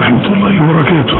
ورحمة الله وبركاته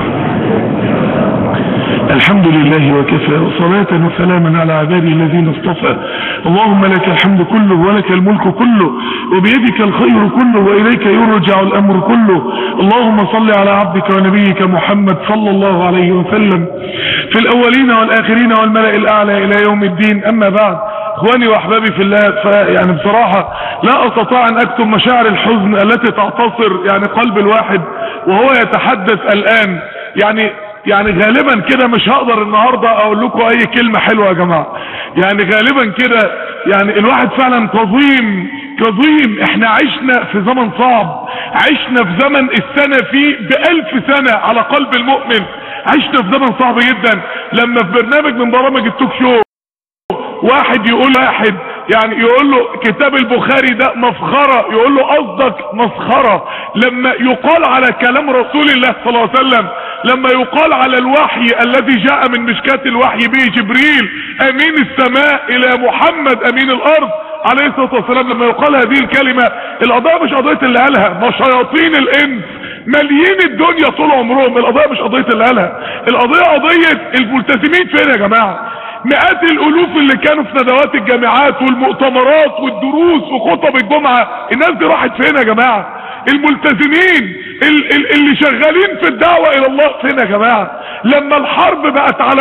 الحمد لله وكفى وصلاة وسلاما على عباده الذين اصطفى اللهم لك الحمد كله ولك الملك كله وبيدك الخير كله وإليك يرجع الأمر كله اللهم صل على عبدك ونبيك محمد صلى الله عليه وسلم في الأولين والآخرين والملأ الأعلى إلى يوم الدين أما بعد اخواني واحبابي في الله يعني بصراحة لا استطيع ان اكتب مشاعر الحزن التي تعتصر يعني قلب الواحد وهو يتحدث الان يعني يعني غالبا كده مش هقدر النهاردة اقول لكم اي كلمة حلوة يا جماعة يعني غالبا كده يعني الواحد فعلا كظيم كظيم احنا عشنا في زمن صعب عشنا في زمن السنة فيه بألف سنة على قلب المؤمن عشنا في زمن صعب جدا لما في برنامج من برامج التوك شو واحد يقول واحد يعني يقول له كتاب البخاري ده مفخرة يقول له قصدك مسخرة لما يقال على كلام رسول الله صلى الله عليه وسلم لما يقال على الوحي الذي جاء من مشكات الوحي به جبريل امين السماء الى محمد امين الارض عليه الصلاة والسلام لما يقال هذه الكلمة القضايا مش قضية اللي قالها ما شياطين الانس مليين الدنيا طول عمرهم القضية مش قضية اللي قالها القضية قضية الملتزمين فين يا جماعة مئات الالوف اللي كانوا في ندوات الجامعات والمؤتمرات والدروس وخطب الجمعة الناس دي راحت فين يا جماعة الملتزمين اللي شغالين في الدعوة الى الله فين يا جماعة لما الحرب بقت على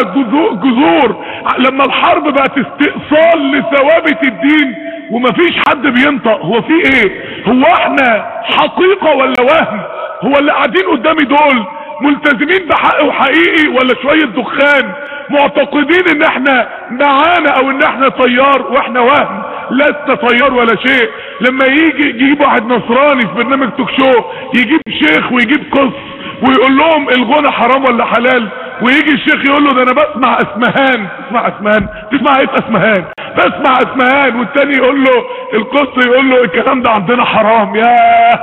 الجذور لما الحرب بقت استئصال لثوابت الدين ومفيش حد بينطق هو في ايه هو احنا حقيقة ولا وهم هو اللي قاعدين قدامي دول ملتزمين بحق وحقيقي ولا شوية دخان معتقدين ان احنا معانا او ان احنا طيار واحنا وهم لست طيار ولا شيء لما يجي يجيب واحد نصراني في برنامج توك شو يجيب شيخ ويجيب قص ويقول لهم الغنى حرام ولا حلال ويجي الشيخ يقول له ده انا بسمع اسمهان تسمع اسمهان تسمع ايه في اسمهان بسمع اسمهان والتاني يقول له القصة يقول له الكلام ده عندنا حرام يا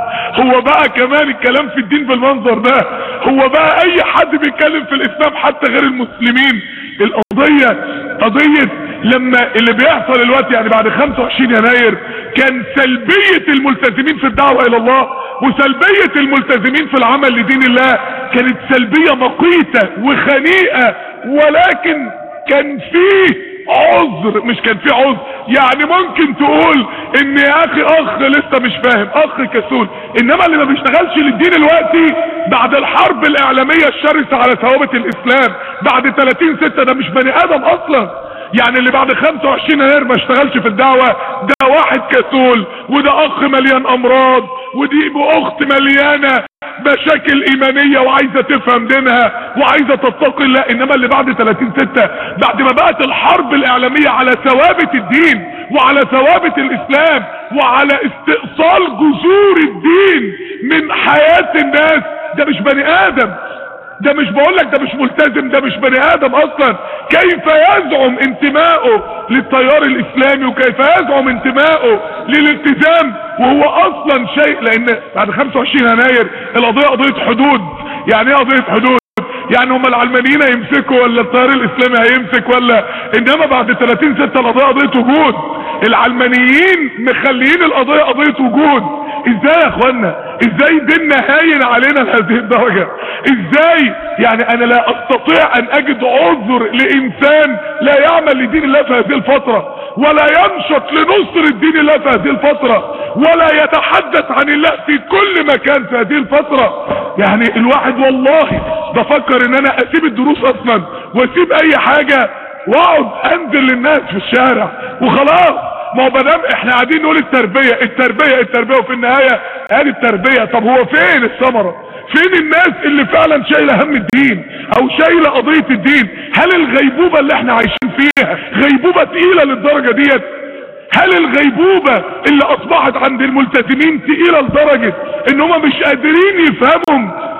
هو بقى كمان الكلام في الدين بالمنظر ده هو بقى اي حد بيتكلم في الاسلام حتى غير المسلمين القضية قضية لما اللي بيحصل الوقت يعني بعد 25 يناير كان سلبية الملتزمين في الدعوة الى الله وسلبية الملتزمين في العمل لدين الله كانت سلبية مقيتة وخنيئة ولكن كان فيه عذر مش كان في عذر يعني ممكن تقول ان يا اخي اخ لسه مش فاهم اخ كسول انما اللي ما بيشتغلش للدين الوقتي بعد الحرب الاعلامية الشرسة على ثوابت الاسلام بعد 30 ستة ده مش بني ادم اصلا يعني اللي بعد 25 يناير ما اشتغلش في الدعوة ده واحد كسول وده اخ مليان امراض ودي اخت مليانة مشاكل ايمانية وعايزة تفهم دينها وعايزة تتقي الله انما اللي بعد 30 ستة بعد ما بقت الحرب الاعلامية على ثوابت الدين وعلى ثوابت الاسلام وعلى استئصال جذور الدين من حياة الناس ده مش بني ادم ده مش بقول لك ده مش ملتزم ده مش بني ادم اصلا كيف يزعم انتمائه للتيار الاسلامي وكيف يزعم انتمائه للالتزام وهو اصلا شيء لان بعد 25 يناير القضيه قضيه حدود يعني ايه قضيه حدود يعني هم العلمانيين هيمسكوا ولا التيار الاسلامي هيمسك ولا انما بعد 30 6 القضيه قضيه وجود العلمانيين مخليين القضيه قضيه وجود ازاي يا اخوانا ازاي ديننا هاين علينا لهذه الدرجة ازاي يعني انا لا استطيع ان اجد عذر لانسان لا يعمل لدين الله في هذه الفترة ولا ينشط لنصر الدين الله في هذه الفترة ولا يتحدث عن الله في كل مكان في هذه الفترة يعني الواحد والله بفكر ان انا اسيب الدروس اصلا واسيب اي حاجة واقعد انزل للناس في الشارع وخلاص ما هو مدام احنا قاعدين نقول التربية التربية التربية وفي النهاية قال التربية طب هو فين الثمرة فين الناس اللي فعلا شايلة هم الدين او شايلة قضية الدين هل الغيبوبة اللي احنا عايشين فيها غيبوبة تقيلة للدرجة ديت هل الغيبوبة اللي اصبحت عند الملتزمين تقيلة لدرجة ان هم مش قادرين يفهموا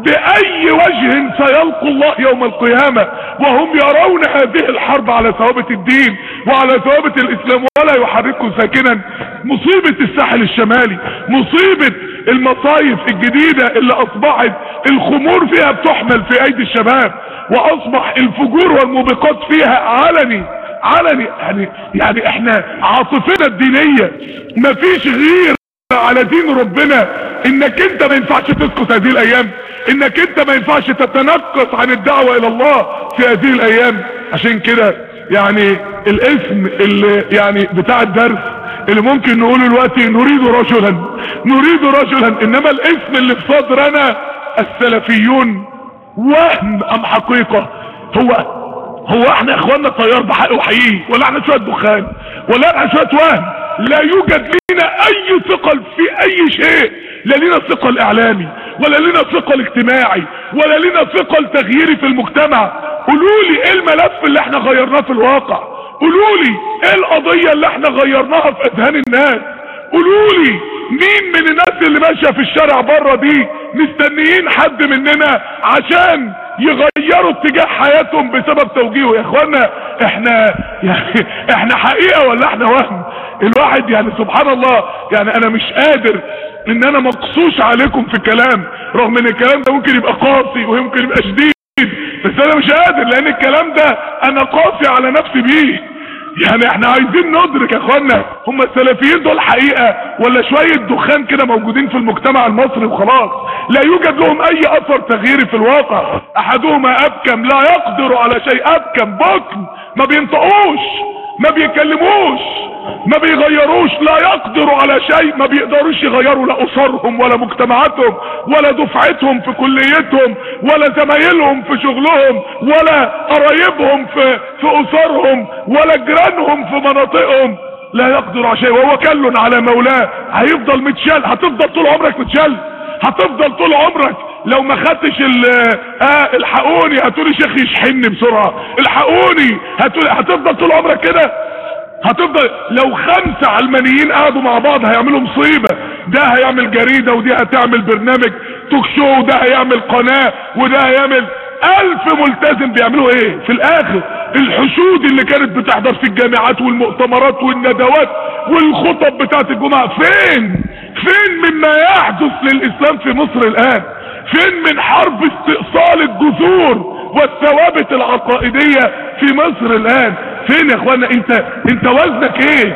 بأي وجه سيلقوا الله يوم القيامة وهم يرون هذه الحرب على ثوابت الدين وعلى ثوابت الإسلام ولا يحركوا ساكنا مصيبة الساحل الشمالي مصيبة المصايف الجديدة اللي أصبحت الخمور فيها بتحمل في أيدي الشباب وأصبح الفجور والموبقات فيها علني علني يعني يعني احنا عاطفتنا الدينية مفيش غير على دين ربنا انك انت ما ينفعش تسكت هذه الايام انك انت ما ينفعش تتنقص عن الدعوة الى الله في هذه الايام عشان كده يعني الاسم اللي يعني بتاع الدرس اللي ممكن نقوله دلوقتي نريد رجلا نريد رجلا انما الاسم اللي في صدرنا السلفيون وهم ام حقيقة هو هو احنا يا اخوانا طيار بحق وحقيقي ولا احنا شوية دخان ولا احنا شوية وهم لا يوجد لنا اي ثقل في اي شيء لا لنا ثقل اعلامي ولا لنا ثقل اجتماعي ولا لنا ثقل تغييري في المجتمع قولوا لي ايه الملف اللي احنا غيرناه في الواقع قولوا لي ايه القضية اللي احنا غيرناها في اذهان الناس قولوا لي مين من الناس اللي ماشية في الشارع بره دي مستنيين حد مننا عشان يغيروا اتجاه حياتهم بسبب توجيهه يا اخوانا احنا يعني احنا حقيقة ولا احنا وهم الواحد يعني سبحان الله يعني انا مش قادر ان انا مقصوش عليكم في الكلام رغم ان الكلام ده ممكن يبقى قاسي ويمكن يبقى شديد بس انا مش قادر لان الكلام ده انا قاسي على نفسي بيه يعني احنا عايزين ندرك يا اخوانا هم السلفيين دول حقيقة ولا شوية دخان كده موجودين في المجتمع المصري وخلاص لا يوجد لهم اي اثر تغييري في الواقع احدهما ابكم لا يقدر على شيء ابكم بكم ما بينطقوش ما بيكلموش ما بيغيروش لا يقدروا على شيء ما بيقدروش يغيروا لا اسرهم ولا مجتمعاتهم ولا دفعتهم في كليتهم ولا زمايلهم في شغلهم ولا قرايبهم في في اسرهم ولا جيرانهم في مناطقهم لا يقدر على شيء وهو كل على مولاه هيفضل متشال هتفضل طول عمرك متشال هتفضل طول عمرك لو ما خدتش ال اه الحقوني هتقولي شيخ يشحنني بسرعه الحقوني هتقولي هتفضل طول عمرك كده هتفضل لو خمسة علمانيين قعدوا مع بعض هيعملوا مصيبة ده هيعمل جريدة ودي هتعمل برنامج توك شو وده هيعمل قناة وده هيعمل الف ملتزم بيعملوا ايه في الاخر الحشود اللي كانت بتحضر في الجامعات والمؤتمرات والندوات والخطب بتاعت الجمعة فين فين مما يحدث للاسلام في مصر الان فين من حرب استئصال الجذور والثوابت العقائدية في مصر الان فين يا اخوانا انت انت وزنك ايه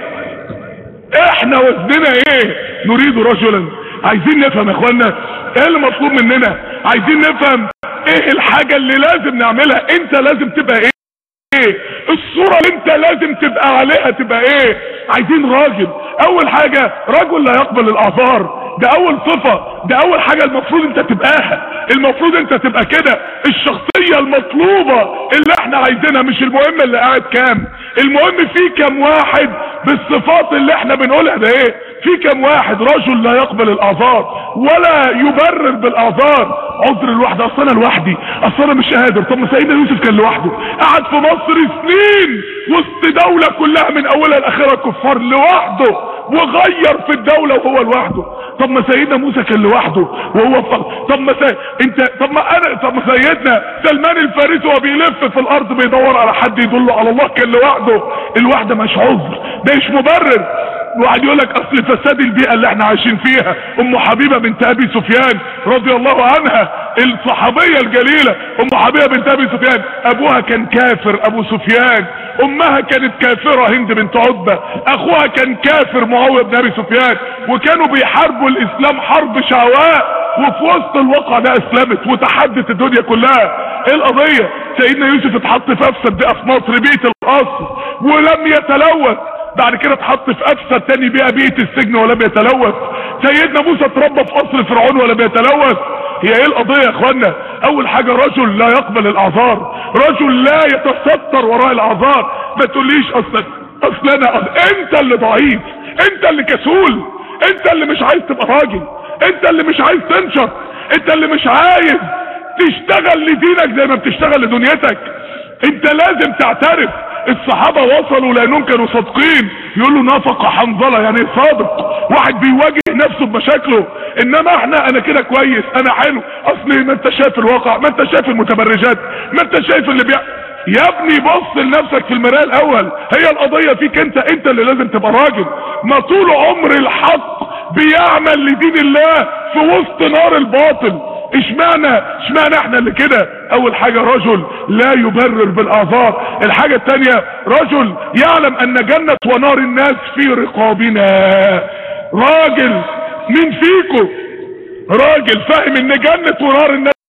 احنا وزننا ايه نريد رجلا عايزين نفهم يا اخوانا ايه اللي مطلوب مننا عايزين نفهم ايه الحاجة اللي لازم نعملها انت لازم تبقى ايه ايه الصورة اللي انت لازم تبقى عليها تبقى ايه عايزين راجل اول حاجة رجل لا يقبل الاعذار ده اول صفة ده اول حاجة المفروض انت تبقاها المفروض انت تبقى كده الشخصية المطلوبة اللي احنا عايزينها مش المهم اللي قاعد كام المهم في كام واحد بالصفات اللي احنا بنقولها ده ايه في كام واحد رجل لا يقبل الاعذار ولا يبرر بالاعذار عذر الوحدة اصل انا لوحدي اصل انا مش قادر طب ما سيدنا يوسف كان لوحده قعد في مصر سنين وسط دولة كلها من اولها لاخرها كفار لوحده وغير في الدولة وهو لوحده طب ما سيدنا موسى كان لوحده وهو فقط طب ما سي... انت طب ما انا طب ما سيدنا سلمان الفارسي وهو بيلف في الارض بيدور على حد يدله على الله كان لوحده الوحده مش عذر ده مش مبرر واحد يقول لك اصل فساد البيئه اللي احنا عايشين فيها ام حبيبه بنت ابي سفيان رضي الله عنها الصحابيه الجليله ام حبيبه بنت ابي سفيان ابوها كان كافر ابو سفيان امها كانت كافره هند بنت عتبه اخوها كان كافر معاويه بن ابي سفيان وكانوا بيحاربوا الاسلام حرب شعواء وفي وسط الواقع ده اسلمت وتحدت الدنيا كلها ايه القضيه سيدنا يوسف اتحط في افسد بيئه في مصر بيئه القصر ولم يتلوث بعد كده اتحط في افسد تاني بيئه بيئه السجن ولم يتلوث سيدنا موسى اتربى في قصر فرعون ولم يتلوث هي ايه القضيه يا اخوانا اول حاجه رجل لا يقبل الاعذار رجل لا يتستر وراء الاعذار ما تقوليش اصلا اصل انا أصل انت اللي ضعيف انت اللي كسول انت اللي مش عايز تبقى راجل انت اللي مش عايز تنشط انت اللي مش عايز تشتغل لدينك زي ما بتشتغل لدنيتك انت لازم تعترف الصحابة وصلوا لانهم كانوا صادقين يقولوا نافق حنظلة يعني صادق واحد بيواجه نفسه بمشاكله انما احنا انا كده كويس انا حلو اصلي ما انت شايف الواقع ما انت شايف المتبرجات ما انت شايف اللي بيع يا ابني بص لنفسك في المرايه الاول هي القضية فيك انت انت اللي لازم تبقى راجل ما طول عمر الحق بيعمل لدين الله في وسط نار الباطل اشمعنى اشمعنى احنا اللي كده اول حاجة رجل لا يبرر بالاعذار الحاجة التانية رجل يعلم ان جنة ونار الناس في رقابنا راجل مين فيكم راجل فاهم ان جنة ونار الناس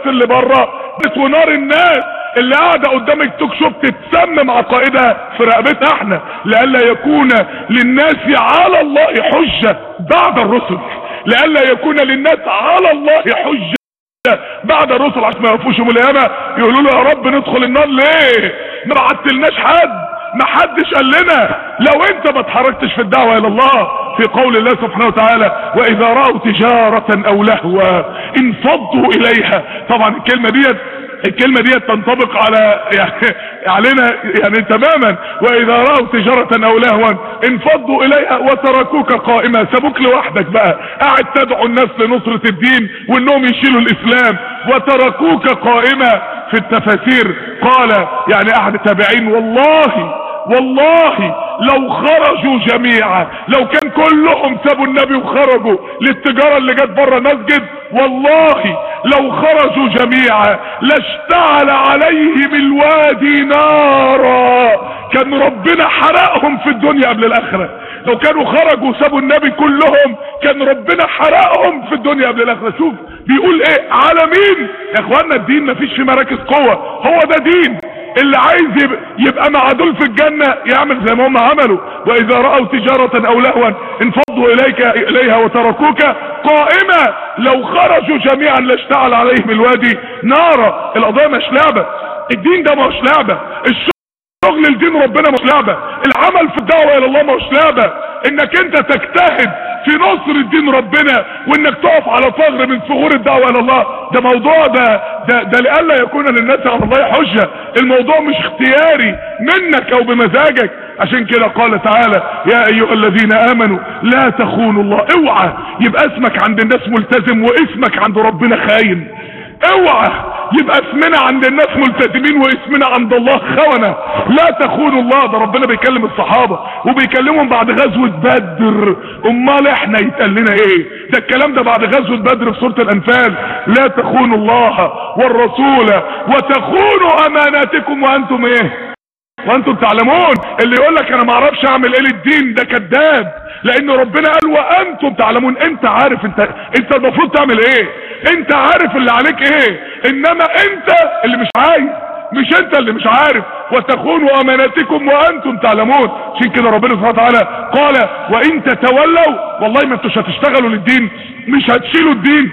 اللي بره ونار الناس اللي قاعده قدام التوك شوف تتسمم عقائدها في رقبتها احنا لئلا يكون للناس على الله حجه بعد الرسل لئلا يكون للناس على الله حجه بعد الرسل عشان ما يقفوش يوم القيامه يقولوا له يا رب ندخل النار ليه ما بعتلناش حد ما حدش قال لنا لو انت ما اتحركتش في الدعوه الى الله في قول الله سبحانه وتعالى واذا راوا تجاره او لهوا انفضوا اليها طبعا الكلمه ديت الكلمة دي تنطبق على يعني علينا يعني تماما واذا رأوا تجارة او لهوا انفضوا اليها وتركوك قائمة سابوك لوحدك بقى قاعد تدعو الناس لنصرة الدين وانهم يشيلوا الاسلام وتركوك قائمة في التفاسير قال يعني احد التابعين والله والله لو خرجوا جميعا لو كان كلهم سابوا النبي وخرجوا للتجارة اللي جت بره مسجد والله لو خرجوا جميعا لاشتعل عليهم الوادي نارا كان ربنا حرقهم في الدنيا قبل الاخرة لو كانوا خرجوا وسابوا النبي كلهم كان ربنا حرقهم في الدنيا قبل الاخرة شوف بيقول ايه على مين يا اخوانا الدين مفيش في مراكز قوة هو ده دين اللي عايز يبقى مع دول في الجنة يعمل زي ما هم عملوا واذا رأوا تجارة او لهوا انفضوا اليك اليها وتركوك قائمة لو خرجوا جميعا لاشتعل عليهم الوادي نارا القضايا مش لعبة الدين ده مش لعبة الشغل الدين ربنا مش لعبة العمل في الدعوة الى الله مش لعبة انك انت تجتهد في نصر الدين ربنا وانك تقف على ثغر من ثغور الدعوه الى الله ده موضوع ده ده, ده لئلا يكون للناس على الله حجه الموضوع مش اختياري منك او بمزاجك عشان كده قال تعالى يا ايها الذين امنوا لا تخونوا الله اوعى يبقى اسمك عند الناس ملتزم واسمك عند ربنا خاين اوعى يبقى اسمنا عند الناس ملتزمين واسمنا عند الله خونة لا تخونوا الله ده ربنا بيكلم الصحابة وبيكلمهم بعد غزوة بدر امال احنا يتقال لنا ايه ده الكلام ده بعد غزوة بدر في سورة الانفال لا تخونوا الله والرسول وتخونوا اماناتكم وانتم ايه وانتم تعلمون اللي يقول لك انا ما اعرفش اعمل ايه للدين ده كذاب لان ربنا قال وانتم تعلمون انت عارف انت انت المفروض تعمل ايه انت عارف اللي عليك ايه انما انت اللي مش عايز مش انت اللي مش عارف وتخونوا اماناتكم وانتم تعلمون عشان كده ربنا سبحانه وتعالى قال وان تتولوا والله ما انتوش هتشتغلوا للدين مش هتشيلوا الدين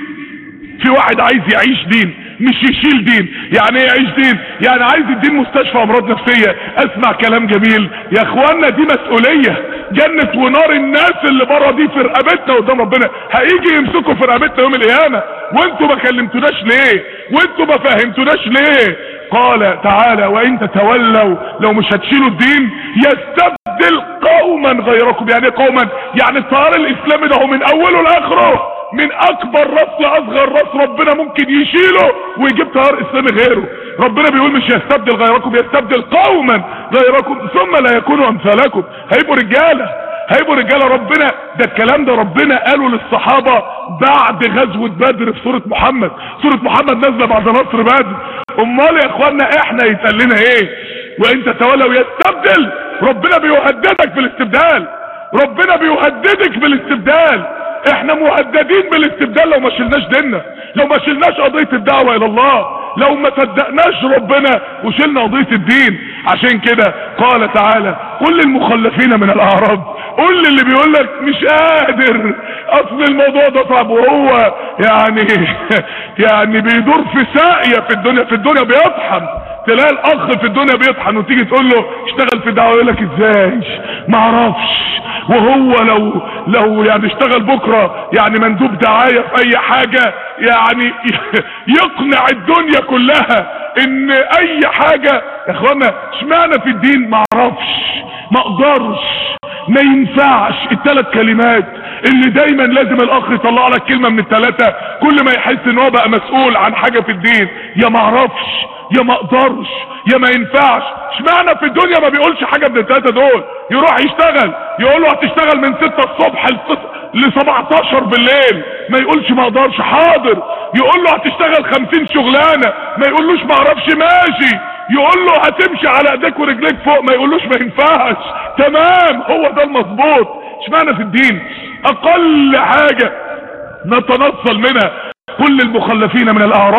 في واحد عايز يعيش دين مش يشيل دين يعني ايه يعيش دين يعني عايز الدين مستشفى امراض نفسية اسمع كلام جميل يا اخوانا دي مسؤولية جنة ونار الناس اللي بره دي في رقبتنا قدام ربنا هيجي يمسكوا في رقبتنا يوم القيامة وانتوا ما كلمتوناش ليه وانتوا ما فهمتوناش ليه قال تعالى وان تتولوا لو مش هتشيلوا الدين يستبدل قوما غيركم يعني ايه قوما يعني التيار الاسلامي ده هو من اوله لاخره من اكبر راس لاصغر راس ربنا ممكن يشيله ويجيب تيار اسلامي غيره ربنا بيقول مش يستبدل غيركم يستبدل قوما غيركم ثم لا يكونوا امثالكم هيبقوا رجاله هيبقوا رجاله ربنا ده الكلام ده ربنا قاله للصحابه بعد غزوه بدر في سوره محمد سوره محمد نازله بعد نصر بدر امال يا اخوانا احنا يتقال لنا ايه وان تتولوا يستبدل ربنا بيهددك بالاستبدال ربنا بيهددك بالاستبدال احنا مهددين بالاستبدال لو ما شلناش ديننا لو ما شلناش قضية الدعوة الى الله لو ما صدقناش ربنا وشلنا قضية الدين عشان كده قال تعالى قل للمخلفين من الاعراب قل اللي بيقول لك مش قادر اصل الموضوع ده صعب وهو يعني يعني بيدور في ساقية في الدنيا في الدنيا بيطحن تلاقي الاخ في الدنيا بيطحن وتيجي تقول له اشتغل في الدعوه يقول لك ازاي ما اعرفش وهو لو لو يعني اشتغل بكره يعني مندوب دعايه في اي حاجه يعني يقنع الدنيا كلها ان اي حاجه يا اخوانا اشمعنى في الدين ما اعرفش ما اقدرش ما ينفعش الثلاث كلمات اللي دايما لازم الاخ يطلع لك كلمه من الثلاثه كل ما يحس ان هو بقى مسؤول عن حاجه في الدين يا ما اعرفش يا ما اقدرش يا ما ينفعش اشمعنى في الدنيا ما بيقولش حاجه من الثلاثه دول يروح يشتغل يقول له هتشتغل من 6 الصبح ل 17 بالليل ما يقولش ما اقدرش حاضر يقول له هتشتغل 50 شغلانه ما يقولوش ما اعرفش ماشي يقول له هتمشي على ايديك ورجليك فوق ما يقولوش ما ينفعش تمام هو ده المظبوط اشمعنى في الدين اقل حاجه نتنصل منها كل المخلفين من الاعراب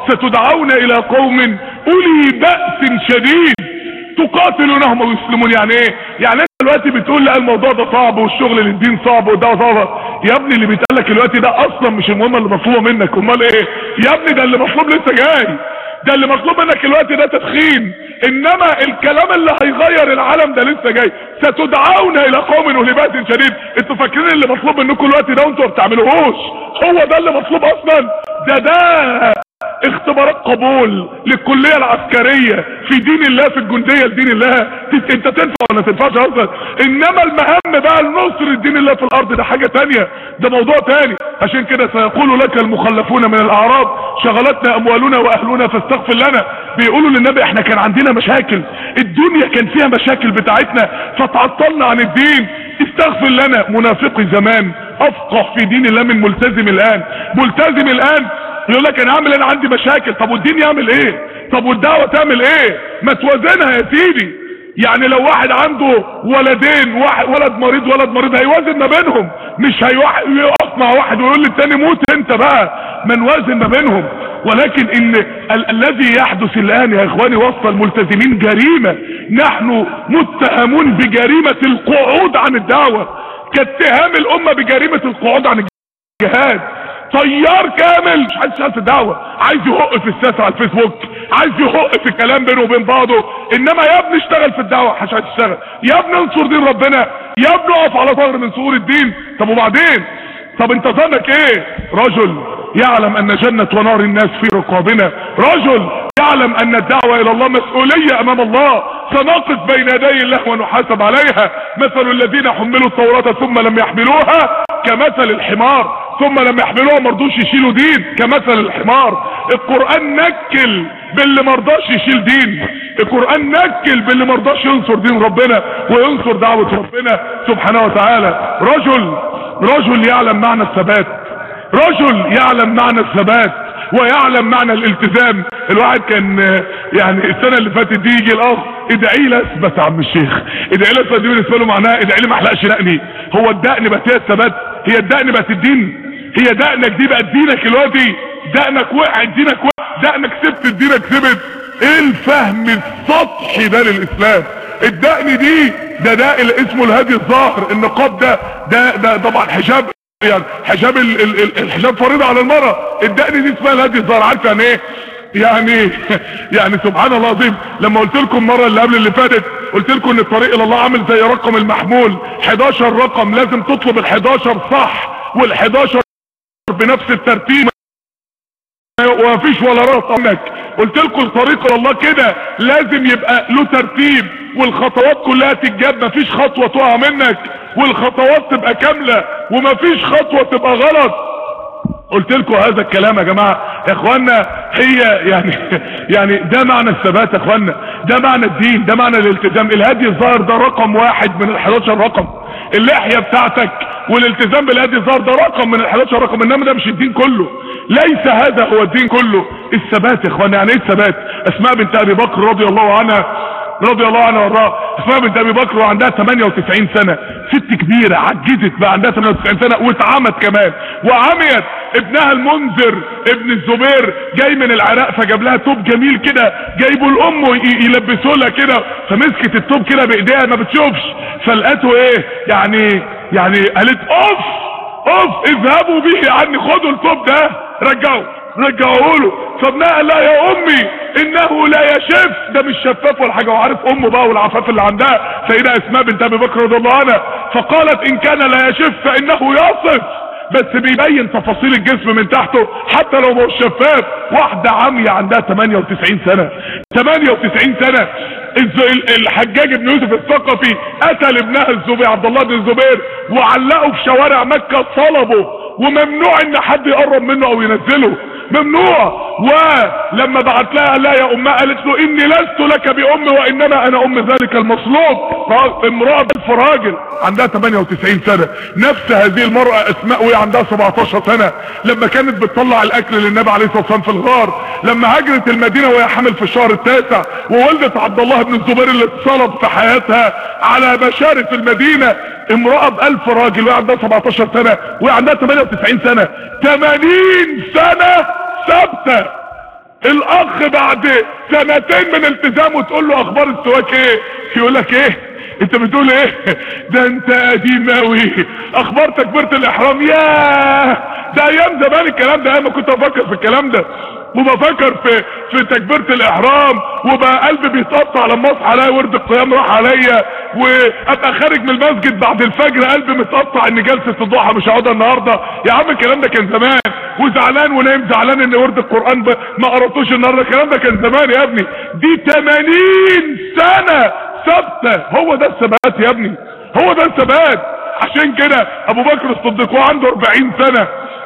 ستدعون الى قوم اولي بأس شديد تقاتلونهم ويسلمون يعني ايه يعني انت دلوقتي بتقول لا الموضوع ده صعب والشغل للدين صعب وده صعب يا ابني اللي بيتقال لك دلوقتي ده اصلا مش المهمه اللي مطلوبه منك امال ايه يا ابني ده اللي مطلوب لسه جاي ده اللي مطلوب منك الوقت ده تدخين انما الكلام اللي هيغير العالم ده لسه جاي ستدعون الى قوم اولي بأس شديد انتوا فاكرين اللي مطلوب منكم الوقت ده وانتوا ما بتعملوهوش هو ده اللي مطلوب اصلا ده ده اختبارات قبول للكلية العسكرية في دين الله في الجندية لدين الله تت- انت تنفع ولا تنفعش اصلا انما المهم بقى النصر لدين الله في الارض ده حاجة تانية ده موضوع تاني عشان كده سيقول لك المخلفون من الاعراب شغلتنا اموالنا واهلنا فاستغفر لنا بيقولوا للنبي احنا كان عندنا مشاكل الدنيا كان فيها مشاكل بتاعتنا فتعطلنا عن الدين استغفر لنا منافقي زمان افقه في دين الله من ملتزم الان ملتزم الان يقول لك انا هعمل انا عندي مشاكل طب والدين يعمل ايه طب والدعوه تعمل ايه ما توازنها يا سيدي يعني لو واحد عنده ولدين واحد ولد مريض ولد مريض هيوازن ما بينهم مش هيوح- يقف مع واحد ويقول للتاني موت انت بقى ما نوازن ما بينهم ولكن ان ال الذي يحدث الان يا اخواني وسط الملتزمين جريمه نحن متهمون بجريمه القعود عن الدعوه كاتهام الامه بجريمه القعود عن الجهاد طيار كامل مش عايز يشتغل في الدعوه عايز يهق في السياسه على الفيسبوك عايز يهق في الكلام بينه وبين بعضه انما يا ابني اشتغل في الدعوه مش عايز تشتغل يا ابني انصر دين ربنا يا ابني اقف على ثغر من ثغور الدين طب وبعدين طب انت ظنك ايه رجل يعلم ان جنة ونار الناس في رقابنا رجل يعلم ان الدعوة الى الله مسؤولية امام الله سنقف بين يدي الله ونحاسب عليها مثل الذين حملوا التوراة ثم لم يحملوها كمثل الحمار ثم لم يحملوها مرضوش يشيلوا دين كمثل الحمار القرآن نكل باللي مرضاش يشيل دين القرآن نكل باللي مرضاش ينصر دين ربنا وينصر دعوة ربنا سبحانه وتعالى رجل رجل يعلم معنى الثبات رجل يعلم معنى الثبات ويعلم معنى الالتزام الواحد كان آه، يعني السنه اللي فاتت دي يجي الاخ ادعي لي اثبت يا عم الشيخ ادعي لي اثبت دي بالنسبه له معناها ادعي لي ما احلقش دقني هو الدقن بقت هي الثبات هي الدقن بقت الدين هي دقنك دي بقت دينك دلوقتي دقنك وقع دينك وقع دقنك سبت دينك سبت ايه الفهم السطحي ده للاسلام الدقن دي ده ده اللي اسمه الهادي الظاهر النقاب ده ده ده طبعا حجاب يعني حجاب ال ال ال الحجاب فريضة على المرأة الدقن دي اسمها الهادي الظاهر عارف يعني ايه يعني يعني سبحان الله العظيم لما قلت لكم المره اللي قبل اللي فاتت قلت لكم ان الطريق الى الله عامل زي رقم المحمول 11 رقم لازم تطلب ال 11 صح وال 11 بنفس الترتيب ومفيش ولا رأس عنك قلت لكم الطريق الى الله كده لازم يبقى له ترتيب والخطوات كلها تتجاب مفيش خطوة تقع منك والخطوات تبقى كاملة ومفيش خطوة تبقى غلط قلت لكم هذا الكلام يا جماعة يا اخوانا هي يعني يعني ده معنى الثبات يا اخوانا ده معنى الدين ده معنى الالتزام الهدي الظاهر ده رقم واحد من ال 11 رقم اللحية بتاعتك والالتزام بالهدي الظاهر ده رقم من ال 11 رقم انما ده مش الدين كله ليس هذا هو الدين كله الثبات يا اخوانا يعني ايه الثبات اسماء بنت ابي بكر رضي الله عنها رضي الله عنها وارضاها اسمها بنت ابي بكر وعندها 98 سنه ست كبيره عجزت بقى عندها 98 سنه واتعمت كمان وعميت ابنها المنذر ابن الزبير جاي من العراق فجاب لها توب جميل كده جايبه لامه ي- يلبسوا لها كده فمسكت التوب كده بايديها ما بتشوفش فلقته ايه يعني يعني قالت اوف اوف اذهبوا به عني خدوا التوب ده رجعوا رجعوا له فابنها قال لها يا امي انه لا يشف ده مش شفاف ولا حاجه وعارف امه بقى والعفاف اللي عندها سيدة اسماء بنت ابي بكر رضي الله عنها فقالت ان كان لا يشف فانه يصف بس بيبين تفاصيل الجسم من تحته حتى لو مش شفاف واحدة عمية عندها 98 سنة 98 سنة الز- ال- الحجاج بن يوسف الثقفي قتل ابنها الزبير عبد الله بن الزبير وعلقه في شوارع مكة طلبه وممنوع ان حد يقرب منه او ينزله ممنوع ولما بعت لها لا يا امها قالت له اني لست لك بام وانما انا ام ذلك المصلوب امرأة الف راجل عندها 98 سنة نفس هذه المرأة اسماء وهي عندها 17 سنة لما كانت بتطلع الاكل للنبي عليه الصلاة والسلام في الغار لما هاجرت المدينة وهي حامل في الشهر التاسع وولدت عبد الله بن الزبير اللي اتصلب في حياتها على بشارة المدينة امرأة بألف راجل وهي عندها 17 سنة وهي عندها 98 سنة 80 سنة ثابتة الاخ بعد سنتين من التزامه تقول له اخبار السواك ايه يقول لك ايه انت بتقول ايه ده انت قديم اوي اخبار تكبيرة الاحرام ياه ده ايام زمان الكلام ده انا كنت افكر في الكلام ده وبفكر في في تكبيرة الاحرام وبقى قلبي بيتقطع لما اصحى الاقي ورد القيام راح عليا وابقى خارج من المسجد بعد الفجر قلبي متقطع ان جلسة الضحى مش هقعدها النهارده يا عم الكلام ده كان زمان وزعلان ونايم زعلان ان ورد القران ب... ما قراتوش النهارده الكلام ده كان زمان يا ابني دي 80 سنه ثابته هو ده الثبات يا ابني هو ده الثبات عشان كده ابو بكر الصديق وعنده 40 سنه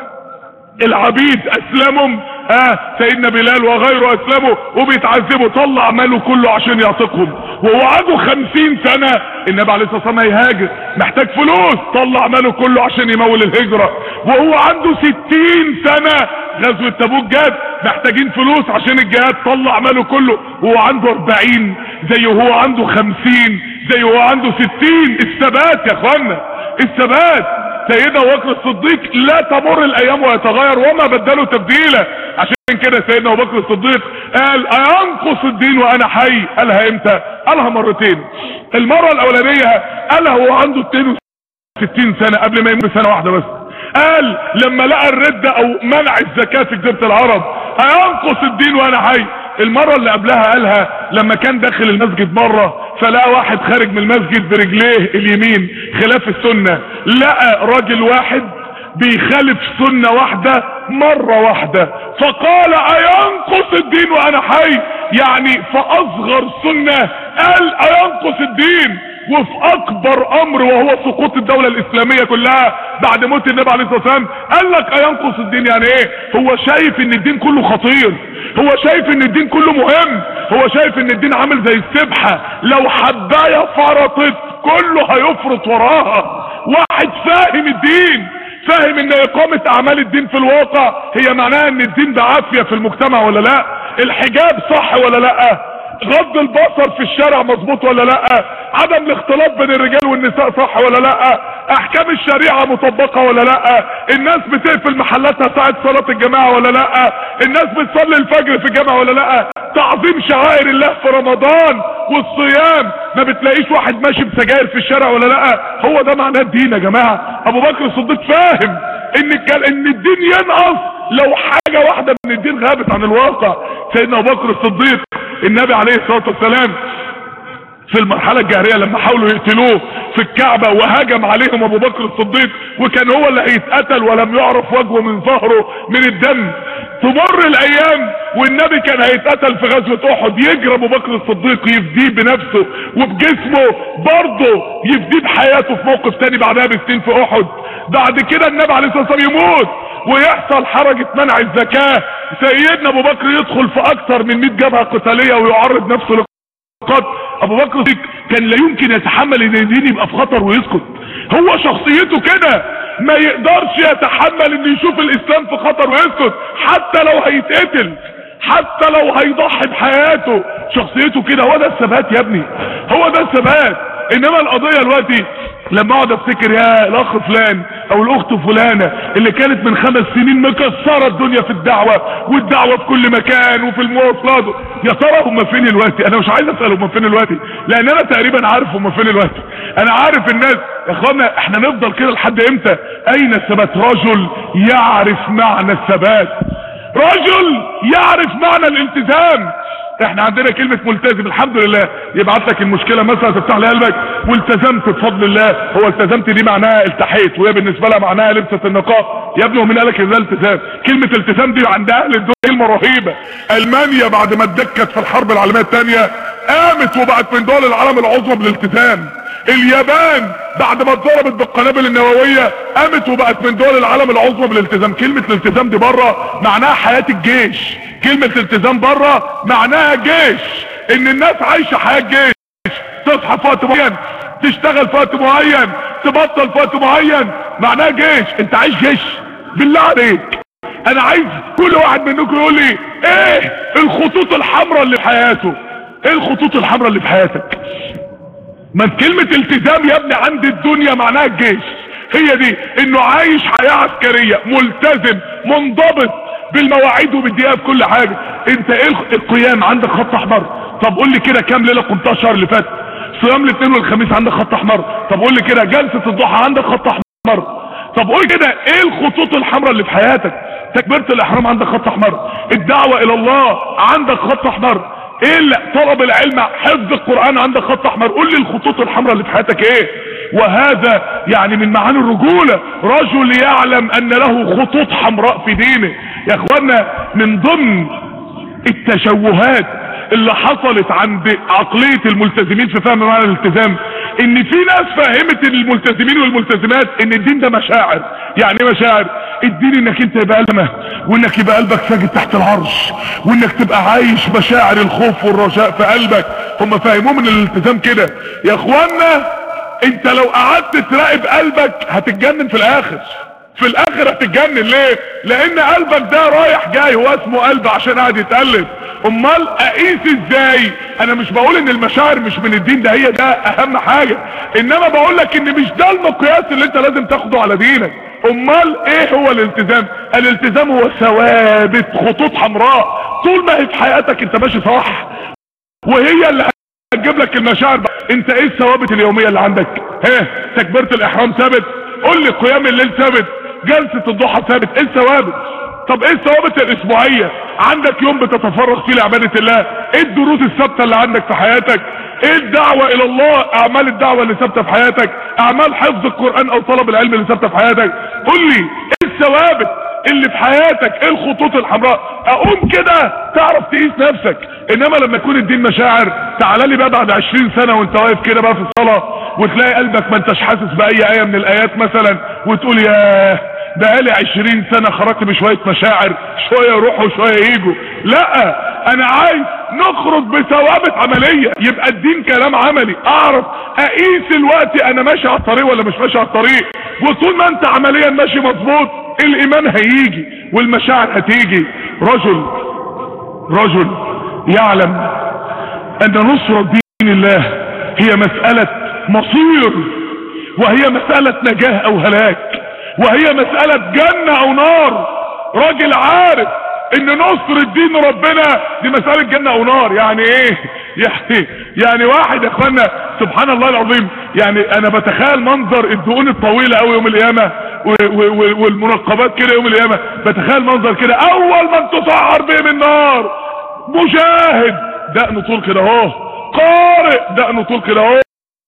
العبيد اسلمهم اه سيدنا بلال وغيره اسلموا وبيتعذبوا طلع ماله كله عشان يعتقهم وهو عنده خمسين سنة النبي عليه الصلاة والسلام هيهاجر محتاج فلوس طلع ماله كله عشان يمول الهجرة وهو عنده ستين سنة غزوة تبوك جات محتاجين فلوس عشان الجهاد طلع ماله كله وهو عنده اربعين زي وهو عنده خمسين زي وهو عنده ستين الثبات يا اخوانا الثبات سيدنا ابو بكر الصديق لا تمر الايام ويتغير وما بدلوا تبديلا عشان كده سيدنا ابو بكر الصديق قال اينقص الدين وانا حي قالها امتى قالها مرتين المره الاولانيه قالها وهو عنده 62 سنه قبل ما يموت سنه واحده بس قال لما لقى الردة او منع الزكاة في جزيرة العرب هينقص الدين وانا حي المرة اللي قبلها قالها لما كان داخل المسجد مرة فلقى واحد خارج من المسجد برجليه اليمين خلاف السنة لقى راجل واحد بيخالف سنة واحدة مرة واحدة فقال اينقص الدين وانا حي يعني في اصغر سنة قال اينقص الدين وفي اكبر امر وهو سقوط الدولة الاسلامية كلها بعد موت النبي عليه الصلاة والسلام قال لك اينقص الدين يعني ايه هو شايف ان الدين كله خطير هو شايف ان الدين كله مهم هو شايف ان الدين عامل زي السبحة لو حباية فرطت كله هيفرط وراها واحد فاهم الدين فاهم ان اقامة اعمال الدين في الواقع هي معناها ان الدين ده عافية في المجتمع ولا لا الحجاب صح ولا لا غض البصر في الشارع مظبوط ولا لا عدم الاختلاط بين الرجال والنساء صح ولا لا احكام الشريعة مطبقة ولا لا الناس بتقفل محلاتها ساعة صلاة الجماعة ولا لا الناس بتصلي الفجر في الجامعة ولا لا تعظيم شعائر الله في رمضان والصيام ما بتلاقيش واحد ماشي بسجاير في الشارع ولا لا هو ده معناه الدين يا جماعة ابو بكر الصديق فاهم ان الكل... ان الدين ينقص لو حاجة واحدة من الدين غابت عن الواقع سيدنا ابو بكر الصديق النبي عليه الصلاة والسلام في المرحلة الجاهرية لما حاولوا يقتلوه في الكعبة وهاجم عليهم ابو بكر الصديق وكان هو اللي هيتقتل ولم يعرف وجهه من ظهره من الدم تمر الايام والنبي كان هيتقتل في غزوة احد يجري ابو بكر الصديق يفديه بنفسه وبجسمه برضه يفديه بحياته في موقف تاني بعدها بسنين في احد بعد كده النبي عليه الصلاة والسلام يموت ويحصل حركة منع الزكاة سيدنا ابو بكر يدخل في اكثر من 100 جبهة قتالية ويعرض نفسه للقتل ابو بكر كان لا يمكن يتحمل ان الدين يبقى في خطر ويسكت هو شخصيته كده ما يقدرش يتحمل ان يشوف الاسلام في خطر ويسكت حتى لو هيتقتل حتى لو هيضحي بحياته شخصيته كده هو ده الثبات يا ابني هو ده الثبات انما القضية دلوقتي لما اقعد افتكر يا الاخ فلان او الاخت فلانة اللي كانت من خمس سنين مكسرة الدنيا في الدعوة والدعوة في كل مكان وفي المواصلات يا ترى هم فين دلوقتي انا مش عايز اسأل هم فين دلوقتي لان انا تقريبا عارف هم فين دلوقتي انا عارف الناس يا اخوانا احنا نفضل كده لحد امتى اين الثبات رجل يعرف معنى الثبات رجل يعرف معنى الالتزام احنا عندنا كلمة ملتزم الحمد لله يبعت لك المشكلة مثلا تفتح لي قلبك والتزمت بفضل الله هو التزمت دي معناها التحيت وهي بالنسبة لها معناها لبسة النقاب يا ابني ومين قالك ان ده التزام كلمة التزام دي عند اهل الدنيا كلمة رهيبة المانيا بعد ما اتدكت في الحرب العالمية الثانية قامت وبقت من دول العالم العظمى بالالتزام اليابان بعد ما اتضربت بالقنابل النووية قامت وبقت من دول العالم العظمى بالالتزام كلمة الالتزام دي بره معناها حياة الجيش كلمة الالتزام بره معناها جيش ان الناس عايشة حياة جيش تصحى في وقت معين تشتغل في وقت معين تبطل في وقت معين معناها جيش انت عايش جيش بالله عليك انا عايز كل واحد منكم يقول لي ايه الخطوط الحمراء اللي في حياته ايه الخطوط الحمراء اللي في حياتك ما كلمة التزام يا ابني عند الدنيا معناها الجيش هي دي انه عايش حياة عسكرية ملتزم منضبط بالمواعيد وبالدقيقه في كل حاجه انت ايه القيام عندك خط احمر طب قول لي كده كام ليله قمتها الشهر اللي فات صيام الاثنين والخميس عندك خط احمر طب قول لي كده جلسه الضحى عندك خط احمر طب قول كده ايه الخطوط الحمراء اللي في حياتك تكبيره الاحرام عندك خط احمر الدعوه الى الله عندك خط احمر ايه اللي طلب العلم حفظ القرآن عندك خط احمر قول لي الخطوط الحمراء اللي في حياتك ايه وهذا يعني من معاني الرجولة رجل يعلم ان له خطوط حمراء في دينه يا اخوانا من ضمن التشوهات اللي حصلت عند عقلية الملتزمين في فهم معنى الالتزام ان في ناس فهمت الملتزمين والملتزمات ان الدين ده مشاعر يعني ايه مشاعر الدين انك انت يبقى قلبك وانك يبقى قلبك ساجد تحت العرش وانك تبقى عايش مشاعر الخوف والرجاء في قلبك هم فاهموه من الالتزام كده يا اخوانا انت لو قعدت تراقب قلبك هتتجنن في الاخر في الاخر هتتجنن ليه لان قلبك ده رايح جاي هو اسمه قلب عشان قاعد يتقلب امال اقيس ازاي انا مش بقول ان المشاعر مش من الدين ده هي ده اهم حاجة انما بقول لك ان مش ده المقياس اللي انت لازم تاخده على دينك امال ايه هو الالتزام الالتزام هو ثوابت خطوط حمراء طول ما هي في حياتك انت ماشي صح وهي اللي هتجيب لك المشاعر بقى. انت ايه الثوابت اليومية اللي عندك ها تكبيرة الاحرام ثابت قول لي قيام الليل ثابت جلسة الضحى ثابت ايه الثوابت طب ايه الثوابت الاسبوعية عندك يوم بتتفرغ فيه لعبادة الله ايه الدروس الثابتة اللي عندك في حياتك ايه الدعوة الى الله اعمال الدعوة اللي ثابتة في حياتك اعمال حفظ القرآن او طلب العلم اللي ثابتة في حياتك قول لي ايه الثوابت اللي في حياتك ايه الخطوط الحمراء اقوم كده تعرف تقيس نفسك انما لما يكون الدين مشاعر تعال لي بقى بعد 20 سنة وانت واقف كده بقى في الصلاة وتلاقي قلبك ما انتش حاسس باي ايه من الايات مثلا وتقول ياه بقالي عشرين سنة خرجت بشوية مشاعر شوية يروحوا وشوية يجوا لا انا عايز نخرج بثوابت عملية يبقى الدين كلام عملي اعرف اقيس الوقت انا ماشي على الطريق ولا مش ماشي على الطريق وطول ما انت عمليا ماشي مظبوط الايمان هيجي والمشاعر هتيجي رجل رجل يعلم ان نصرة دين الله هي مسألة مصير وهي مسألة نجاه او هلاك وهي مسألة جنة او نار راجل عارف ان نصر الدين ربنا دي مسألة جنة او نار يعني ايه يعني يعني واحد يا اخوانا سبحان الله العظيم يعني انا بتخيل منظر الدقون الطويلة اوي يوم القيامة والمنقبات كده يوم القيامة بتخيل منظر كده اول من تسعر بهم النار مجاهد دقنه طول كده اهو قارئ دقنه طول كده اهو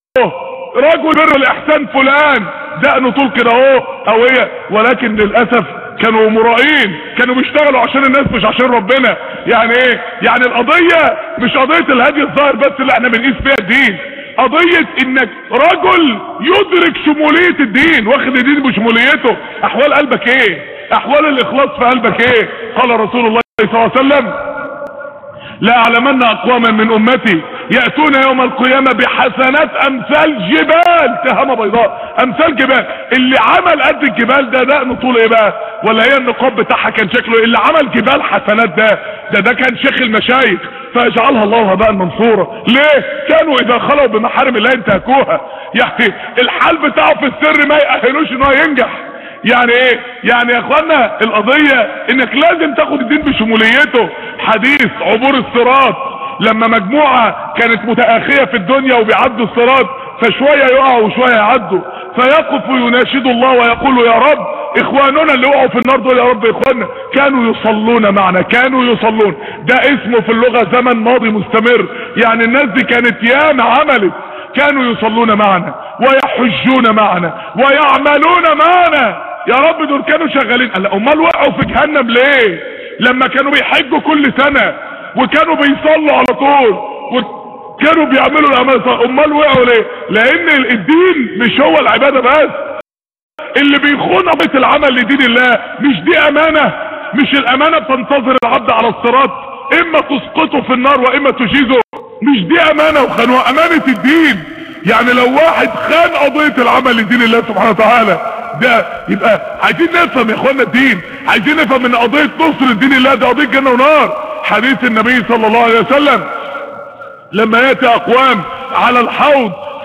رجل بر الاحسان فلان دقنه طول كده اهو هوية ولكن للاسف كانوا مرائين كانوا بيشتغلوا عشان الناس مش عشان ربنا يعني ايه يعني القضية مش قضية الهدي الظاهر بس اللي احنا بنقيس فيها الدين قضية انك رجل يدرك شمولية الدين واخد الدين بشموليته احوال قلبك ايه احوال الاخلاص في قلبك ايه قال رسول الله صلى الله عليه وسلم لا اعلمن اقواما من امتي يأتون يوم القيامة بحسنات امثال جبال تهامة بيضاء امثال جبال اللي عمل قد الجبال ده دقنه طول ايه بقى ولا هي النقاب بتاعها كان شكله اللي عمل جبال حسنات ده ده ده كان شيخ المشايخ فيجعلها الله هباء منصورا ليه كانوا اذا خلوا بمحارم الله انتهكوها يعني الحال بتاعه في السر ما يأهلوش ان هو ينجح يعني ايه يعني يا اخوانا القضية انك لازم تاخد الدين بشموليته حديث عبور الصراط لما مجموعة كانت متآخية في الدنيا وبيعدوا الصراط فشوية يقعوا وشوية يعدوا فيقف ويناشد الله ويقول يا رب اخواننا اللي وقعوا في النار دول يا رب اخواننا كانوا يصلون معنا كانوا يصلون ده اسمه في اللغة زمن ماضي مستمر يعني الناس دي كانت ياما عملت كانوا يصلون معنا ويحجون معنا ويعملون معنا يا رب دول كانوا شغالين قال امال وقعوا في جهنم ليه لما كانوا بيحجوا كل سنة وكانوا بيصلوا على طول وكانوا بيعملوا الاعمال امال وقعوا ليه لان الدين مش هو العبادة بس اللي بيخون بيت العمل لدين الله مش دي امانة مش الامانة بتنتظر العبد على الصراط اما تسقطه في النار واما تجيزه مش دي امانة وخانوة امانة الدين يعني لو واحد خان قضية العمل لدين الله سبحانه وتعالى ده يبقى عايزين نفهم يا اخوانا الدين عايزين نفهم ان قضية نصر الدين الله ده قضية جنة ونار حديث النبي صلى الله عليه وسلم لما ياتي اقوام على الحوض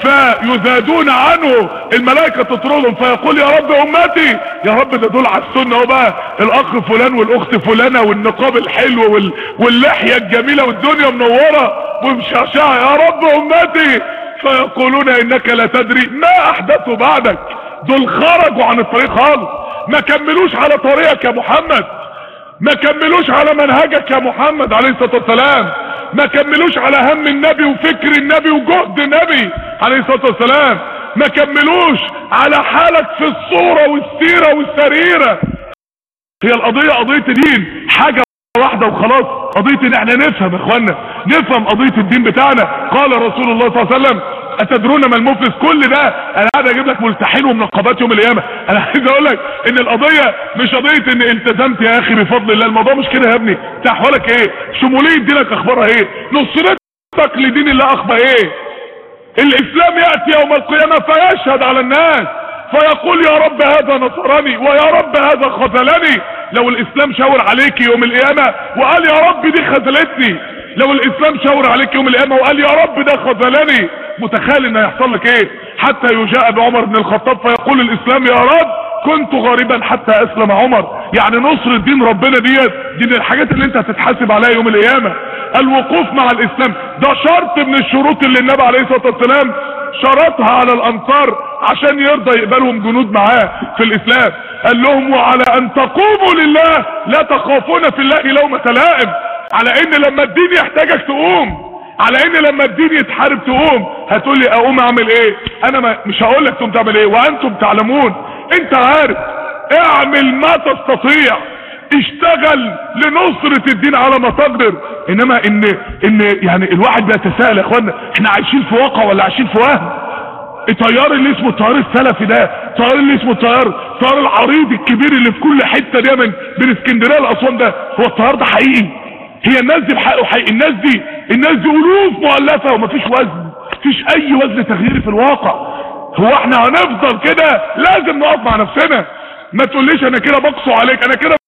فيزادون عنه الملائكة تطردهم فيقول يا رب امتي يا رب ده دول على السنة هو بقى الاخ فلان والاخت فلانة والنقاب الحلو وال... واللحية الجميلة والدنيا منورة ومشعشعة يا رب امتي فيقولون انك لا تدري ما احدثوا بعدك دول خرجوا عن الطريق خالص ما كملوش على طريقك يا محمد ما كملوش على منهجك يا محمد عليه الصلاة والسلام ما كملوش على هم النبي وفكر النبي وجهد النبي عليه الصلاة والسلام ما كملوش على حالك في الصورة والسيرة والسريرة هي القضية قضية دين حاجة واحدة وخلاص قضية ان احنا نفهم يا اخوانا نفهم قضية الدين بتاعنا قال رسول الله صلى الله عليه وسلم اتدرون ما المفلس كل ده انا قاعد اجيب لك ملتحين ومنقبات يوم القيامه انا عايز اقول لك ان القضيه مش قضيه ان التزمت يا اخي بفضل الله الموضوع مش كده يا ابني انت احوالك ايه شموليه دينك اخبارها ايه نصرتك لدين الله اخبار ايه الاسلام ياتي يوم القيامه فيشهد على الناس فيقول يا رب هذا نصرني ويا رب هذا خذلني لو الاسلام شاور عليك يوم القيامه وقال يا رب دي خذلتني لو الاسلام شاور عليك يوم القيامه وقال يا رب ده خذلني متخيل ان هيحصل لك ايه حتى يجاء بعمر بن الخطاب فيقول الاسلام يا رب كنت غريبا حتى اسلم عمر يعني نصر دين ربنا ديت دي من الحاجات اللي انت هتتحاسب عليها يوم القيامه الوقوف مع الاسلام ده شرط من الشروط اللي النبي عليه الصلاه والسلام شرطها على الانصار عشان يرضى يقبلهم جنود معاه في الاسلام قال لهم وعلى ان تقوموا لله لا تخافون في الله لومة لائم على ان لما الدين يحتاجك تقوم على ان لما الدين يتحارب تقوم هتقول لي اقوم اعمل ايه انا ما مش هقول لك تقوم تعمل ايه وانتم تعلمون انت عارف اعمل ما تستطيع اشتغل لنصرة الدين على ما تقدر انما ان ان يعني الواحد بيتساءل يا اخوانا احنا عايشين في واقع ولا عايشين في وهم الطيار اللي اسمه الطيار السلفي ده الطيار اللي اسمه الطيار الطيار العريض الكبير اللي في كل حته دي من بين اسكندريه لاسوان ده هو الطيار ده حقيقي هي الناس دي بحقه حقيقي الناس دي الناس دي الوف مؤلفه ومفيش وزن مفيش اي وزن تغييري في الواقع هو احنا هنفضل كده لازم نقف مع نفسنا ما تقوليش انا كده بقصو عليك انا كده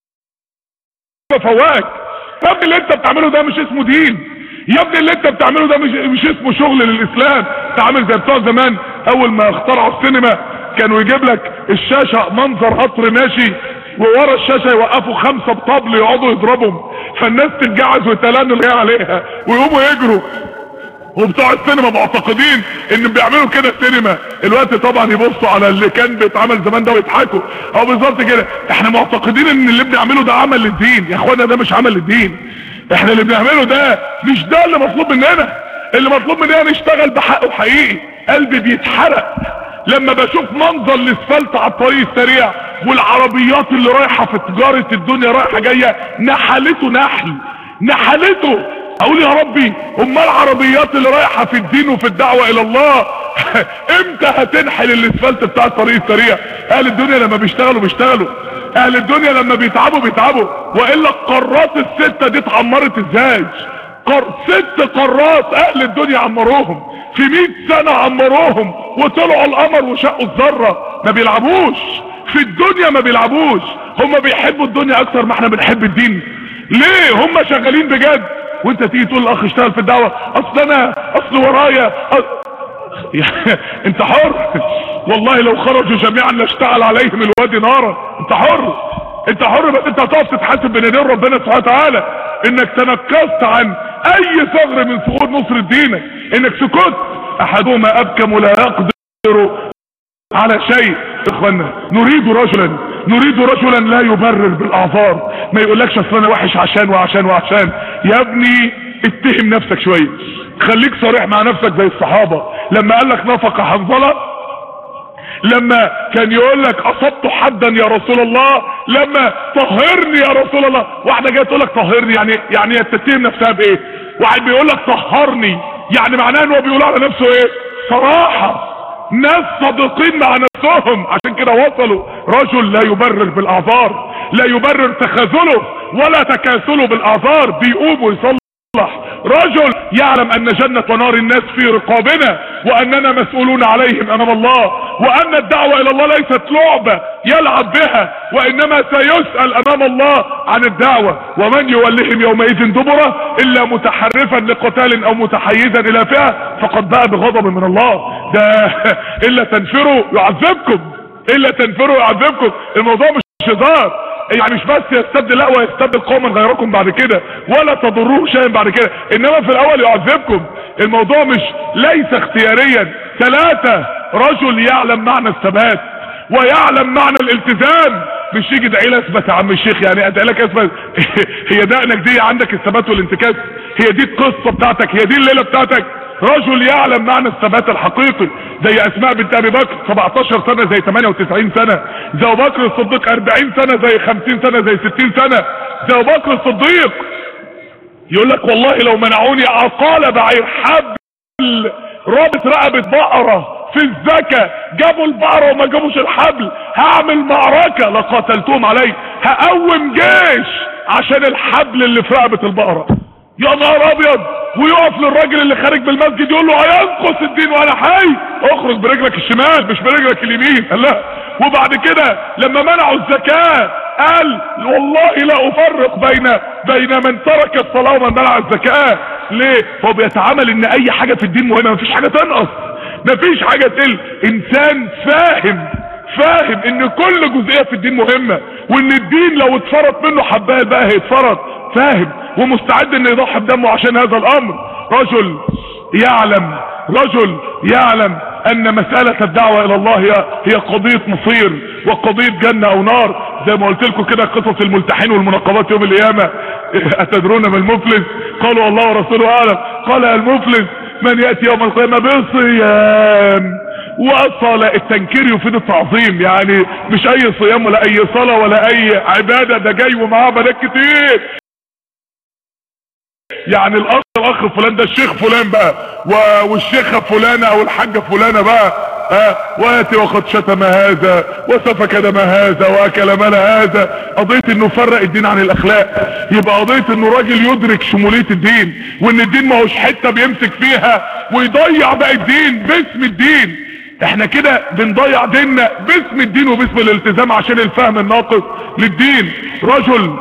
بفواك يا ابني اللي انت بتعمله ده مش اسمه دين يا ابني اللي انت بتعمله ده مش مش اسمه شغل للاسلام انت عامل زي بتوع زمان اول ما اخترعوا السينما كانوا يجيب لك الشاشه منظر قطر ماشي وورا الشاشه يوقفوا خمسه بطبل يقعدوا يضربهم فالناس تتجعز ويتلانوا اللي عليها ويقوموا يجروا وبتوع السينما معتقدين ان بيعملوا كده السينما الوقت طبعا يبصوا على اللي كان بيتعمل زمان ده ويضحكوا او بالظبط كده احنا معتقدين ان اللي بنعمله ده عمل للدين يا اخوانا ده مش عمل للدين احنا اللي بنعمله ده مش ده اللي مطلوب مننا اللي مطلوب مننا نشتغل بحقه حقيقي قلبي بيتحرق لما بشوف منظر الاسفلت على الطريق السريع والعربيات اللي رايحه في تجاره الدنيا رايحه جايه نحلته نحل نحلته اقول يا ربي امال العربيات اللي رايحه في الدين وفي الدعوه الى الله امتى هتنحل الاسفلت بتاع الطريق السريع اهل الدنيا لما بيشتغلوا بيشتغلوا اهل الدنيا لما بيتعبوا بيتعبوا والا القارات الستة دي اتعمرت ازاي قر... ست قارات اهل الدنيا عمروهم في مئة سنة عمروهم وطلعوا القمر وشقوا الذرة ما بيلعبوش في الدنيا ما بيلعبوش هم بيحبوا الدنيا اكتر ما احنا بنحب الدين ليه هم شغالين بجد وانت تيجي تقول الاخ اشتغل في الدعوة اصل انا اصل ورايا أصل... انت حر والله لو خرجوا جميعا لاشتعل عليهم الوادي نارا انت حر انت حر بس انت هتقف تتحاسب بين يدين ربنا سبحانه وتعالى انك تنكست عن اي ثغر من ثغور نصر دينك انك سكت احدهما ابكم لا يقدر على شيء اخوانا نريد رجلا نريد رجلا لا يبرر بالاعذار ما يقولكش اصل انا وحش عشان وعشان وعشان يا ابني اتهم نفسك شويه خليك صريح مع نفسك زي الصحابه لما قال لك نفق حنظله لما كان يقول لك اصبت حدا يا رسول الله لما طهرني يا رسول الله واحده جايه تقول لك طهرني يعني يعني تتهم نفسها بايه واحد بيقول لك طهرني يعني معناه ان هو بيقول على نفسه ايه صراحه ناس صادقين مع نفسهم عشان كده وصلوا رجل لا يبرر بالاعذار لا يبرر تخاذله ولا تكاسله بالاعذار بيقوم ويصلح رجل يعلم ان جنة ونار الناس في رقابنا واننا مسؤولون عليهم امام الله وان الدعوة الى الله ليست لعبة يلعب بها وانما سيسأل امام الله عن الدعوة ومن يولهم يومئذ دبره الا متحرفا لقتال او متحيزا الى فئة فقد باء بغضب من الله ده الا تنفروا يعذبكم الا تنفروا يعذبكم الموضوع مش هزار يعني مش بس يستبدل لا ويستبدل قوما غيركم بعد كده ولا تضروه شيئا بعد كده انما في الاول يعذبكم الموضوع مش ليس اختياريا ثلاثة رجل يعلم معنى الثبات ويعلم معنى الالتزام مش يجي دعي لي اثبت يا عم الشيخ يعني ادعي لك اثبت هي دقنك دي عندك الثبات والانتكاس هي دي القصه بتاعتك هي دي الليله بتاعتك رجل يعلم معنى الثبات الحقيقي زي اسماء بنت ابي بكر 17 سنة زي 98 سنة زي ابو بكر الصديق 40 سنة زي 50 سنة زي 60 سنة زي ابو بكر الصديق يقول لك والله لو منعوني عقال بعير حبل رابط رقبة بقرة في الزكاة جابوا البقرة وما جابوش الحبل هعمل معركة لقاتلتهم عليه هقوم جيش عشان الحبل اللي في رقبة البقرة يا نهار ابيض ويقف للراجل اللي خارج بالمسجد يقول له هينقص الدين وانا حي اخرج برجلك الشمال مش برجلك اليمين قال لا وبعد كده لما منعوا الزكاة قال والله لا افرق بين بين من ترك الصلاة ومن منع الزكاة ليه هو بيتعامل ان اي حاجة في الدين مهمة مفيش حاجة تنقص مفيش حاجة تقل انسان فاهم فاهم ان كل جزئية في الدين مهمة وان الدين لو اتفرط منه حباية بقى هيتفرط فاهم ومستعد ان يضحي بدمه عشان هذا الامر رجل يعلم رجل يعلم ان مسألة الدعوة الى الله هي, هي قضية مصير وقضية جنة او نار زي ما قلت لكم كده قصص الملتحين والمناقبات يوم القيامة اتدرون ما المفلس قالوا الله ورسوله اعلم قال المفلس من يأتي يوم القيامة بصيام وصلاة التنكير يفيد التعظيم يعني مش اي صيام ولا اي صلاة ولا اي عبادة ده جاي ومعاه بنات كتير يعني الاخ الاخ فلان ده الشيخ فلان بقى و- والشيخة فلانة او الحاجة فلانة بقى ها واتي وقد شتم هذا وسفك دم هذا واكل مال هذا قضية انه فرق الدين عن الاخلاق يبقى قضية انه راجل يدرك شمولية الدين وان الدين ما هوش حتة بيمسك فيها ويضيع بقى الدين باسم الدين احنا كده بنضيع ديننا باسم الدين وباسم الالتزام عشان الفهم الناقص للدين رجل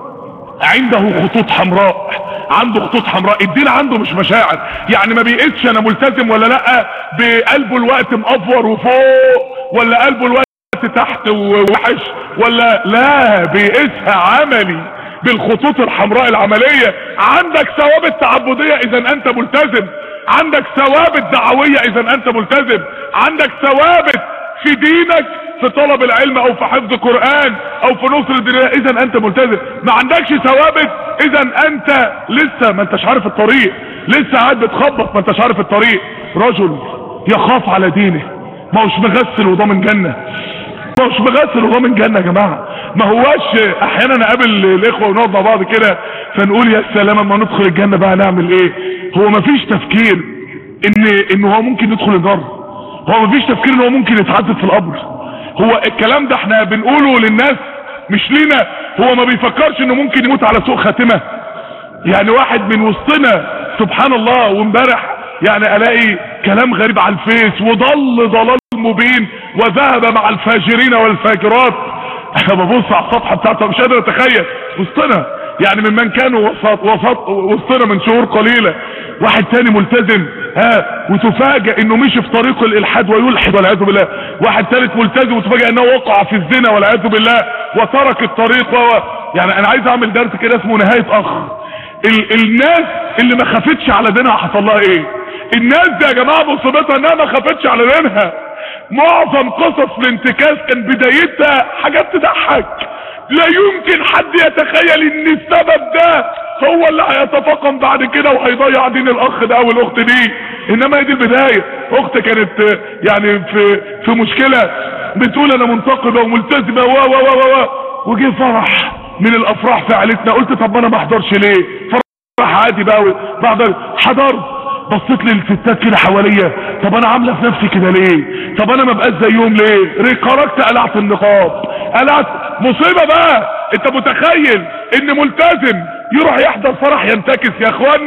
عنده خطوط حمراء عنده خطوط حمراء الدين عنده مش مشاعر يعني ما بيقيسش انا ملتزم ولا لا بقلبه الوقت مقفور وفوق ولا قلبه الوقت تحت ووحش ولا لا بيقيسها عملي بالخطوط الحمراء العملية عندك ثوابت تعبدية اذا انت ملتزم عندك ثوابت دعوية اذا انت ملتزم عندك ثوابت في دينك في طلب العلم او في حفظ قرآن او في نصر الدين اذا انت ملتزم ما عندكش ثوابت اذا انت لسه ما انتش عارف الطريق لسه قاعد بتخبط ما انتش عارف الطريق رجل يخاف على دينه ما هوش مغسل وضامن جنة ما هوش مغسل وضامن جنة يا جماعة ما هواش احيانا نقابل الاخوة ونقعد مع بعض كده فنقول يا سلام اما ندخل الجنة بقى نعمل ايه هو ما فيش تفكير ان ان هو ممكن يدخل النار هو مفيش تفكير ان هو ممكن يتعذب في القبر هو الكلام ده احنا بنقوله للناس مش لينا هو ما بيفكرش انه ممكن يموت على سوء خاتمة يعني واحد من وسطنا سبحان الله وامبارح يعني الاقي كلام غريب على الفيس وضل ضلال مبين وذهب مع الفاجرين والفاجرات انا ببص على الصفحة بتاعته مش قادر اتخيل وسطنا يعني ممن كانوا وسط وسط وسطنا من شهور قليلة واحد تاني ملتزم ها وتفاجئ انه مشي في طريق الالحاد ويلحد والعياذ بالله واحد ثالث ملتزم وتفاجئ انه وقع في الزنا والعياذ بالله وترك الطريق و... يعني انا عايز اعمل درس كده اسمه نهاية اخ ال... الناس اللي ما خافتش على دينها حصل لها ايه الناس دي يا جماعة مصيبتها انها ما خافتش على دينها معظم قصص الانتكاس كان بدايتها حاجات تضحك لا يمكن حد يتخيل ان السبب ده هو اللي هيتفاقم بعد كده وهيضيع دين الاخ ده او الاخت دي انما هي دي البداية اخت كانت يعني في في مشكلة بتقول انا منتقبة وملتزمة و و و و وجه فرح من الافراح في عيلتنا قلت طب انا ما احضرش ليه فرح عادي بقى بعد حضرت بصيت للستات كده حواليا طب انا عامله في نفسي كده ليه طب انا ما بقاش زيهم ليه خرجت قلعت النقاب قلعت مصيبه بقى انت متخيل ان ملتزم يروح يحضر فرح ينتكس يا اخوانا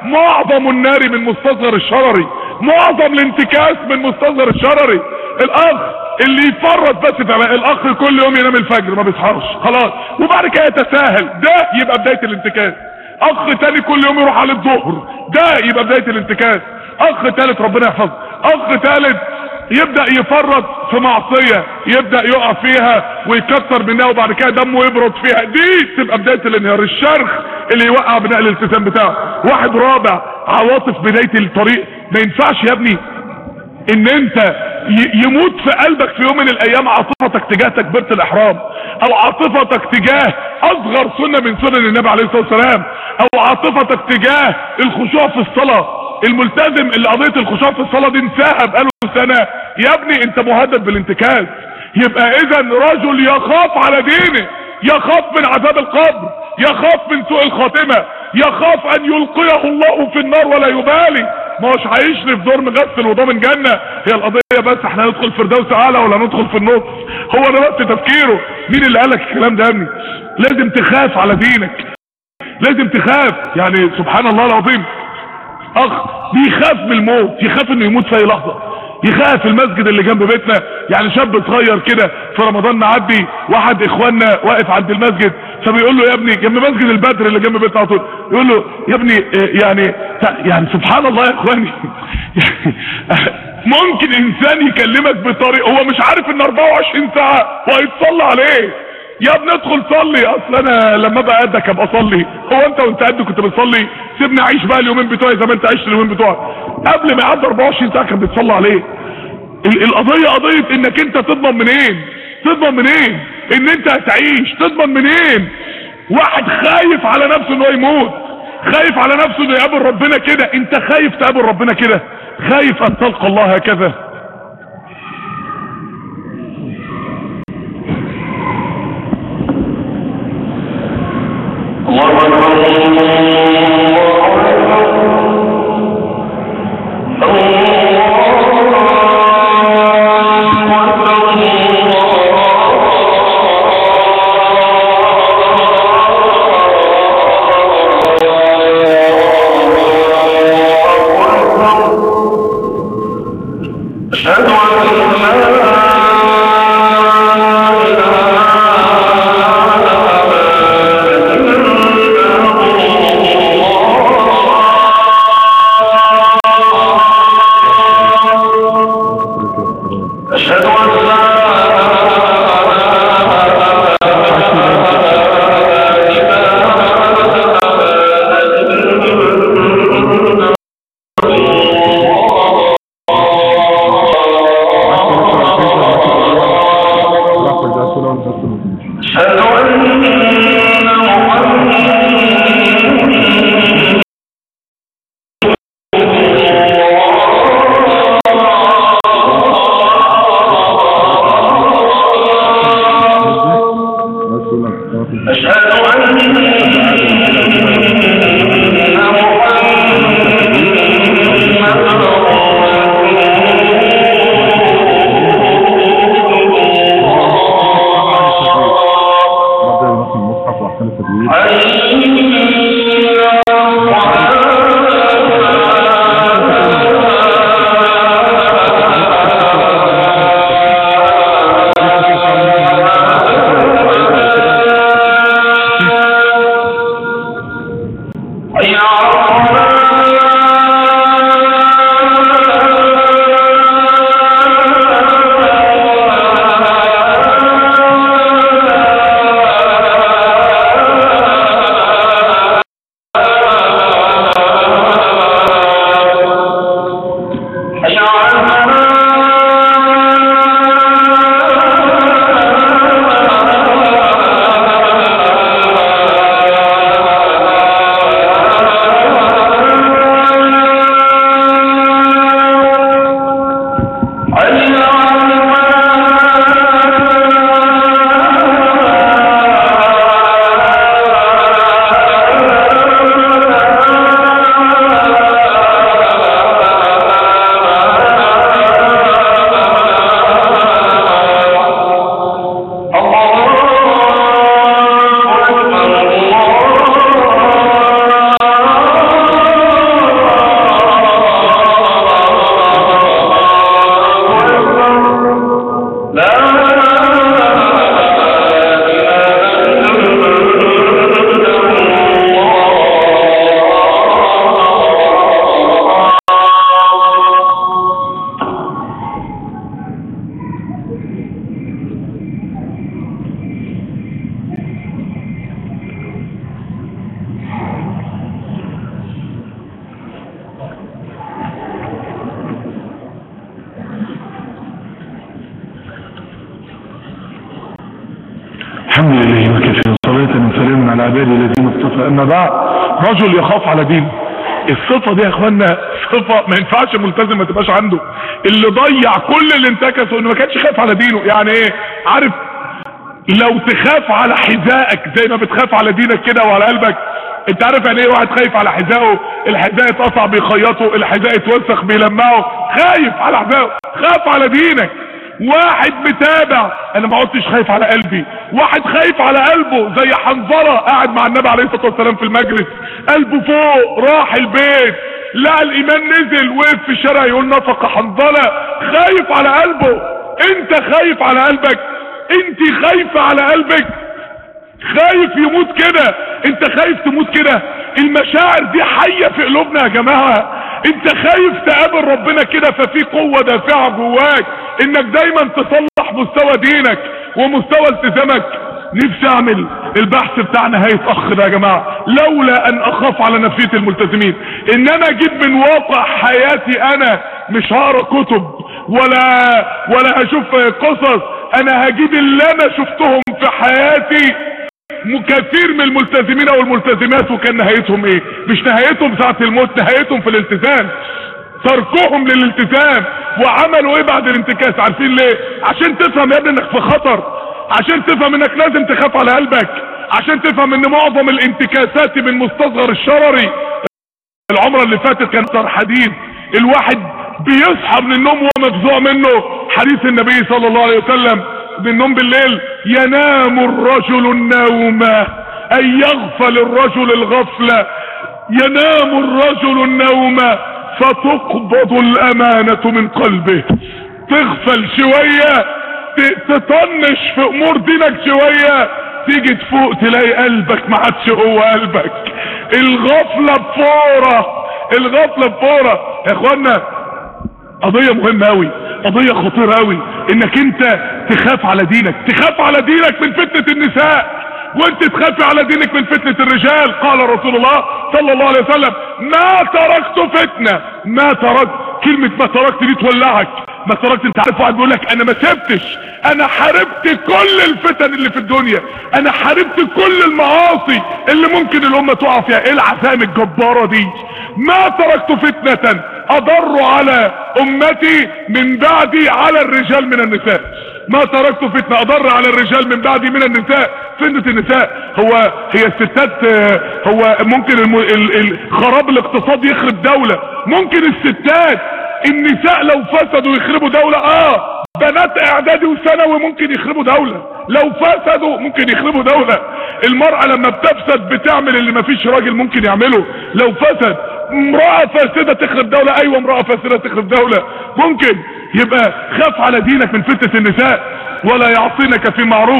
معظم النار من مستصغر الشرري معظم الانتكاس من مستصغر الشرري الاخ اللي يفرط بس في الاخ كل يوم ينام الفجر ما بيصحاش خلاص وبعد كده يتساهل ده يبقى بدايه الانتكاس اخ تاني كل يوم يروح على الظهر ده يبقى بدايه الانتكاس اخ تالت ربنا يحفظه اخ تالت يبدأ يفرط في معصية يبدأ يقع فيها ويكتر منها وبعد كده دمه يبرد فيها دي تبقى بداية الانهيار الشرخ اللي يوقع بناء الالتزام بتاعه واحد رابع عواطف بداية الطريق ما ينفعش يا ابني ان انت يموت في قلبك في يوم من الايام عاطفتك تجاه تكبيرة الاحرام او عاطفتك تجاه اصغر سنة من سنن النبي عليه الصلاة والسلام او عاطفتك تجاه الخشوع في الصلاة الملتزم اللي قضية الخشوع في الصلاة دي انساها بقاله سنة يا ابني انت مهدد بالانتكاس يبقى اذا رجل يخاف على دينه يخاف من عذاب القبر يخاف من سوء الخاتمة يخاف ان يلقيه الله في النار ولا يبالي ما هوش هيشرف في دور مغسل وضامن جنة هي القضية بس احنا ندخل فردوس اعلى ولا ندخل في النص هو ده بس تفكيره مين اللي قالك الكلام ده يا ابني لازم تخاف على دينك لازم تخاف يعني سبحان الله العظيم اخ بيخاف من الموت يخاف انه يموت في اي لحظة يخاف المسجد اللي جنب بيتنا يعني شاب صغير كده في رمضان معدي واحد اخواننا واقف عند المسجد فبيقول له يا ابني جنب مسجد البدر اللي جنب بيتنا على طول يقول له يا ابني يعني يعني سبحان الله يا اخواني ممكن انسان يكلمك بطريقه هو مش عارف ان 24 ساعه وهيتصلى عليه يا ابني ادخل صلي اصل انا لما ابقى قدك ابقى اصلي هو انت وانت قد كنت بتصلي سيبني اعيش بقى اليومين بتوعي زي ما انت عشت اليومين بتوعك قبل ما يعدي 24 ساعه كان بيتصلى عليه القضيه قضيه انك انت تضمن منين تضمن منين ان انت هتعيش تضمن منين واحد خايف على نفسه انه يموت خايف على نفسه انه يقابل ربنا كده انت خايف تقابل ربنا كده خايف ان تلقى الله هكذا Allah وكفى صلاة وسلام على عبادي الذين اصطفى اما بعد رجل يخاف على دينه الصفة دي يا اخوانا صفة ما ينفعش ملتزم ما تبقاش عنده اللي ضيع كل اللي انتكسه انه ما كانش خايف على دينه يعني ايه عارف لو تخاف على حذائك زي ما بتخاف على دينك كده وعلى قلبك انت عارف يعني ايه واحد خايف على حذائه الحذاء اتقطع بيخيطه الحذاء اتوسخ بيلمعه خايف على حذائه خاف على دينك واحد متابع انا ما عدتش خايف على قلبي واحد خايف على قلبه زي حنظله قاعد مع النبي عليه الصلاه والسلام في المجلس قلبه فوق راح البيت لقى الايمان نزل وقف في الشارع يقول نفق حنظله خايف على قلبه انت خايف على قلبك انت خايفه على قلبك خايف يموت كده انت خايف تموت كده المشاعر دي حية في قلوبنا يا جماعة انت خايف تقابل ربنا كده ففي قوة دافعة جواك انك دايما تصلح مستوى دينك ومستوى التزامك نفسي اعمل البحث بتاع نهاية اخ ده يا جماعة لولا ان اخاف على نفسية الملتزمين ان انا اجيب من واقع حياتي انا مش هقرا كتب ولا ولا هشوف قصص انا هجيب اللي انا شفتهم في حياتي كثير من الملتزمين او الملتزمات وكان نهايتهم ايه مش نهايتهم ساعة الموت نهايتهم في الالتزام تركهم للالتزام وعملوا ايه بعد الانتكاس عارفين ليه عشان تفهم يا ابني انك في خطر عشان تفهم انك لازم تخاف على قلبك عشان تفهم ان معظم الانتكاسات من مستصغر الشرري العمرة اللي فاتت كان صار حديث الواحد بيصحى من النوم وهو مفزوع منه حديث النبي صلى الله عليه وسلم بالنوم بالليل ينام الرجل النوم اي يغفل الرجل الغفلة ينام الرجل النوم فتقبض الامانة من قلبه تغفل شوية تطنش في امور دينك شوية تيجي تفوق تلاقي قلبك ما عادش هو قلبك الغفلة بفورة الغفلة بفورة يا اخوانا قضية مهمة اوي قضية خطيرة اوي انك انت تخاف على دينك تخاف على دينك من فتنة النساء وانت تخافي على دينك من فتنة الرجال قال رسول الله صلى الله عليه وسلم ما تركت فتنة ما تركت كلمة ما تركت دي تولعك ما تركت انت عارف واحد بيقول لك انا ما سبتش انا حاربت كل الفتن اللي في الدنيا انا حاربت كل المعاصي اللي ممكن الامة تقع فيها ايه العزائم الجبارة دي ما تركت فتنة اضر على امتي من بعدي على الرجال من النساء ما تركت فتنة اضر على الرجال من بعدي من النساء فتنة النساء هو هي الستات هو ممكن الم... ال... ال... خراب الاقتصاد يخرب دولة ممكن الستات النساء لو فسدوا يخربوا دولة اه بنات اعدادي وثانوي ممكن يخربوا دولة لو فسدوا ممكن يخربوا دولة المرأة لما بتفسد بتعمل اللي مفيش راجل ممكن يعمله لو فسد امرأة فاسدة تخرب دولة ايوه امرأة فاسدة تخرب دولة ممكن يبقى خاف على دينك من فتنة النساء ولا يعصينك في معروف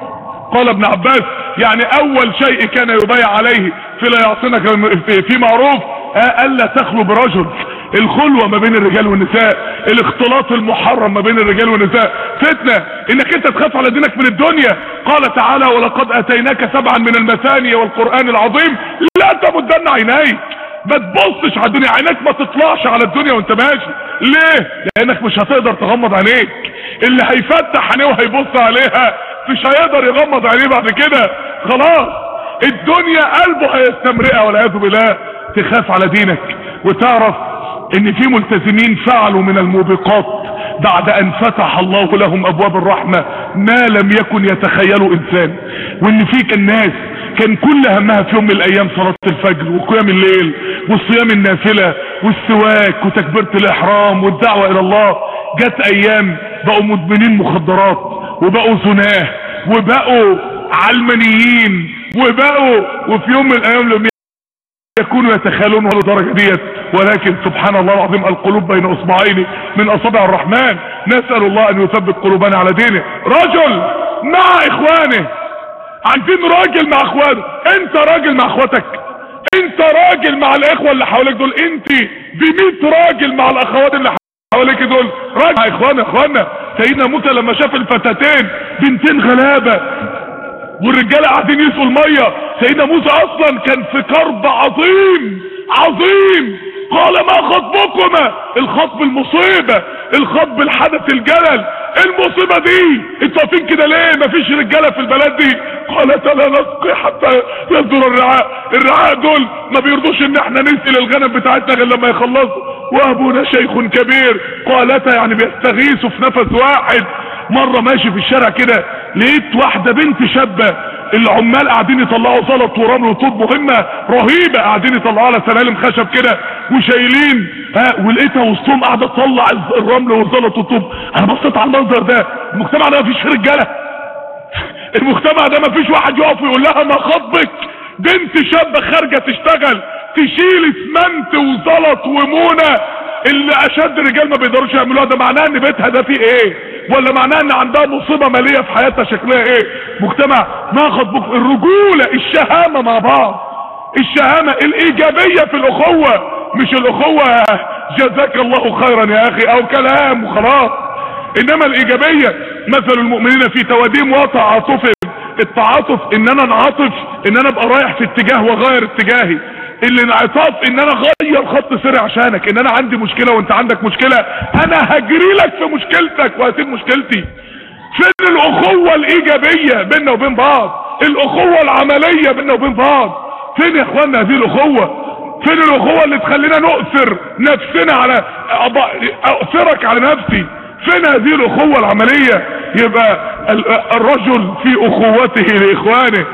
قال ابن عباس يعني اول شيء كان يبايع عليه في لا يعصينك في معروف الا تخلو برجل الخلوة ما بين الرجال والنساء الاختلاط المحرم ما بين الرجال والنساء فتنة انك انت تخاف على دينك من الدنيا قال تعالى ولقد اتيناك سبعا من المثاني والقرآن العظيم لا تمدن عينيك ما تبصش على الدنيا عينك ما تطلعش على الدنيا وانت ماشي ليه لانك مش هتقدر تغمض عينيك اللي هيفتح عينيه وهيبص عليها مش هيقدر يغمض عينيه بعد كده خلاص الدنيا قلبه هيستمرئها والعياذ بالله تخاف على دينك وتعرف ان في ملتزمين فعلوا من الموبقات بعد ان فتح الله لهم ابواب الرحمة ما لم يكن يتخيله انسان وان في كان ناس كان كل همها في يوم من الايام صلاة الفجر وقيام الليل والصيام النافلة والسواك وتكبيرة الاحرام والدعوة الى الله جت ايام بقوا مدمنين مخدرات وبقوا زناه وبقوا علمانيين وبقوا وفي يوم من الايام لم يكونوا يتخيلون هذه الدرجة ديت ولكن سبحان الله العظيم القلوب بين اصبعين من اصابع الرحمن نسأل الله ان يثبت قلوبنا على دينه رجل مع اخوانه عايزين راجل مع اخوانه انت راجل مع اخواتك انت راجل مع الاخوة اللي حواليك دول انت بميت راجل مع الاخوات اللي حواليك دول راجل مع اخوانا اخوانا سيدنا موسى لما شاف الفتاتين بنتين غلابة والرجالة قاعدين يسقوا المية سيدنا موسى اصلا كان في كرب عظيم عظيم قال ما خطبكما الخطب المصيبة الخطب الحدث الجلل المصيبة دي انتوا واقفين كده ليه مفيش رجالة في البلد دي قالت لا نسقي حتى يصدر الرعاء الرعاء دول ما بيرضوش ان احنا نسقي الغنم بتاعتنا غير لما يخلصوا وابونا شيخ كبير قالتا يعني بيستغيثوا في نفس واحد مرة ماشي في الشارع كده لقيت واحدة بنت شابة العمال قاعدين يطلعوا زلط ورمل وطوب مهمة رهيبة قاعدين يطلعوا على سلالم خشب كده وشايلين ها ولقيتها وسطهم قاعدة تطلع الرمل والزلط والطوب انا بصيت على المنظر ده المجتمع ده مفيش فيه رجالة المجتمع ده مفيش واحد يقف ويقول لها ما خطبك بنت شابة خارجة تشتغل تشيل اسمنت وزلط ومونة اللي اشد رجال ما بيقدروش يعملوها ده معناه ان بيتها ده فيه ايه ولا معناه ان عندها مصيبة مالية في حياتها شكلها ايه مجتمع ما خطبك الرجولة الشهامة مع بعض الشهامة الايجابية في الاخوة مش الاخوة جزاك الله خيرا يا اخي او كلام وخلاص انما الايجابية مثل المؤمنين في تواديم وتعاطف التعاطف ان انا انعطف ان انا ابقى رايح في اتجاه واغير اتجاهي الانعطاف ان انا اغير خط سيري عشانك ان انا عندي مشكلة وانت عندك مشكلة انا هجري لك في مشكلتك وهسيب مشكلتي فين الاخوة الايجابية بيننا وبين بعض الاخوة العملية بيننا وبين بعض فين يا اخوانا هذه الاخوة فين الاخوة اللي تخلينا نؤثر نفسنا على اؤثرك على نفسي فين هذه الاخوة العملية يبقى الرجل في اخوته لاخوانه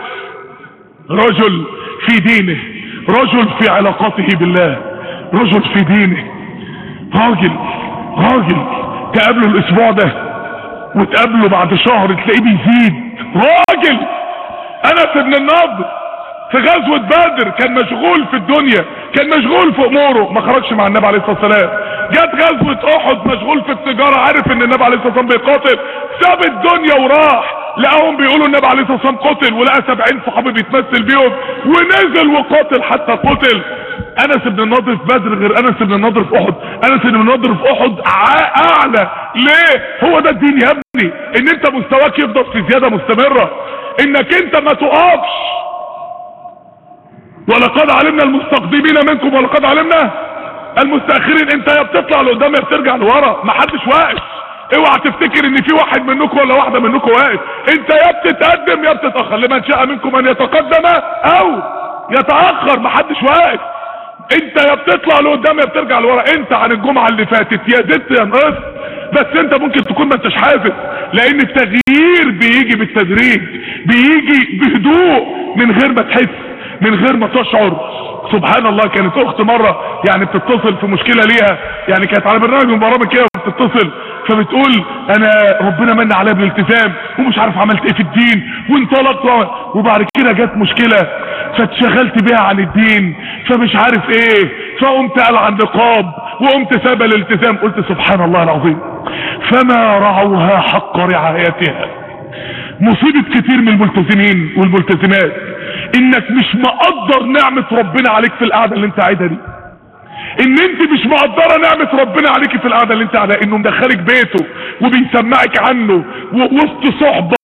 رجل في دينه رجل في علاقاته بالله رجل في دينه راجل راجل تقابله الاسبوع ده وتقابله بعد شهر تلاقيه بيزيد راجل انس بن النضر في غزوة بدر كان مشغول في الدنيا كان مشغول في اموره ما خرجش مع النبي عليه الصلاة والسلام جت غزوة احد مشغول في التجارة عارف ان النبي عليه الصلاة والسلام بيقاتل ساب الدنيا وراح لقاهم بيقولوا النبي عليه الصلاة والسلام قتل ولقى سبعين صحابي بيتمثل بيهم ونزل وقاتل حتى قتل انس بن النضر في بدر غير انس بن النضر في احد انس بن النضر في احد اعلى ليه هو ده الدين يا ابني ان انت مستواك يفضل في زيادة مستمرة انك انت ما تقفش ولقد علمنا المستقدمين منكم ولقد علمنا المستاخرين انت يا بتطلع لقدام يا بترجع لورا ما حدش واقف اوعى تفتكر ان في واحد منكم ولا واحده منكم واقف انت يا بتتقدم يا بتتاخر لمن شاء منكم ان يتقدم او يتاخر ما حدش واقف انت يا بتطلع لقدام يا بترجع لورا انت عن الجمعه اللي فاتت يا زدت يا نقصت بس انت ممكن تكون ما انتش حاسس لان التغيير بيجي بالتدريج بيجي بهدوء من غير ما تحس من غير ما تشعر سبحان الله كانت اخت مرة يعني بتتصل في مشكلة ليها يعني كانت على برنامج من برامج كده بتتصل فبتقول انا ربنا من عليا بالالتزام ومش عارف عملت ايه في الدين وانطلقت وبعد كده جت مشكلة فاتشغلت بيها عن الدين فمش عارف ايه فقمت قال عن نقاب وقمت ساب الالتزام قلت سبحان الله العظيم فما رعوها حق رعايتها مصيبة كتير من الملتزمين والملتزمات انك مش مقدر نعمة ربنا عليك في القعدة اللي انت قاعدها دي ان انت مش مقدرة نعمة ربنا عليك في القعدة اللي انت قاعدها انه مدخلك بيته وبيسمعك عنه ووسط صحبة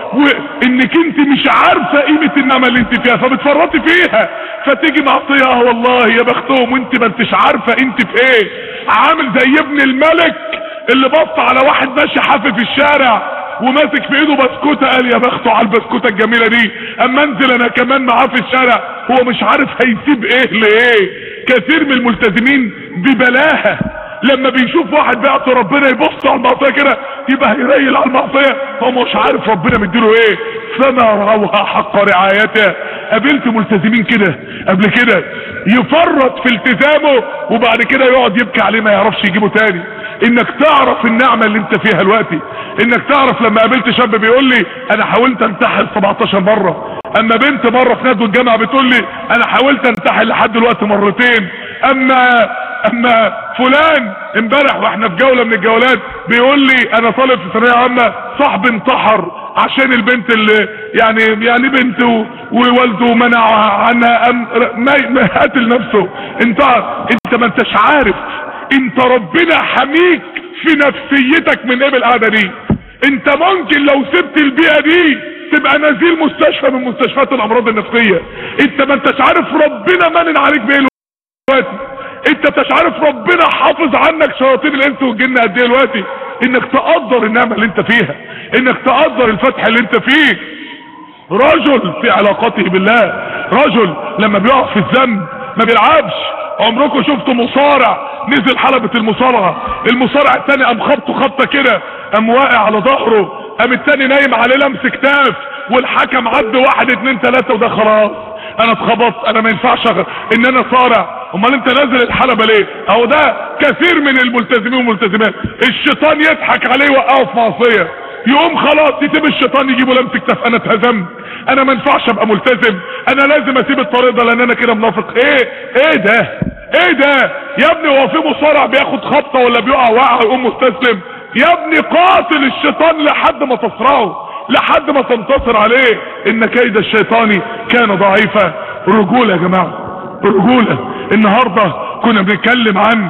وانك انت مش عارفة قيمة النعمة اللي انت فيها فبتفرطي فيها فتيجي معصيها والله يا بختهم وانت ما انتش عارفة انت في ايه عامل زي ابن الملك اللي بص على واحد ماشي حافي في الشارع وماسك في ايده بسكوتة قال يا بخته على البسكوتة الجميلة دي اما انزل انا كمان معاه في الشارع هو مش عارف هيسيب ايه لايه كثير من الملتزمين ببلاهة لما بيشوف واحد بيعصي ربنا يبص على المعصية كده يبقى هيريل على المعصية هو مش عارف ربنا مديله ايه فما رعوها حق رعايتها قابلت ملتزمين كده قبل كده يفرط في التزامه وبعد كده يقعد يبكي عليه ما يعرفش يجيبه تاني انك تعرف النعمة اللي انت فيها دلوقتي انك تعرف لما قابلت شاب بيقول لي انا حاولت انتحل 17 مرة اما بنت مرة في ندوة الجامعة بتقول لي انا حاولت انتحل لحد دلوقتي مرتين اما اما فلان امبارح واحنا في جولة من الجولات بيقول لي انا طالب في ثانوية عامة صاحب انتحر عشان البنت اللي يعني يعني بنته ووالده منع عنها أم ما قتل نفسه انتحر انت ما انتش عارف انت ربنا حميك في نفسيتك من ايه بالقعده دي انت ممكن لو سبت البيئه دي تبقى نزيل مستشفى من مستشفيات الامراض النفسيه انت ما انتش عارف ربنا منن عليك بايه دلوقتي انت مش عارف ربنا حافظ عنك شياطين الانس والجن قد ايه دلوقتي انك تقدر النعمة اللي انت فيها انك تقدر الفتح اللي انت فيه رجل في علاقته بالله رجل لما بيقع في الذنب ما بيلعبش عمركم شفتوا مصارع نزل حلبة المصارعة المصارع التاني قام خبطه خبطة كده قام واقع على ظهره قام التاني نايم عليه لمس كتاف والحكم عد واحد اتنين تلاتة وده خلاص انا اتخبطت انا ما ينفعش أغ- ان انا صارع امال انت نازل الحلبة ليه اهو ده كثير من الملتزمين والملتزمات الشيطان يضحك عليه يوقعه في معصية يقوم خلاص يسيب الشيطان يجيبه لمس كتاف انا اتهزمت انا ما ينفعش ابقى ملتزم انا لازم اسيب الطريق ده لان انا كده منافق ايه ايه ده ايه ده يا ابني هو في مصارع بياخد خبطه ولا بيقع وقع يقوم مستسلم يا ابني قاتل الشيطان لحد ما تصرعه لحد ما تنتصر عليه ان كيد الشيطان كان ضعيفا رجولة يا جماعة رجولة النهاردة كنا بنتكلم عن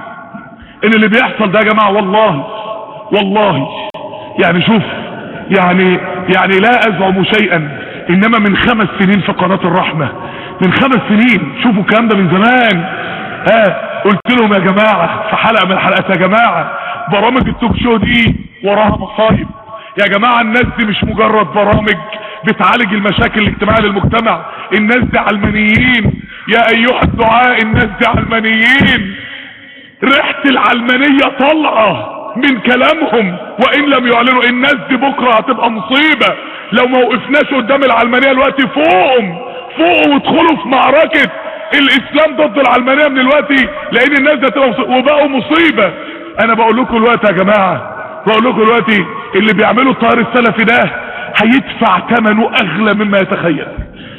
ان اللي بيحصل ده يا جماعة والله والله يعني شوف يعني يعني لا ازعم شيئا انما من خمس سنين في قناة الرحمة من خمس سنين شوفوا الكلام ده من زمان ها قلت لهم يا جماعة في حلقة من الحلقات يا جماعة برامج التوك شو دي وراها مصايب يا جماعة الناس دي مش مجرد برامج بتعالج المشاكل الاجتماعية للمجتمع الناس دي علمانيين يا ايها الدعاء الناس دي علمانيين ريحة العلمانية طالعة من كلامهم وان لم يعلنوا الناس دي بكرة هتبقى مصيبة لو ما وقفناش قدام العلمانية الوقت فوقهم فوقوا وادخلوا في معركة الاسلام ضد العلمانية من الوقت لان الناس دي هتبقى مصيبة وبقوا مصيبة انا بقول لكم الوقت يا جماعة بقول لكم دلوقتي اللي بيعملوا الطائر السلفي ده هيدفع ثمنه اغلى مما يتخيل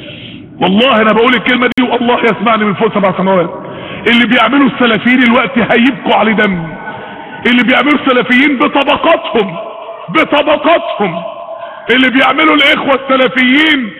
والله انا بقول الكلمة دي والله يسمعني من فوق سبع سماوات اللي بيعملوا السلفيين الوقت هيبكوا عليه دم اللي بيعملوا السلفيين بطبقاتهم بطبقاتهم اللي بيعملوا الاخوة السلفيين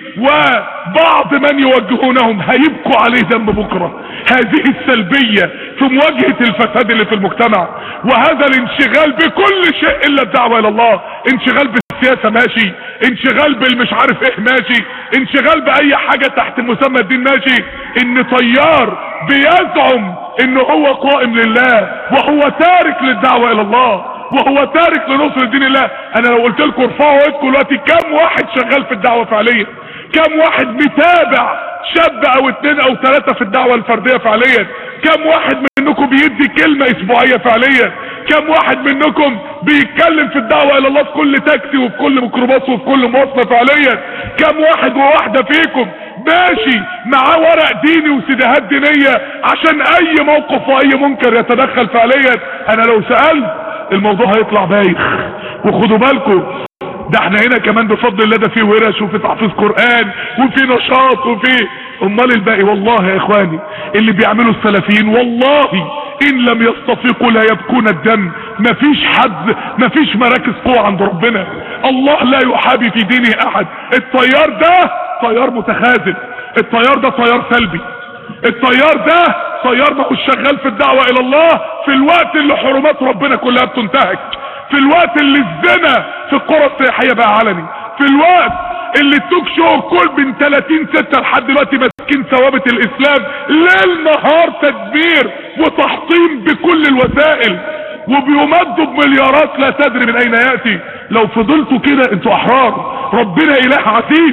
وبعض من يوجهونهم هيبكوا عليه دم بكرة هذه السلبية في مواجهة الفساد اللي في المجتمع وهذا الانشغال بكل شيء الا الدعوة الى الله انشغال بالسياسة ماشي انشغال بالمش عارف ايه ماشي انشغال باي حاجة تحت مسمى الدين ماشي ان طيار بيزعم ان هو قائم لله وهو تارك للدعوة الى الله وهو تارك لنصر دين الله انا لو قلت لكم ارفعوا ايدكم دلوقتي كم واحد شغال في الدعوة فعليا كم واحد متابع شاب او اتنين او تلاتة في الدعوة الفردية فعليا كم واحد منكم بيدي كلمة اسبوعية فعليا كم واحد منكم بيتكلم في الدعوة الى الله في كل تاكسي وفي كل ميكروباص وفي كل مواصلة فعليا كم واحد وواحدة فيكم ماشي معاه ورق ديني وسداهات دينية عشان اي موقف واي منكر يتدخل فعليا انا لو سألت الموضوع هيطلع بايخ وخدوا بالكم ده احنا هنا كمان بفضل الله ده في ورش وفي تحفيظ قرآن وفي نشاط وفي امال الباقي والله يا اخواني اللي بيعملوا السلفيين والله ان لم يستفيقوا لا يبكون الدم مفيش حد مفيش مراكز قوة عند ربنا الله لا يحابي في دينه احد الطيار ده طيار متخاذل الطيار ده طيار سلبي الطيار ده طيار ما هوش شغال في الدعوة الى الله في الوقت اللي حرمات ربنا كلها بتنتهك في الوقت اللي الزنا في القرى السياحية بقى علني في الوقت اللي التوك شو كل من 30 ستة لحد دلوقتي ماسكين ثوابت الاسلام ليل نهار تدبير وتحطيم بكل الوسائل وبيمدوا بمليارات لا تدري من اين ياتي لو فضلتوا كده انتوا احرار ربنا اله عتيد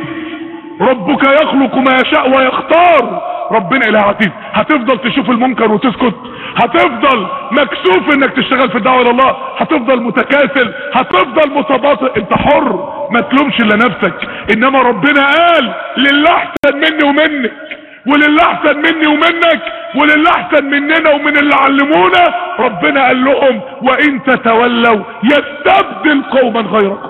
ربك يخلق ما يشاء ويختار ربنا اله عتيد هتفضل تشوف المنكر وتسكت هتفضل مكسوف انك تشتغل في الدعوه الى الله هتفضل متكاسل هتفضل متباطئ انت حر ما تلومش الا نفسك انما ربنا قال لله احسن مني ومنك ولله احسن مني ومنك ولله احسن مننا ومن اللي علمونا ربنا قال لهم وان تتولوا يستبدل قوما غيركم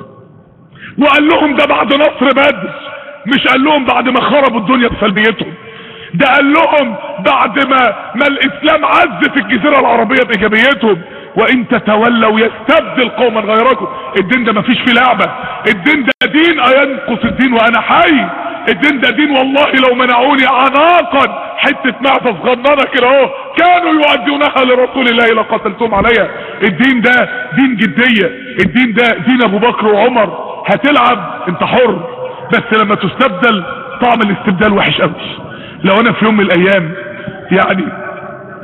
وقال لهم ده بعد نصر بدر مش قال لهم بعد ما خربوا الدنيا بسلبيتهم ده قال لهم بعد ما ما الاسلام عز في الجزيرة العربية بايجابيتهم وان تتولوا يستبدل قوما غيركم الدين ده مفيش فيه لعبة الدين ده دين اينقص الدين وانا حي الدين ده دين والله لو منعوني عناقا حتة معزة صغننة كده اهو كانوا يؤدونها لرسول الله لقتلتم عليها الدين ده دين جدية الدين ده دين ابو بكر وعمر هتلعب انت حر بس لما تستبدل طعم الاستبدال وحش قوي لو انا في يوم من الايام يعني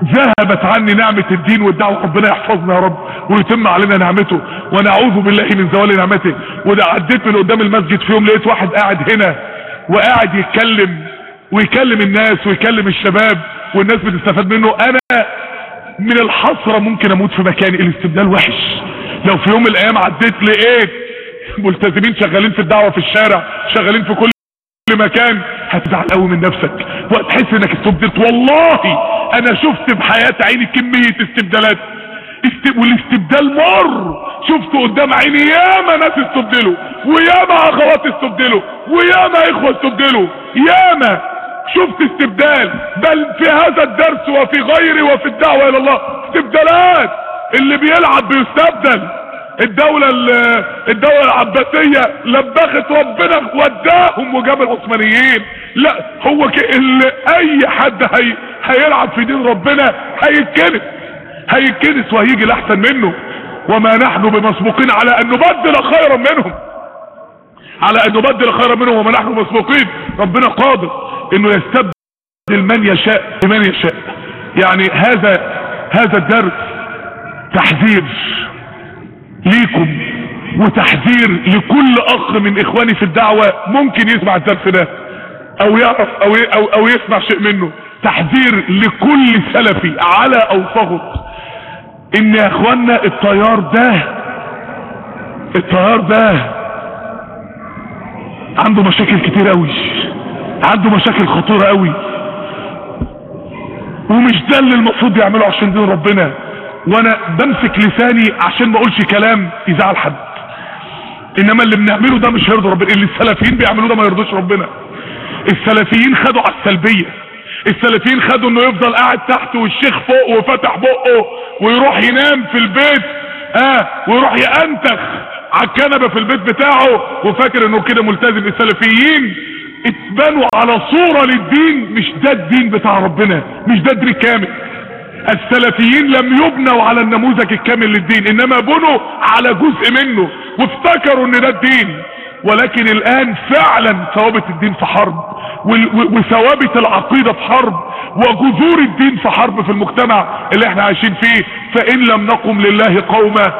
ذهبت عني نعمة الدين والدعوة ربنا يحفظنا يا رب ويتم علينا نعمته ونعوذ بالله من زوال نعمته وده عديت من قدام المسجد في يوم لقيت واحد قاعد هنا وقاعد يتكلم ويكلم الناس ويكلم الشباب والناس بتستفاد منه انا من الحسرة ممكن اموت في مكاني الاستبدال وحش لو في يوم من الايام عديت لقيت ملتزمين شغالين في الدعوة في الشارع شغالين في كل مكان هتزعل قوي من نفسك وهتحس انك استبدلت والله انا شفت بحياة عيني كمية استبدالات است... والاستبدال مر شفت قدام عيني ياما ناس استبدلوا وياما اخوات استبدلوا وياما اخوة استبدلوا ياما شفت استبدال بل في هذا الدرس وفي غيره وفي الدعوة الى الله استبدالات اللي بيلعب بيستبدل الدولة الدولة العباسية لبخت ربنا وداهم وجاب العثمانيين لا هو اللي اي حد هي هيلعب في دين ربنا هيتكنس هيتكنس وهيجي الاحسن منه وما نحن بمسبوقين على ان نبدل خيرا منهم على ان نبدل خيرا منهم وما نحن مسبوقين ربنا قادر انه يستبدل من يشاء بمن يشاء يعني هذا هذا الدرس تحذير ليكم وتحذير لكل اخ من اخواني في الدعوة ممكن يسمع الدرس ده او يعرف او, أو, أو يسمع شيء منه تحذير لكل سلفي على او فغط ان يا اخوانا التيار ده التيار ده عنده مشاكل كتير قوي عنده مشاكل خطيرة قوي ومش ده اللي المفروض يعمله عشان دين ربنا وانا بمسك لساني عشان ما اقولش كلام يزعل حد انما اللي بنعمله ده مش هيرضي ربنا اللي السلفيين بيعملوه ده ما يرضيش ربنا السلفيين خدوا على السلبية السلفيين خدوا انه يفضل قاعد تحت والشيخ فوق وفتح بقه ويروح ينام في البيت اه ويروح ينتخ على الكنبه في البيت بتاعه وفاكر انه كده ملتزم السلفيين اتبنوا على صورة للدين مش ده الدين بتاع ربنا مش ده الدين الكامل السلفيين لم يبنوا على النموذج الكامل للدين انما بنوا على جزء منه وافتكروا ان ده الدين ولكن الان فعلا ثوابت الدين في حرب وثوابت العقيدة في حرب وجذور الدين في حرب في المجتمع اللي احنا عايشين فيه فان لم نقم لله قوما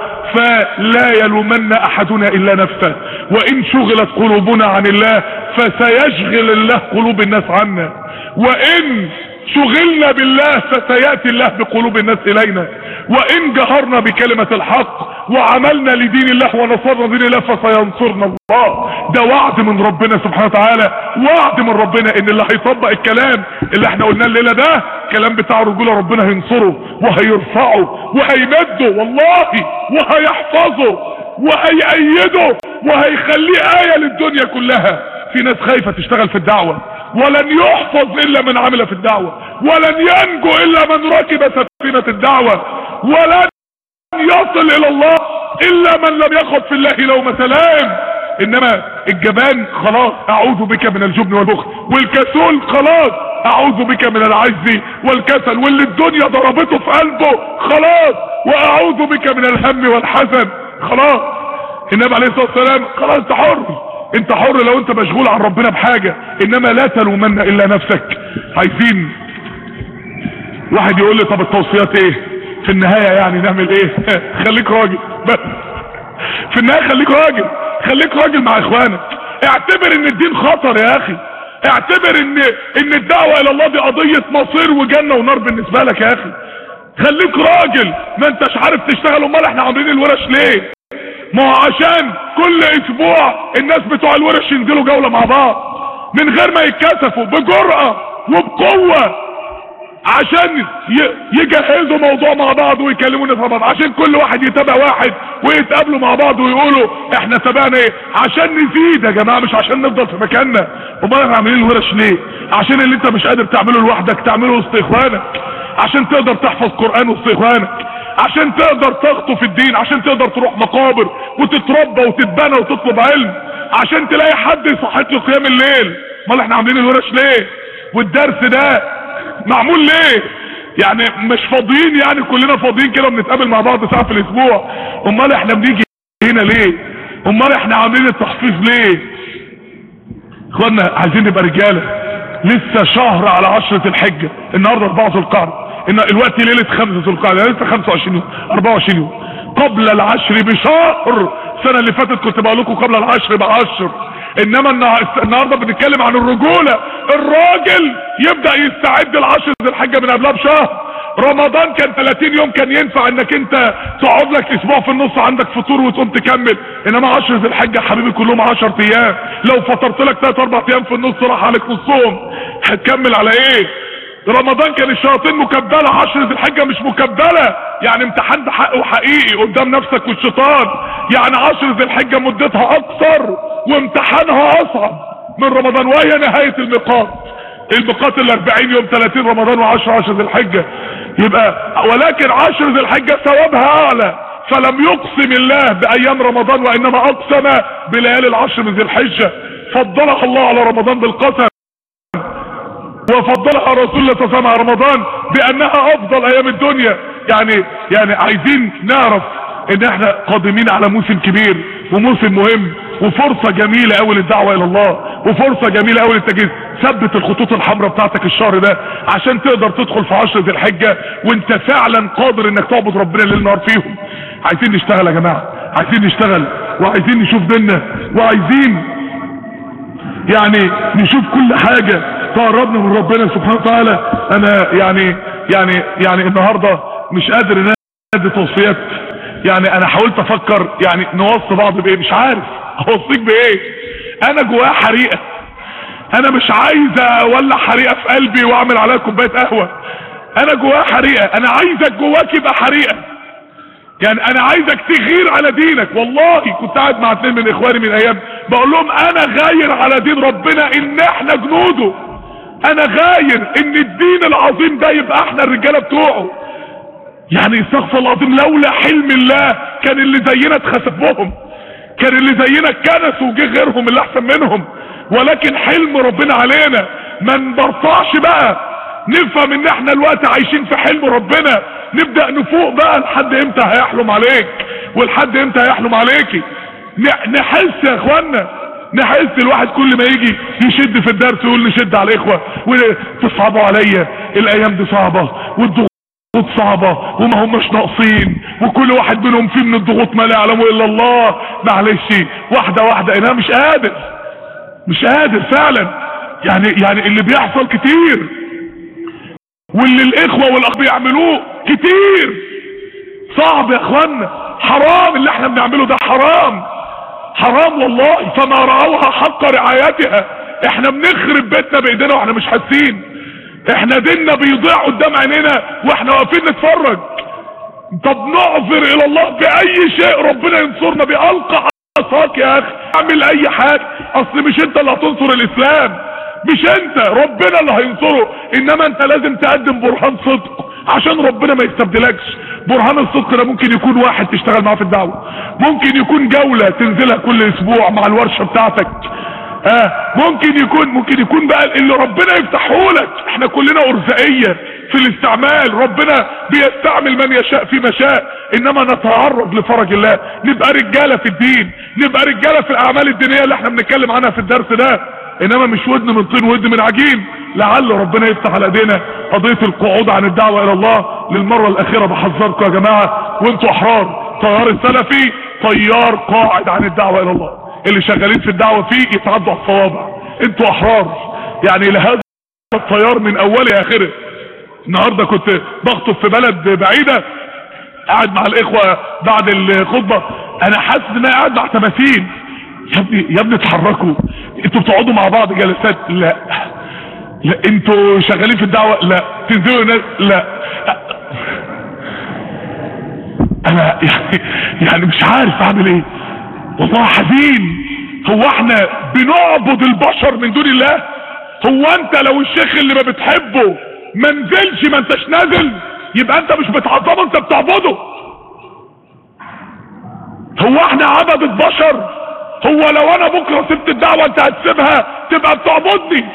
فلا يلومن احدنا الا نفسه وان شغلت قلوبنا عن الله فسيشغل الله قلوب الناس عنا وان شغلنا بالله فسيأتي الله بقلوب الناس الينا وان جهرنا بكلمة الحق وعملنا لدين الله ونصرنا دين الله فسينصرنا الله ده وعد من ربنا سبحانه وتعالى وعد من ربنا ان اللي هيطبق الكلام اللي احنا قلناه الليلة ده كلام بتاع رجولة ربنا هينصره وهيرفعه وهيمده والله وهيحفظه وهيأيده وهيخليه آية للدنيا كلها في ناس خايفة تشتغل في الدعوة ولن يحفظ الا من عمل في الدعوة ولن ينجو الا من ركب سفينة الدعوة ولن يصل الى الله الا من لم يخط في الله لوم سلام انما الجبان خلاص اعوذ بك من الجبن والبخل والكسول خلاص اعوذ بك من العجز والكسل واللي الدنيا ضربته في قلبه خلاص واعوذ بك من الهم والحزن خلاص النبي عليه الصلاة والسلام خلاص انت حر انت حر لو انت مشغول عن ربنا بحاجة انما لا تلومن الا نفسك عايزين واحد يقول لي طب التوصيات ايه في النهاية يعني نعمل ايه خليك راجل بس في النهاية خليك راجل خليك راجل مع اخوانك اعتبر ان الدين خطر يا اخي اعتبر ان ان الدعوة الى الله دي قضية مصير وجنة ونار بالنسبة لك يا اخي خليك راجل ما انتش عارف تشتغل امال احنا عاملين الورش ليه ما هو عشان كل اسبوع الناس بتوع الورش ينزلوا جولة مع بعض من غير ما يتكسفوا بجرأة وبقوة عشان يجهزوا موضوع مع بعض ويكلموا الناس مع بعض عشان كل واحد يتابع واحد ويتقابلوا مع بعض ويقولوا احنا تابعنا ايه عشان نزيد يا جماعه مش عشان نفضل في مكاننا امال احنا عاملين الورش ليه عشان اللي انت مش قادر تعمله لوحدك تعمله وسط اخوانك عشان تقدر تحفظ قران وسط اخوانك عشان تقدر تخطف الدين عشان تقدر تروح مقابر وتتربى وتتبنى وتطلب علم عشان تلاقي حد يصحيك لقيام الليل امال احنا عاملين الورش ليه والدرس ده معمول ليه يعني مش فاضيين يعني كلنا فاضيين كده بنتقابل مع بعض ساعه في الاسبوع امال احنا بنيجي هنا ليه امال احنا عاملين التحفيظ ليه اخوانا عايزين نبقى رجاله لسه شهر على عشرة الحجة النهاردة اربعة ذو القعدة ان الوقت ليله خمسة ذو القعده لسه 25 يوم 24 يوم قبل العشر بشهر السنه اللي فاتت كنت بقول لكم قبل العشر بعشر انما النها- النهارده بنتكلم عن الرجوله الراجل يبدا يستعد العشر ذي الحجه من قبلها بشهر رمضان كان 30 يوم كان ينفع انك انت تقعد لك اسبوع في النص عندك فطور وتقوم تكمل انما 10 ذي الحجه يا حبيبي كلهم 10 ايام لو فطرت لك 3 4 ايام في النص راح عليك نصهم هتكمل على ايه رمضان كان الشياطين مكبله 10 ذي الحجه مش مكبله يعني امتحان بحق وحقيقي قدام نفسك والشيطان يعني 10 ذي الحجه مدتها اكثر وامتحانها اصعب من رمضان وهي نهايه الميقات الميقات ال 40 يوم 30 رمضان و10 10 ذي الحجه يبقى ولكن 10 ذي الحجه ثوابها اعلى فلم يقسم الله بايام رمضان وانما اقسم بليالي العشر من ذي الحجه فضلها الله على رمضان بالقسم وفضلها رسول الله صلى الله عليه وسلم على رمضان بانها افضل ايام الدنيا يعني يعني عايزين نعرف ان احنا قادمين على موسم كبير وموسم مهم وفرصة جميلة قوي للدعوة الى الله وفرصة جميلة قوي للتجهيز ثبت الخطوط الحمراء بتاعتك الشهر ده عشان تقدر تدخل في عشر ذي الحجة وانت فعلا قادر انك تعبد ربنا ليل نهار فيهم عايزين نشتغل يا جماعة عايزين نشتغل وعايزين نشوف ديننا وعايزين يعني نشوف كل حاجة تقربنا من ربنا سبحانه وتعالى انا يعني يعني يعني النهاردة مش قادر ان انا ادي توصيات يعني انا حاولت افكر يعني نوصي بعض بايه مش عارف اوصيك بايه انا جوايا حريقة انا مش عايز اولع حريقة في قلبي واعمل عليها كوباية قهوة انا جوايا حريقة انا عايزك جواك يبقى حريقة يعني انا عايزك تغير على دينك والله كنت قاعد مع اتنين من اخواني من ايام بقول لهم انا غاير على دين ربنا ان احنا جنوده انا غاير ان الدين العظيم ده يبقى احنا الرجاله بتوعه يعني استغفر الله العظيم لولا حلم الله كان اللي زينا اتخسف بهم كان اللي زينا اتكنسوا وجه غيرهم اللي احسن منهم ولكن حلم ربنا علينا ما نبرطعش بقى نفهم ان احنا الوقت عايشين في حلم ربنا نبدأ نفوق بقى لحد امتى هيحلم عليك ولحد امتى هيحلم عليكي ن- نحس يا اخوانا نحس الواحد كل ما يجي يشد في الدرس يقول نشد على الاخوة وتصعبوا عليا الايام دي صعبة والضغوط ضغوط صعبة وما هماش ناقصين وكل واحد منهم فيه من الضغوط ما لا يعلمه الا الله معلش واحدة واحدة انا مش قادر مش قادر فعلا يعني يعني اللي بيحصل كتير واللي الاخوة والاخ بيعملوه كتير صعب يا اخوانا حرام اللي احنا بنعمله ده حرام حرام والله فما رعوها حق رعايتها احنا بنخرب بيتنا بايدينا واحنا مش حاسين احنا ديننا بيضيع قدام عينينا واحنا واقفين نتفرج طب نعذر الى الله باي شيء ربنا ينصرنا بألقى عصاك يا اخي اعمل اي حاجة اصل مش انت اللي هتنصر الاسلام مش انت ربنا اللي هينصره انما انت لازم تقدم برهان صدق عشان ربنا ما يستبدلكش برهان الصدق ده ممكن يكون واحد تشتغل معاه في الدعوة ممكن يكون جولة تنزلها كل اسبوع مع الورشة بتاعتك اه ممكن يكون ممكن يكون بقى اللي ربنا يفتحه لك احنا كلنا ارزاقيه في الاستعمال ربنا بيستعمل من يشاء في مشاء انما نتعرض لفرج الله نبقى رجاله في الدين نبقى رجاله في الاعمال الدينيه اللي احنا بنتكلم عنها في الدرس ده انما مش ودن من طين ودن من عجين لعل ربنا يفتح على ايدينا قضيه القعود عن الدعوه الى الله للمره الاخيره بحذركم يا جماعه وانتوا احرار طيار السلفي طيار قاعد عن الدعوه الى الله اللي شغالين في الدعوة فيه يتعدوا على الصوابع انتوا احرار يعني لهذا الطيار من اوله لاخره النهاردة كنت بخطب في بلد بعيدة قاعد مع الاخوة بعد الخطبة انا حاسس ان انا قاعد مع تماثيل يا ابني يا ابني اتحركوا انتوا بتقعدوا مع بعض جلسات لا لا انتوا شغالين في الدعوة لا تنزلوا الناس لا انا يعني يعني مش عارف اعمل ايه والله حزين هو احنا بنعبد البشر من دون الله هو انت لو الشيخ اللي ما بتحبه ما نزلش ما انتش نازل يبقى انت مش بتعظمه انت بتعبده هو احنا عبدة بشر هو لو انا بكره سبت الدعوه انت هتسيبها تبقى بتعبدني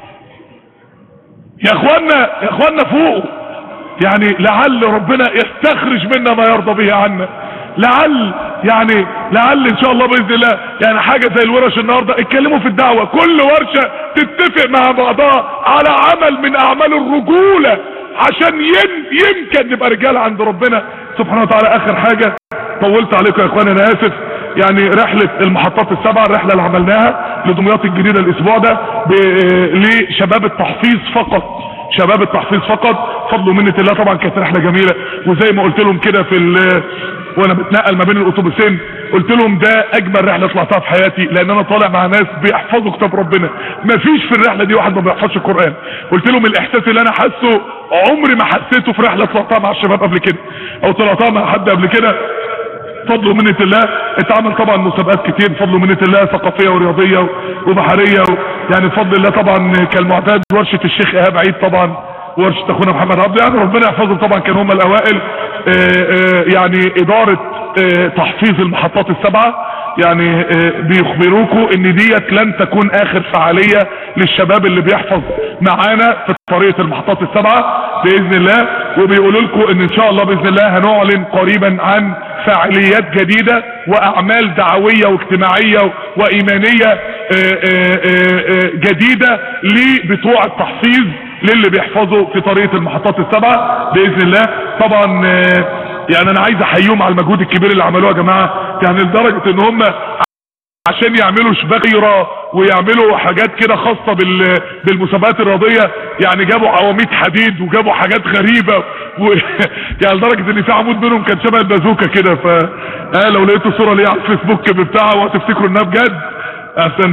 يا اخوانا يا اخوانا فوقوا يعني لعل ربنا يستخرج منا ما يرضى به عنا لعل يعني لعل ان شاء الله باذن الله يعني حاجه زي الورش النهارده اتكلموا في الدعوه كل ورشه تتفق مع بعضها على عمل من اعمال الرجوله عشان ين يمكن نبقى رجال عند ربنا سبحانه وتعالى اخر حاجة طولت عليكم يا اخواني انا اسف يعني رحلة المحطات السبعة الرحلة اللي عملناها لدمياط الجديدة الاسبوع ده ب- لشباب التحفيظ فقط شباب التحفيظ فقط فضل ومنة الله طبعا كانت رحلة جميلة وزي ما قلت لهم كده في ال- وانا بتنقل ما بين الاتوبيسين قلت لهم ده اجمل رحله طلعتها في حياتي لان انا طالع مع ناس بيحفظوا كتاب ربنا مفيش في الرحله دي واحد ما بيحفظش القران قلت لهم الاحساس اللي انا حاسه عمري ما حسيته في رحله طلعتها مع الشباب قبل كده او طلعتها مع حد قبل كده فضل ومنة الله اتعمل طبعا مسابقات كتير فضل ومنة الله ثقافية ورياضية وبحرية و... يعني بفضل الله طبعا كالمعتاد ورشة الشيخ ايهاب عيد طبعا ورشة اخونا محمد عبد يعني ربنا يحفظهم طبعا كانوا هم الاوائل آه، آه، يعني ادارة آه، تحفيظ المحطات السبعة يعني آه، بيخبروكم ان ديت لن تكون اخر فعالية للشباب اللي بيحفظ معانا في طريقة المحطات السبعة باذن الله وبيقولوا لكم ان ان شاء الله باذن الله هنعلن قريبا عن فعاليات جديدة واعمال دعوية واجتماعية وايمانية آه، آه، آه، آه، جديدة لبتوع التحفيظ للي بيحفظوا في طريقة المحطات السبعة باذن الله طبعا آه، يعني انا عايز احييهم على المجهود الكبير اللي عملوه يا جماعة يعني لدرجة ان هم عشان يعملوا شباغيرة ويعملوا حاجات كده خاصة بال... بالمسابقات الرياضية يعني جابوا عواميد حديد وجابوا حاجات غريبة و... يعني لدرجة ان في عمود منهم كان شبه البازوكة كده ف آه لو لقيتوا صورة ليه على الفيسبوك بتاعه وهتفتكروا انها بجد عشان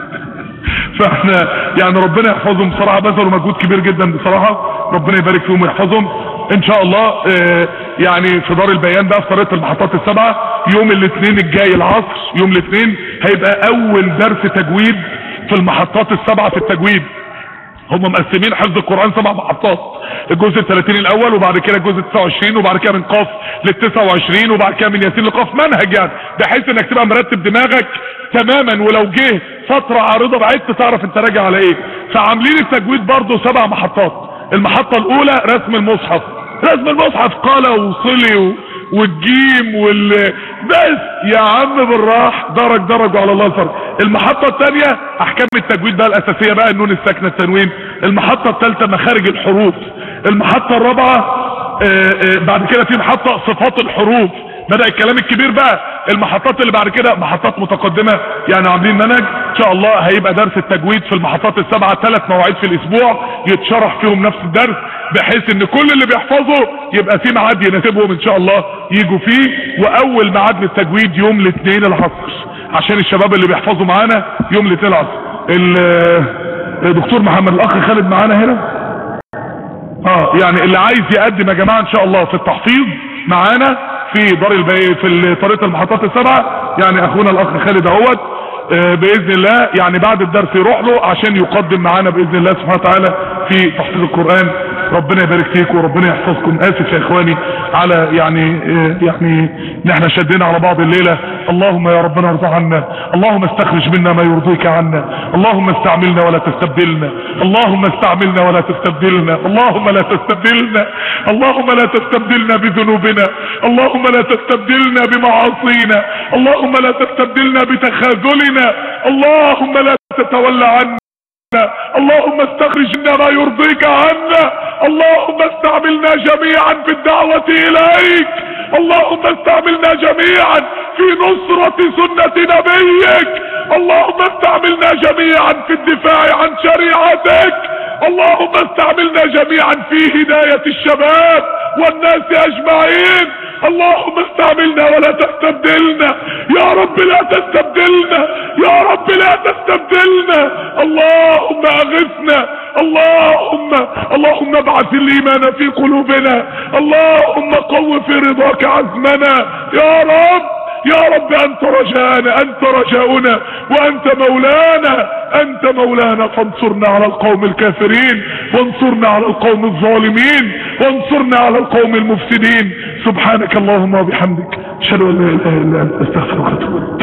فاحنا يعني ربنا يحفظهم بصراحة بذلوا مجهود كبير جدا بصراحة ربنا يبارك فيهم ويحفظهم ان شاء الله اه يعني في دار البيان بقى في طريقة المحطات السبعة يوم الاثنين الجاي العصر يوم الاثنين هيبقى اول درس تجويد في المحطات السبعة في التجويد هم مقسمين حفظ القرآن سبع محطات الجزء ال 30 الاول وبعد كده الجزء 29 وبعد كده من قاف لل 29 وبعد كده من ياسين لقاف منهج يعني بحيث انك تبقى مرتب دماغك تماما ولو جه فترة عارضة بعدت تعرف انت راجع على ايه فعاملين التجويد برضو سبع محطات المحطة الاولى رسم المصحف رسم المصحف قال وصلي و... والجيم وال بس يا عم بالراح درج درج على الله الفرق المحطة الثانية احكام التجويد بقى الاساسية بقى النون الساكنة التنوين المحطة الثالثة مخارج الحروف المحطة الرابعة آه، آه، بعد كده في محطة صفات الحروف بدأ الكلام الكبير بقى المحطات اللي بعد كده محطات متقدمة يعني عاملين منهج ان شاء الله هيبقى درس التجويد في المحطات السبعة ثلاث مواعيد في الاسبوع يتشرح فيهم نفس الدرس بحيث ان كل اللي بيحفظوا يبقى في ميعاد يناسبهم ان شاء الله يجوا فيه واول ميعاد للتجويد يوم الاثنين العصر عشان الشباب اللي بيحفظوا معانا يوم الاثنين العصر الدكتور محمد الاخ خالد معانا هنا اه يعني اللي عايز يقدم يا جماعه ان شاء الله في التحفيظ معانا في دار البي في طريقه المحطات السبعه يعني اخونا الاخ خالد اهوت آه، باذن الله يعني بعد الدرس يروح له عشان يقدم معانا باذن الله سبحانه وتعالى في تحفيظ القران ربنا يبارك فيكم وربنا يحفظكم اسف يا اخواني على يعني آه، يعني ان احنا شدينا على بعض الليله اللهم يا ربنا ارضى عنا اللهم استخرج منا ما يرضيك عنا اللهم استعملنا ولا تستبدلنا اللهم استعملنا ولا تستبدلنا اللهم لا تستبدلنا اللهم لا تستبدلنا بذنوبنا اللهم لا تستبدلنا بمعاصينا اللهم لا تستبدلنا بتخاذلنا اللهم لا تتولى عنا اللهم استخرج لنا ما يرضيك عنا اللهم استعملنا جميعا في الدعوة اليك اللهم استعملنا جميعا في نصرة سنة نبيك اللهم استعملنا جميعا في الدفاع عن شريعتك اللهم استعملنا جميعا في هداية الشباب والناس اجمعين اللهم استعملنا ولا تستبدلنا يا رب لا تستبدلنا يا رب لا تستبدلنا اللهم اغثنا اللهم اللهم ابعث الايمان في قلوبنا اللهم قو في رضاك عزمنا يا رب يا رب انت رجاءنا انت رجاؤنا وانت مولانا انت مولانا فانصرنا على القوم الكافرين وانصرنا على القوم الظالمين وانصرنا على القوم المفسدين سبحانك اللهم وبحمدك اشهد ان لا اله الا انت استغفرك واتوب اليك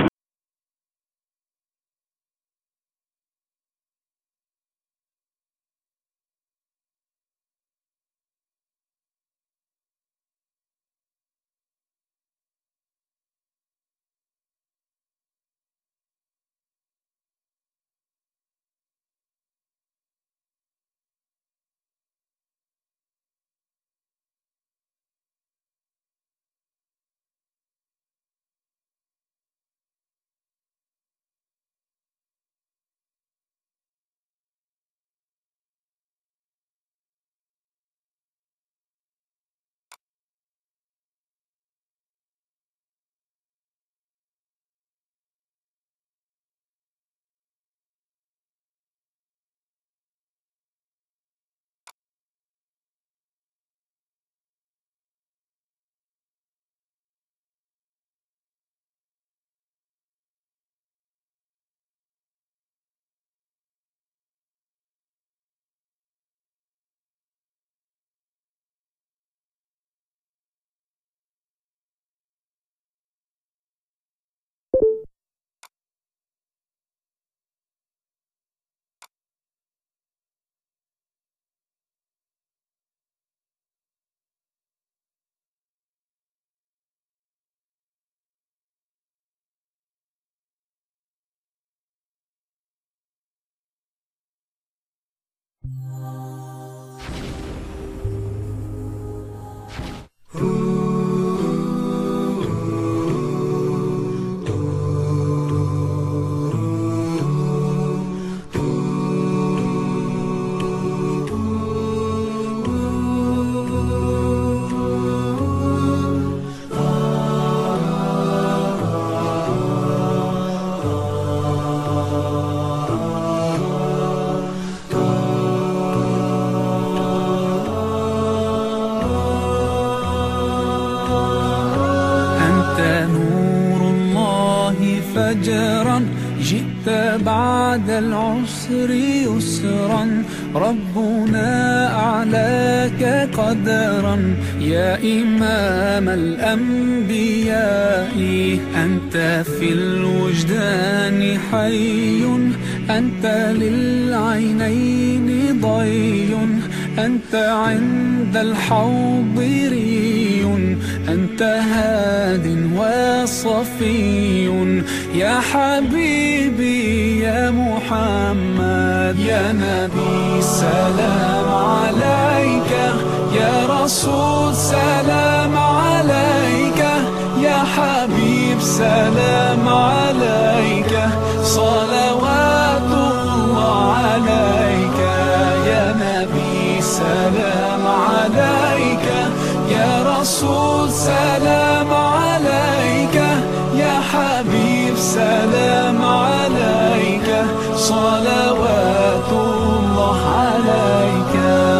أنت نور الله فجرا جئت بعد العسر يسرا ربنا أعلاك قدرا يا إمام الأنبياء أنت في الوجدان حي أنت للعينين ضي أنت عند الحوض ري أنت هاد وصفي يا حبيبي يا محمد يا نبي سلام عليك يا رسول سلام عليك يا حبيب سلام عليك صلوات الله عليك يا نبي سلام عليك يا رسول سلام عليك يا حبيب سلام عليك صلوات الله عليك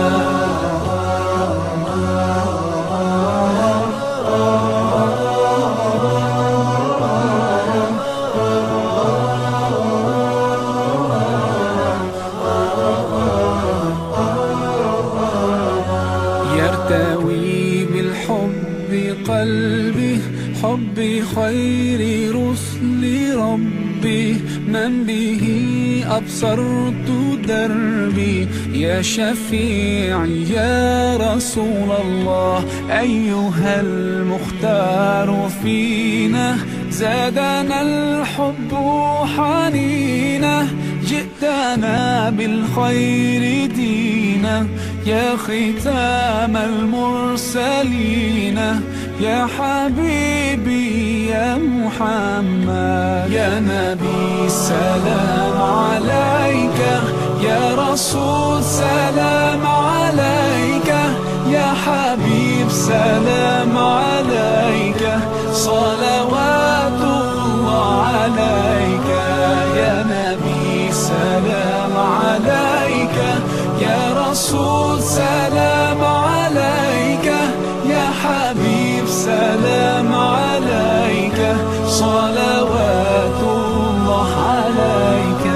يرتوي بالحب قلبي حب خير رسل ربي من به أبصرت دربي يا شفيعي يا رسول الله أيها المختار فينا زادنا الحب حنينا جئتنا بالخير دينا يا ختام المرسلين يا حبيبي يا محمد يا نبي سلام عليك يا رسول سلام عليك يا حبيب سلام عليك صلوات الله عليك يا نبي سلام عليك يا رسول سلام عليك يا حبيب سلام عليك صلوات الله عليك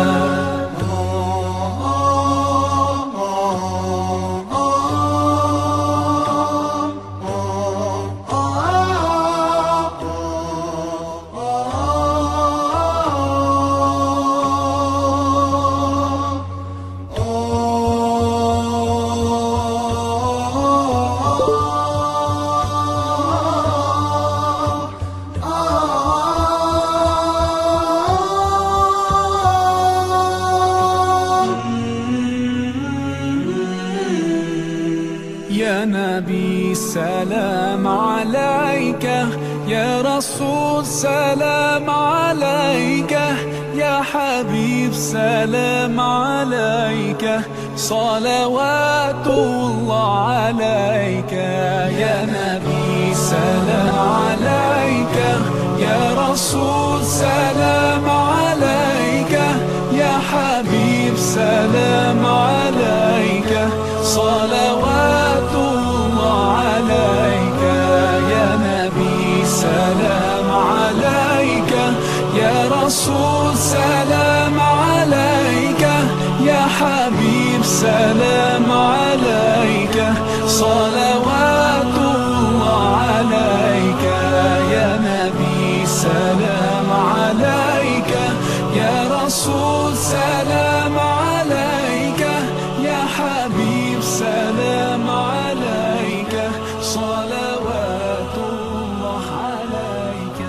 يا نبي سلام عليك يا رسول سلام عليك يا حبيب سلام عليك صلوات الله عليك يا نبي سلام عليك يا رسول سلام عليك يا حبيب سلام عليك صلوات الله عليك يا نبي سلام عليك يا رسول سلام عليك يا حبيب سلام عليك صلوات الله عليك يا نبي سلام عليك يا رسول سلام عليك يا حبيب سلام عليك صلوات الله عليك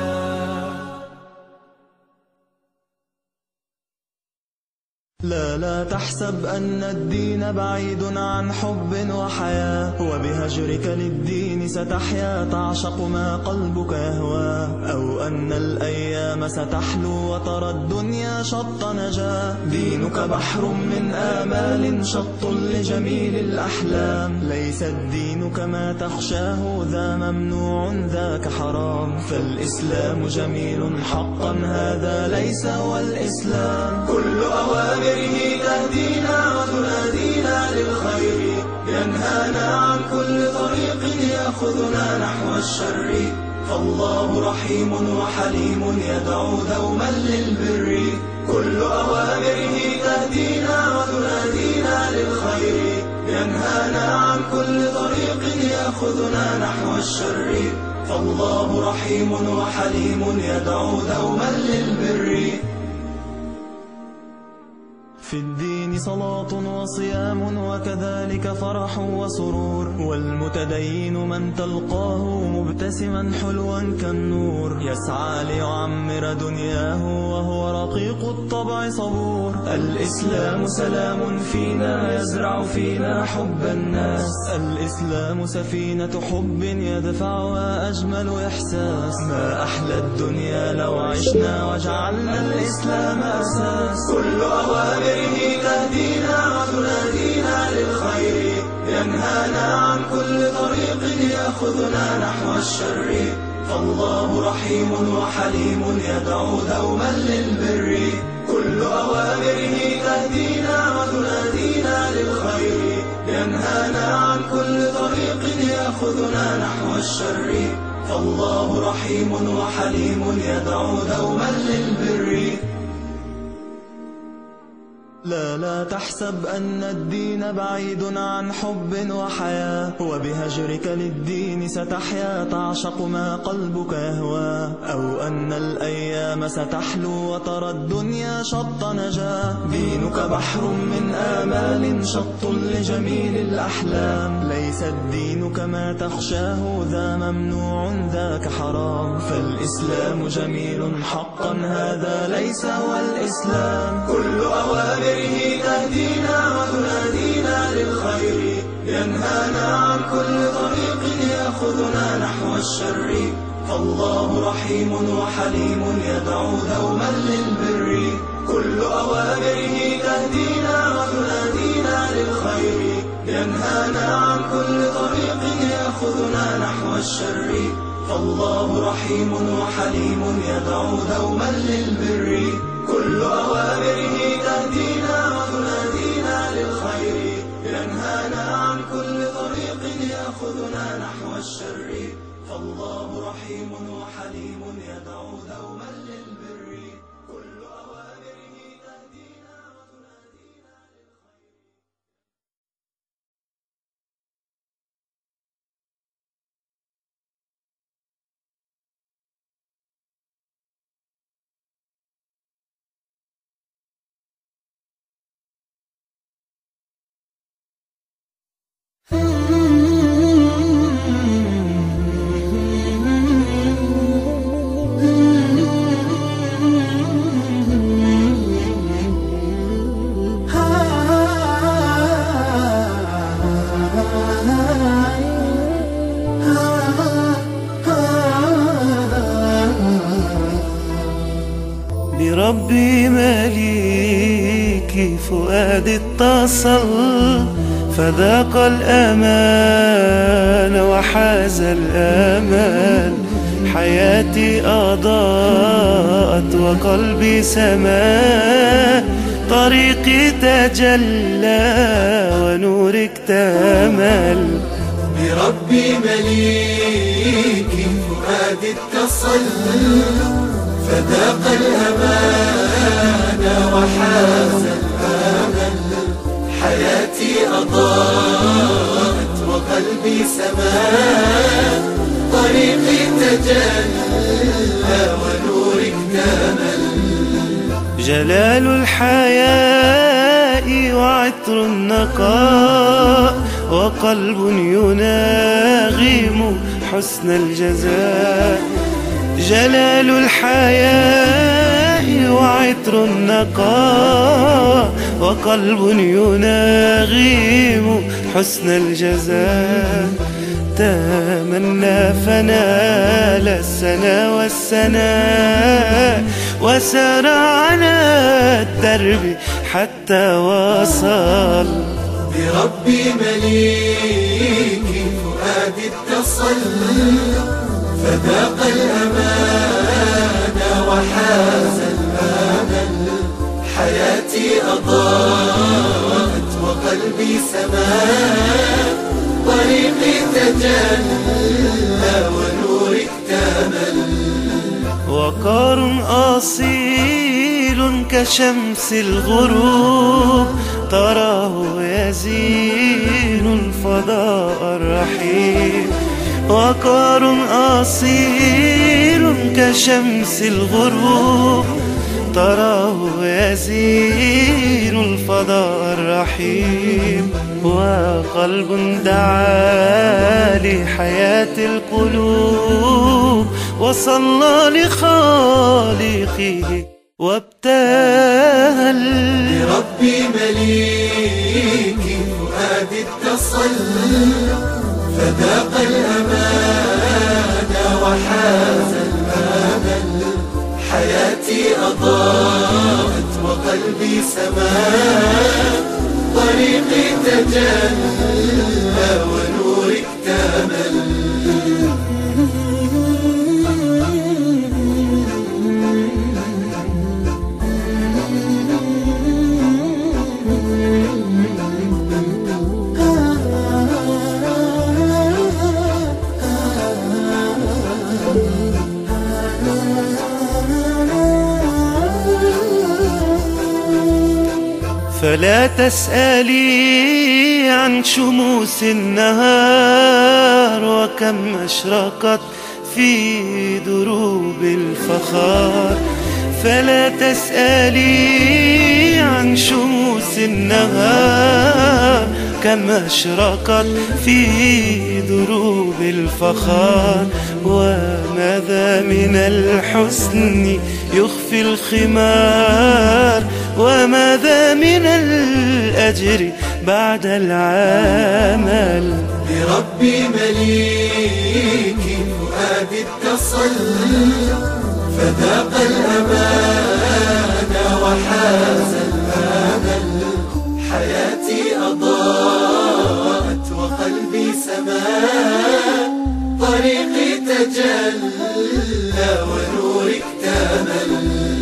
لا لا تحسب تحسب أن الدين بعيد عن حب وحياة وبهجرك للدين ستحيا تعشق ما قلبك يهوى أو أن الأيام ستحلو وترى الدنيا شط نجاة دينك بحر من آمال شط لجميل الأحلام ليس الدين كما تخشاه ذا ممنوع ذاك حرام فالإسلام جميل حقا هذا ليس هو الإسلام كل أوامره تهدينا وتنادينا للخير ينهانا عن كل طريق يأخذنا نحو الشر فالله رحيم وحليم يدعو دوما للبر كل أوامره تهدينا وتنادينا للخير ينهانا عن كل طريق يأخذنا نحو الشر فالله رحيم وحليم يدعو دوما للبر في الدين صلاة وصيام وكذلك فرح وسرور والمتدين من تلقاه مبتسما حلوا كالنور يسعى ليعمر دنياه وهو رقيق الطبع صبور الإسلام سلام فينا يزرع فينا حب الناس الإسلام سفينة حب يدفعها أجمل إحساس ما أحلى الدنيا لو عشنا وجعلنا الإسلام أساس كل أوامره تهدينا وتنادينا للخير ينهانا عن كل طريق يأخذنا نحو الشر فالله رحيم وحليم يدعو دوما للبر كل أوامره تهدينا وتنادينا للخير ينهانا عن كل طريق يأخذنا نحو الشر فالله رحيم وحليم يدعو دوما للبر لا لا تحسب أن الدين بعيد عن حب وحياة وبهجرك للدين ستحيا تعشق ما قلبك يهوى أو أن الأيام ستحلو وترى الدنيا شط نجاة دينك بحر من آمال شط لجميل الأحلام ليس الدين كما تخشاه ذا ممنوع ذاك حرام فالإسلام جميل حقا هذا ليس هو الإسلام كل أوامره تهدينا وتنادينا للخير ينهانا عن كل طريق يأخذنا نحو الشر فالله رحيم وحليم يدعو دوما للبر كل أوامره تهدينا وتنادينا للخير ينهانا عن كل طريق يأخذنا نحو الشر فالله رحيم وحليم يدعو دوما للبر كل أوامره تهدينا وتنادينا للخير ينهانا عن كل طريق يأخذنا نحو الشر فالله رحيم وحليم يدعو دوما للبر كل أوامره تهدينا وتنادينا بربي مليكي فؤادي اتصل فذاق الأمان وحاز الأمان حياتي أضاءت وقلبي سما طريقي تجلى ونورك تمل بربي مليكي فؤادي اتصل فذاق الأمان وحاز الأمل حياتي أضاءت وقلبي سما طريقي تجلى ونورك كمل جلال الحياء وعطر النقاء وقلب يناغم حسن الجزاء جلال الحياء وعطر النقاء وقلب يناغم حسن الجزاء تمنى فنال السنا والسناء وسار على الدرب حتى وصل بربي مليك فؤادي اتصل فذاق الأمان وحاز الآمل حياتي أضاءت وقلبي سماء طريقي تجلى ونور اكتمل وقار أصيل كشمس الغروب تراه يزين الفضاء الرحيم وقار أصيل كشمس الغروب تراه يزين الفضاء الرحيم وقلب دعا لحياة القلوب وصلى لخالقه وابتهل بربي مليك فؤادي اتصل فذاق الأمان وحاز الآمل حياتي أضاءت وقلبي سماء طريقي تجلى ونور اكتمل فلا تسألي عن شموس النهار وكم أشرقت في دروب الفخار فلا تسألي عن شموس النهار كم أشرقت في دروب الفخار وماذا من الحسن يخفي الخمار وماذا من الأجر بعد العمل بربي مليك فؤادي اتصل فذاق الأمان وحاز الآمل حياتي أضاءت وقلبي سماء طريقي تجلى ونور اكتمل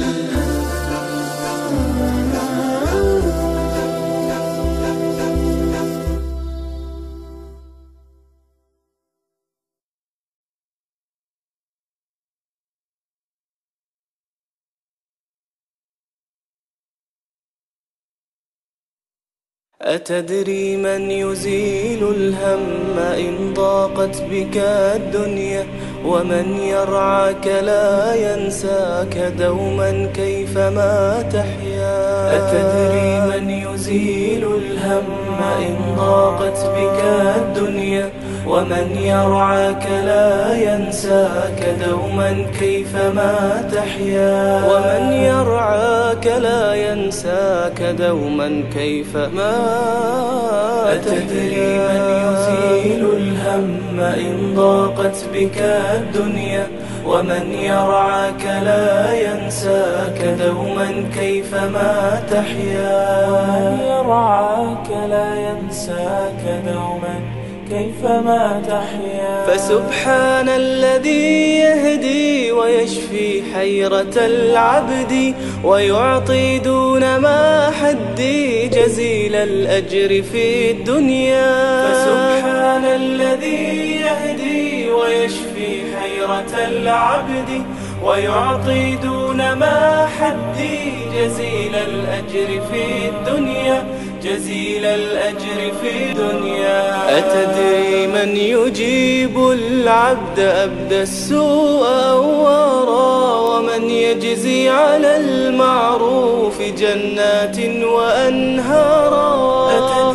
أتدري من يزيل الهم إن ضاقت بك الدنيا ومن يرعاك لا ينساك دوما كيفما تحيا أتدري من يزيل الهم إن ضاقت بك الدنيا ومن يرعاك لا ينساك دوما كيفما تحيا ومن يرعاك لا ينساك دوما كيفما أتدري من يزيل الهم إن ضاقت بك الدنيا ومن يرعاك لا ينساك دوما كيفما تحيا ومن يرعاك لا ينساك دوما كيفما تحيا فسبحان الذي يهدي ويشفي حيرة العبد ويعطي دون ما حدي جزيل الأجر في الدنيا فسبحان الذي يهدي ويشفي حيرة العبد ويعطي دون ما حدي جزيل الأجر في الدنيا جزيل الأجر في الدنيا أتدري من يجيب العبد أبدى السوء أورا ومن يجزي على المعروف جنات وأنهارا أتدري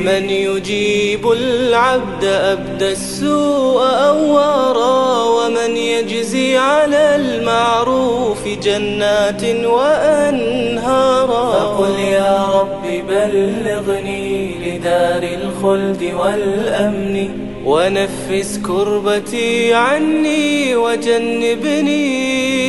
من يجيب العبد أبدى السوء أوارا ومن يجزي على المعروف جنات وأنهارا فقل يا رب بلغني لدار الخلد والأمن ونفس كربتي عني وجنبني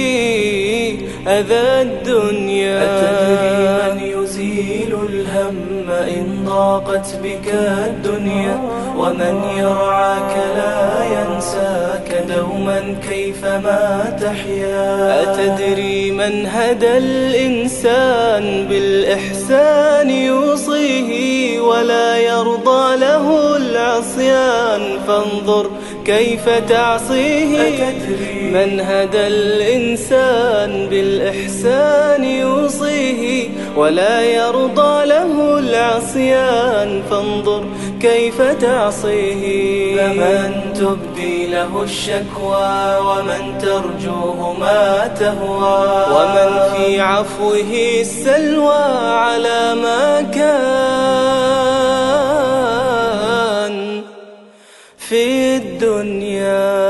أذى الدنيا أتدري من يزيل الهم إن ضاقت بك الدنيا ومن يرعاك لا ينساك دوما كيفما تحيا أتدري من هدى الإنسان بالإحسان يوصيه ولا يرضى له العصيان فانظر كيف تعصيه من هدى الإنسان بالإحسان يوصيه ولا يرضى له العصيان فانظر كيف تعصيه فمن تبدي له الشكوى ومن ترجوه ما تهوى ومن في عفوه السلوى على ما كان في الدنيا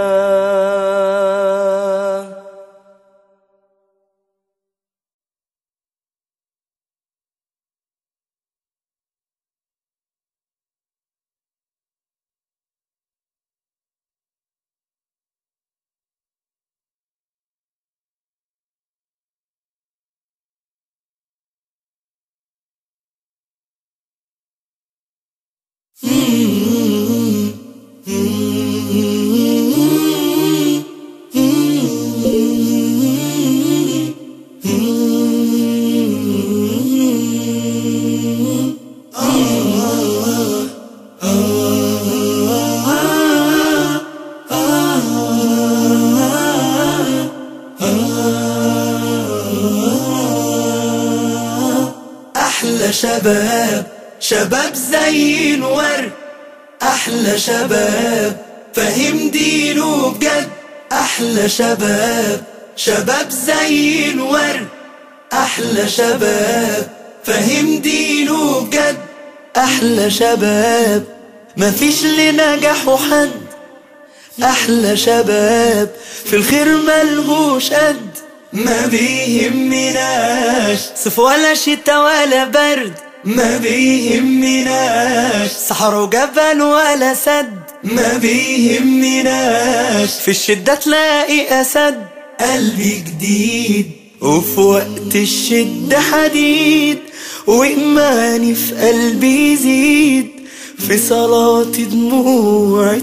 أحلى شباب شباب زي الورد أحلى شباب فهم دينه بجد أحلى شباب شباب زي الورد أحلى شباب فهم دينه بجد أحلى شباب مفيش لنجاحه حد أحلى شباب في الخير ملهوش قد ما بيهمناش صيف ولا شتا ولا برد ما بيهمناش صحر وجبل ولا سد ما بيهمناش في الشدة تلاقي أسد قلبي جديد وفي وقت الشدة حديد وإيماني في قلبي يزيد في صلاتي دموع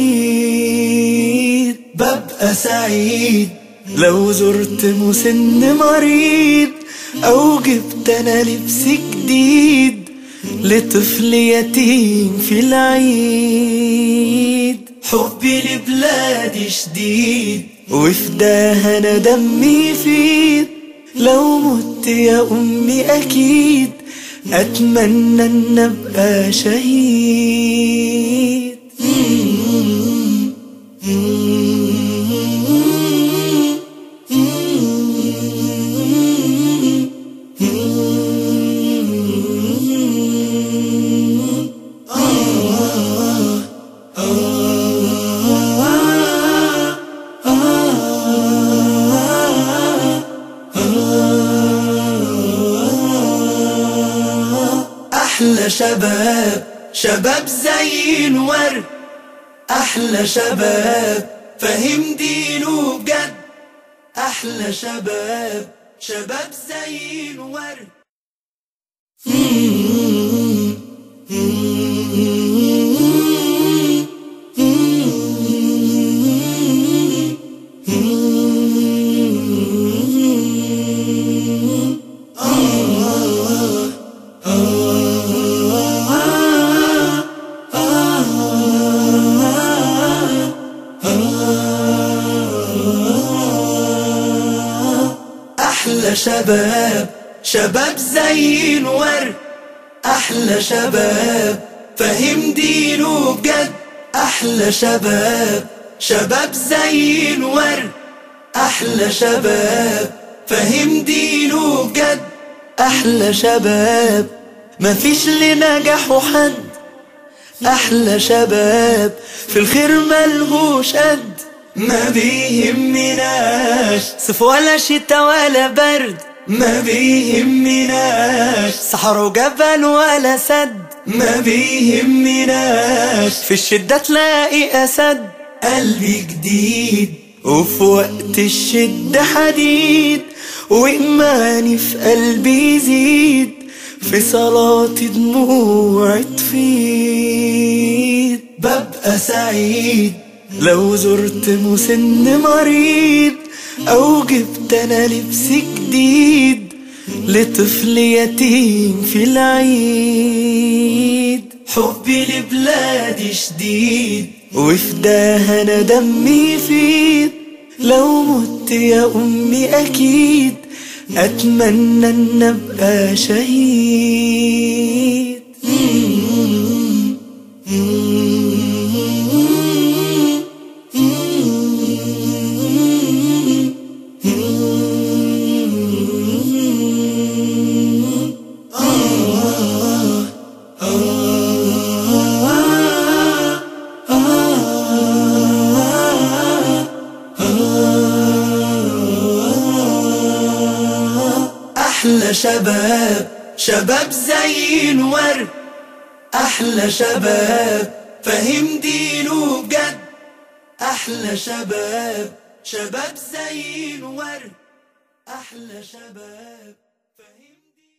تفيد ببقى سعيد لو زرت مسن مريض أو جبت أنا لبس جديد لطفل يتيم في العيد حبي لبلادي شديد وفداها أنا دمي يفيد لو مت يا أمي أكيد أتمنى أن أبقى شهيد أحلى شباب شباب زي الورد أحلى شباب فهم دينه بجد أحلى شباب شباب زي الورد أحلى شباب شباب زي الورد أحلى شباب فهم دينه بجد أحلى شباب شباب زي الورد أحلى شباب فهم دينه بجد أحلى شباب مفيش لنجاحه حد احلى شباب في الخير ملهوش قد ما بيهمناش صيف ولا شتا ولا برد ما بيهمناش صحراء وجبل ولا سد ما بيهمناش في الشدة تلاقي أسد قلبي جديد وفي وقت الشدة حديد وإيماني في قلبي يزيد في صلاتي دموع تفيد ببقى سعيد لو زرت مسن مريض أو جبت أنا لبس جديد لطفل يتيم في العيد حبي لبلادي شديد وفداها أنا دمي يفيد لو مت يا أمي أكيد أتمنى أن أبقى شهيد أحلى شباب شباب زي الورد أحلى شباب فهم دينه بجد أحلى شباب شباب زي الورد أحلى شباب فهم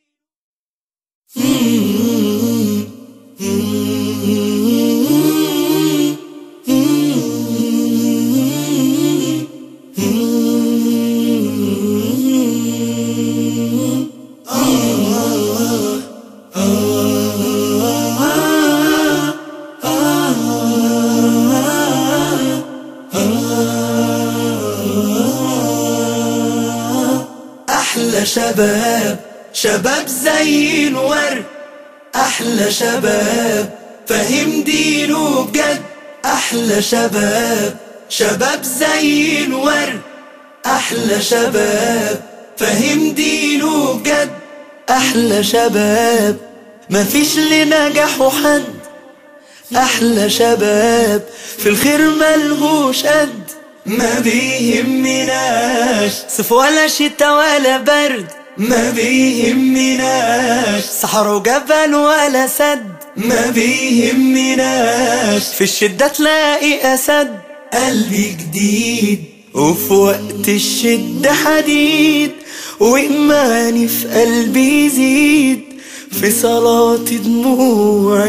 أحلى شباب شباب زي الورد أحلى شباب فهم دينه بجد أحلى شباب شباب زي الورد أحلى شباب فهم دينه بجد أحلى شباب مفيش لنجاحه حد أحلى شباب في الخير ملهوش قد ما بيهمناش صيف ولا شتا ولا برد ما بيهمناش صحراء وجبل ولا سد ما بيهمناش في الشدة تلاقي أسد قلبي جديد وفي وقت الشدة حديد وإيماني في قلبي يزيد في صلاتي دموع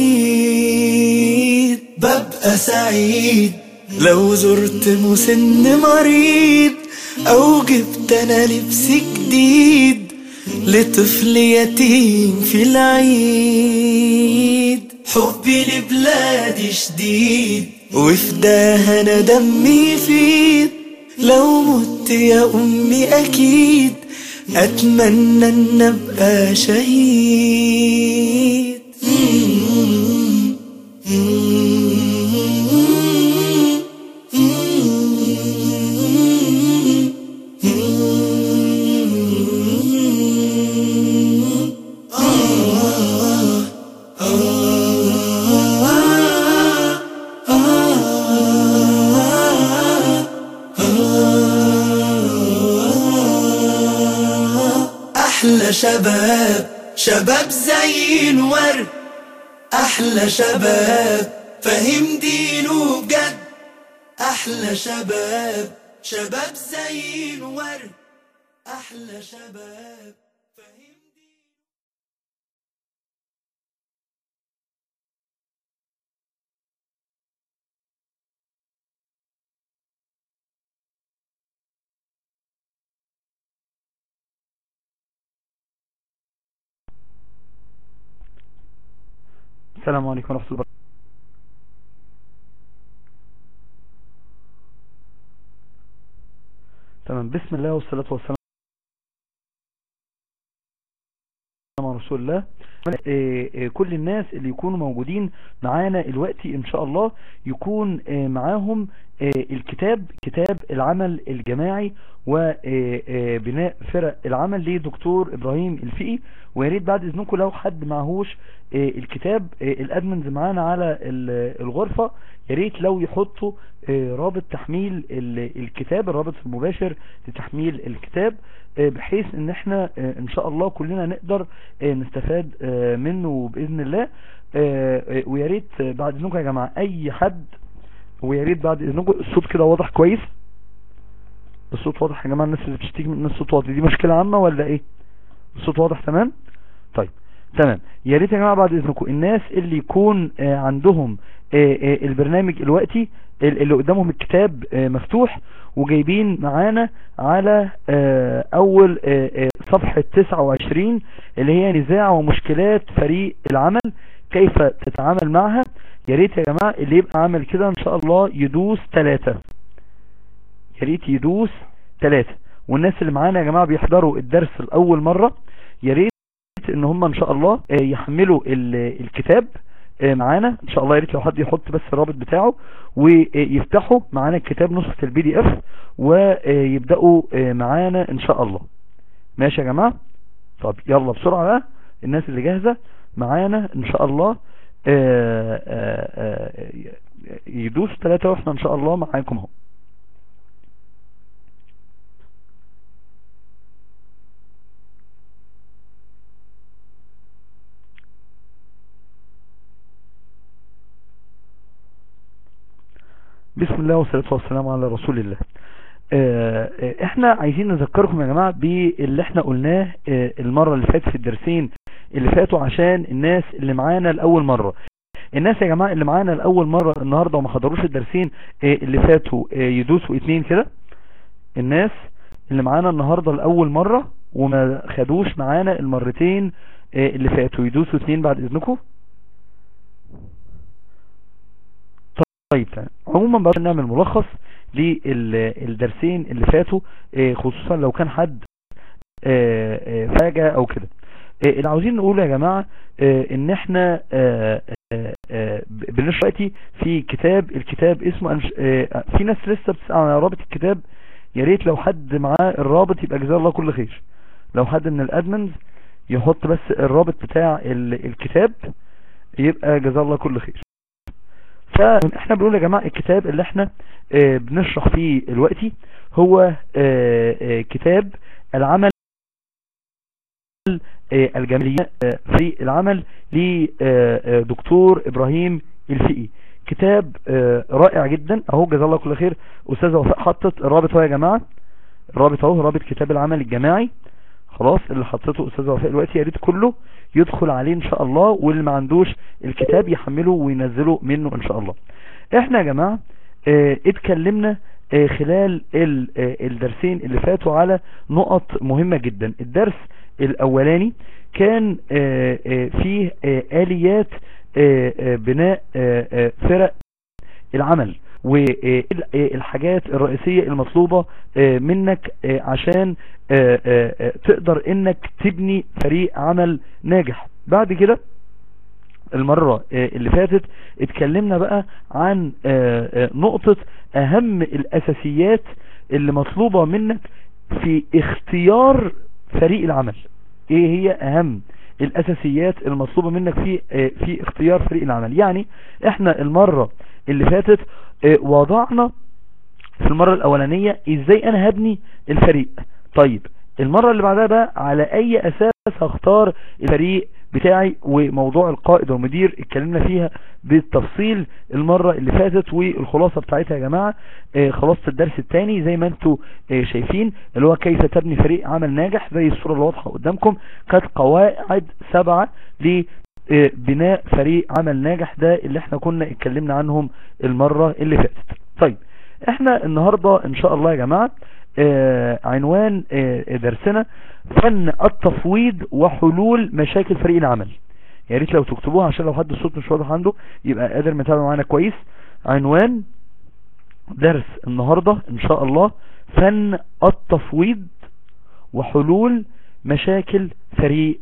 تفيد ببقى سعيد لو زرت مسن مريض أو جبت أنا لبس جديد لطفل يتيم في العيد حبي لبلادي شديد وفداها أنا دمي يفيد لو مت يا أمي أكيد أتمنى أن أبقى شهيد أحلى شباب شباب زي الورد أحلى شباب فهم دينه بجد أحلى شباب شباب زي الورد أحلى شباب فهم دينه السلام عليكم ورحمة الله وبركاته تمام بسم الله والصلاة والسلام على رسول الله آه، آه، كل الناس اللي يكونوا موجودين معانا الوقتي ان شاء الله يكون آه، معاهم آه، الكتاب كتاب العمل الجماعي وبناء فرق العمل لدكتور ابراهيم الفقي ويا ريت بعد اذنكم لو حد معهوش آه، الكتاب آه، الادمنز معانا على ال- الغرفة يا ريت لو يحطوا آه، رابط تحميل ال- الكتاب الرابط المباشر لتحميل الكتاب آه، بحيث ان احنا آه، ان شاء الله كلنا نقدر آه، نستفاد آه، منه باذن الله آه، آه، ويا ريت آه، بعد اذنكم يا جماعة اي حد ويا ريت بعد اذنكم الصوت كده واضح كويس الصوت واضح يا جماعة الناس اللي بتشتكي من الصوت واضح دي مشكلة عامة ولا ايه الصوت واضح تمام طيب تمام يا ريت يا جماعة بعد اذنكم الناس اللي يكون آه، عندهم آه، آه، البرنامج دلوقتي ال- اللي قدامهم الكتاب آه، مفتوح وجايبين معانا على آه، اول آه، آه، صفحة 29 اللي هي نزاع ومشكلات فريق العمل كيف تتعامل معها يا ريت يا جماعة اللي يبقى عامل كده ان شاء الله يدوس ثلاثة يا ريت يدوس ثلاثة والناس اللي معانا يا جماعة بيحضروا الدرس لأول مرة يا ريت ان هم ان شاء الله آه، يحملوا ال- الكتاب آه، معانا ان شاء الله يا ريت لو حد يحط بس الرابط بتاعه ويفتحوا معانا الكتاب نسخة البي دي اف ويبدأوا آه، معانا ان شاء الله ماشي يا جماعة طب يلا بسرعة بقى الناس اللي جاهزة معانا ان شاء الله آه، آه، آه، يدوس ثلاثة واحنا ان شاء الله معاكم اهو بسم الله والصلاة والسلام على رسول الله آه، آه، احنا عايزين نذكركم يا جماعة باللي احنا قلناه آه، المرة اللي فاتت في الدرسين اللي فاتوا عشان الناس اللي معانا لأول مرة الناس يا جماعة اللي معانا لأول مرة النهاردة وما حضروش الدرسين آه، اللي فاتوا آه، يدوسوا اتنين كده الناس اللي معانا النهاردة لأول مرة وما خدوش معانا المرتين آه، اللي فاتوا يدوسوا اتنين بعد اذنكم طيب تمام عموما بقى نعمل ملخص للدرسين اللي فاتوا آه، خصوصا لو كان حد آه، آه، فاجأ او كده آه، اللي عاوزين نقوله يا جماعة آه، ان احنا آه، آه، آه، بنشرح دلوقتي في كتاب الكتاب اسمه أنش- آه، في ناس لسه بتسأل على رابط الكتاب يا ريت لو حد معاه الرابط يبقى جزاه الله كل خير لو حد من الادمنز يحط بس الرابط بتاع ال- الكتاب يبقى جزاه الله كل خير فاحنا بنقول يا جماعة الكتاب اللي احنا آه، بنشرح فيه دلوقتي هو آه، آه، كتاب العمل آه، الجمالية آه، في العمل لدكتور ابراهيم الفقي كتاب آه، رائع جدا اهو جزاه الله كل خير استاذ وفاء حطت الرابط اهو يا جماعة الرابط اهو رابط كتاب العمل الجماعي خلاص اللي حطيته استاذ وفاء دلوقتي يا ريت كله يدخل عليه ان شاء الله واللي ما عندوش الكتاب يحمله وينزله منه ان شاء الله احنا يا جماعة اه اتكلمنا اه خلال ال- اه الدرسين اللي فاتوا على نقط مهمة جدا الدرس الاولاني كان اه اه فيه اه اليات اه اه بناء اه اه فرق العمل والحاجات الرئيسية المطلوبة آه، منك آه، عشان آه، آه، آه، تقدر انك تبني فريق عمل ناجح بعد كده المرة آه، اللي فاتت اتكلمنا بقى عن آه، آه، نقطة اهم الاساسيات اللي مطلوبة منك في اختيار فريق العمل ايه هي اهم الاساسيات المطلوبة منك في آه، في اختيار فريق العمل يعني احنا المرة اللي فاتت آه، وضعنا في المرة الاولانية ازاي انا هبني الفريق طيب المرة اللي بعدها بقى على اي اساس هختار الفريق بتاعي وموضوع القائد والمدير اتكلمنا فيها بالتفصيل المرة اللي فاتت والخلاصة بتاعتها يا جماعة آه، خلاصة الدرس الثاني زي ما انتوا آه، شايفين اللي هو كيف تبني فريق عمل ناجح زي الصورة اللي واضحة قدامكم كانت قواعد سبعة لبناء فريق عمل ناجح ده اللي احنا كنا اتكلمنا عنهم المرة اللي فاتت طيب احنا النهاردة ان شاء الله يا جماعة آه عنوان آه درسنا فن التفويض وحلول مشاكل فريق العمل يا ريت لو تكتبوها عشان لو حد الصوت مش واضح عنده يبقى قادر متابع معانا كويس عنوان درس النهاردة ان شاء الله فن التفويض وحلول مشاكل فريق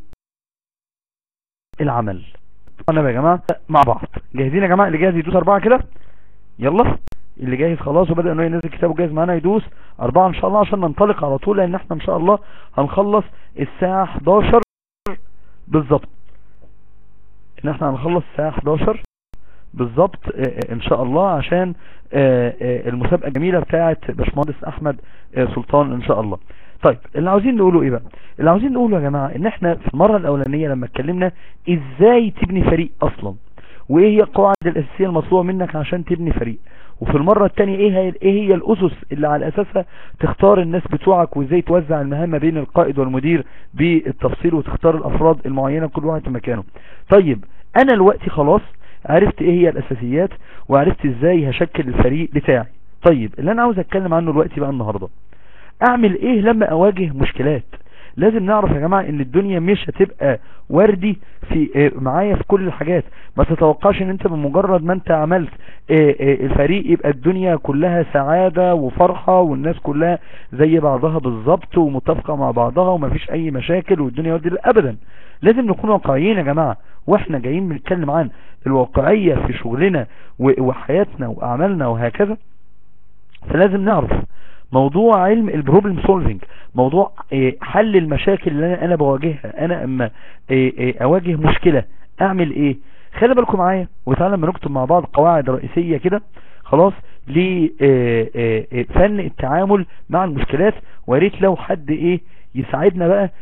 العمل انا يا جماعة مع بعض جاهزين يا جماعة اللي جاهز يدوس اربعة كده يلا اللي جاهز خلاص وبدأ انه ينزل كتابه جاهز معانا يدوس اربعة ان شاء الله عشان ننطلق على طول لان احنا ان شاء الله هنخلص الساعة 11 بالظبط ان احنا هنخلص الساعة 11 بالظبط آه، آه، ان شاء الله عشان آه، آه، المسابقة الجميلة بتاعت باشمهندس احمد آه، سلطان ان شاء الله طيب اللي عاوزين نقوله ايه بقى اللي عاوزين نقوله يا جماعة ان احنا في المرة الاولانية لما اتكلمنا ازاي تبني فريق اصلا وايه هي القواعد الاساسية المطلوبة منك عشان تبني فريق وفي المرة التانية ايه هي, ايه هي الاسس اللي على اساسها تختار الناس بتوعك وازاي توزع المهام بين القائد والمدير بالتفصيل وتختار الافراد المعينة كل واحد في مكانه طيب انا دلوقتي خلاص عرفت ايه هي الاساسيات وعرفت ازاي هشكل الفريق بتاعي طيب اللي انا عاوز اتكلم عنه دلوقتي بقى النهاردة اعمل ايه لما اواجه مشكلات لازم نعرف يا جماعة ان الدنيا مش هتبقى وردي في آه، معايا في كل الحاجات ما تتوقعش ان انت بمجرد ما انت عملت آه، آه، الفريق يبقى الدنيا كلها سعادة وفرحة والناس كلها زي بعضها بالظبط ومتفقة مع بعضها ومفيش اي مشاكل والدنيا ودي ابدا لازم نكون واقعيين يا جماعة واحنا جايين بنتكلم عن الواقعية في شغلنا و- وحياتنا واعمالنا وهكذا فلازم نعرف موضوع علم البروبلم سولفينج موضوع آه، حل المشاكل اللي انا انا بواجهها انا اما آه، آه، اواجه مشكلة اعمل ايه خلي بالكم معايا وتعالى لما نكتب مع بعض قواعد رئيسية كده خلاص لفن التعامل مع المشكلات وياريت لو حد ايه يساعدنا بقى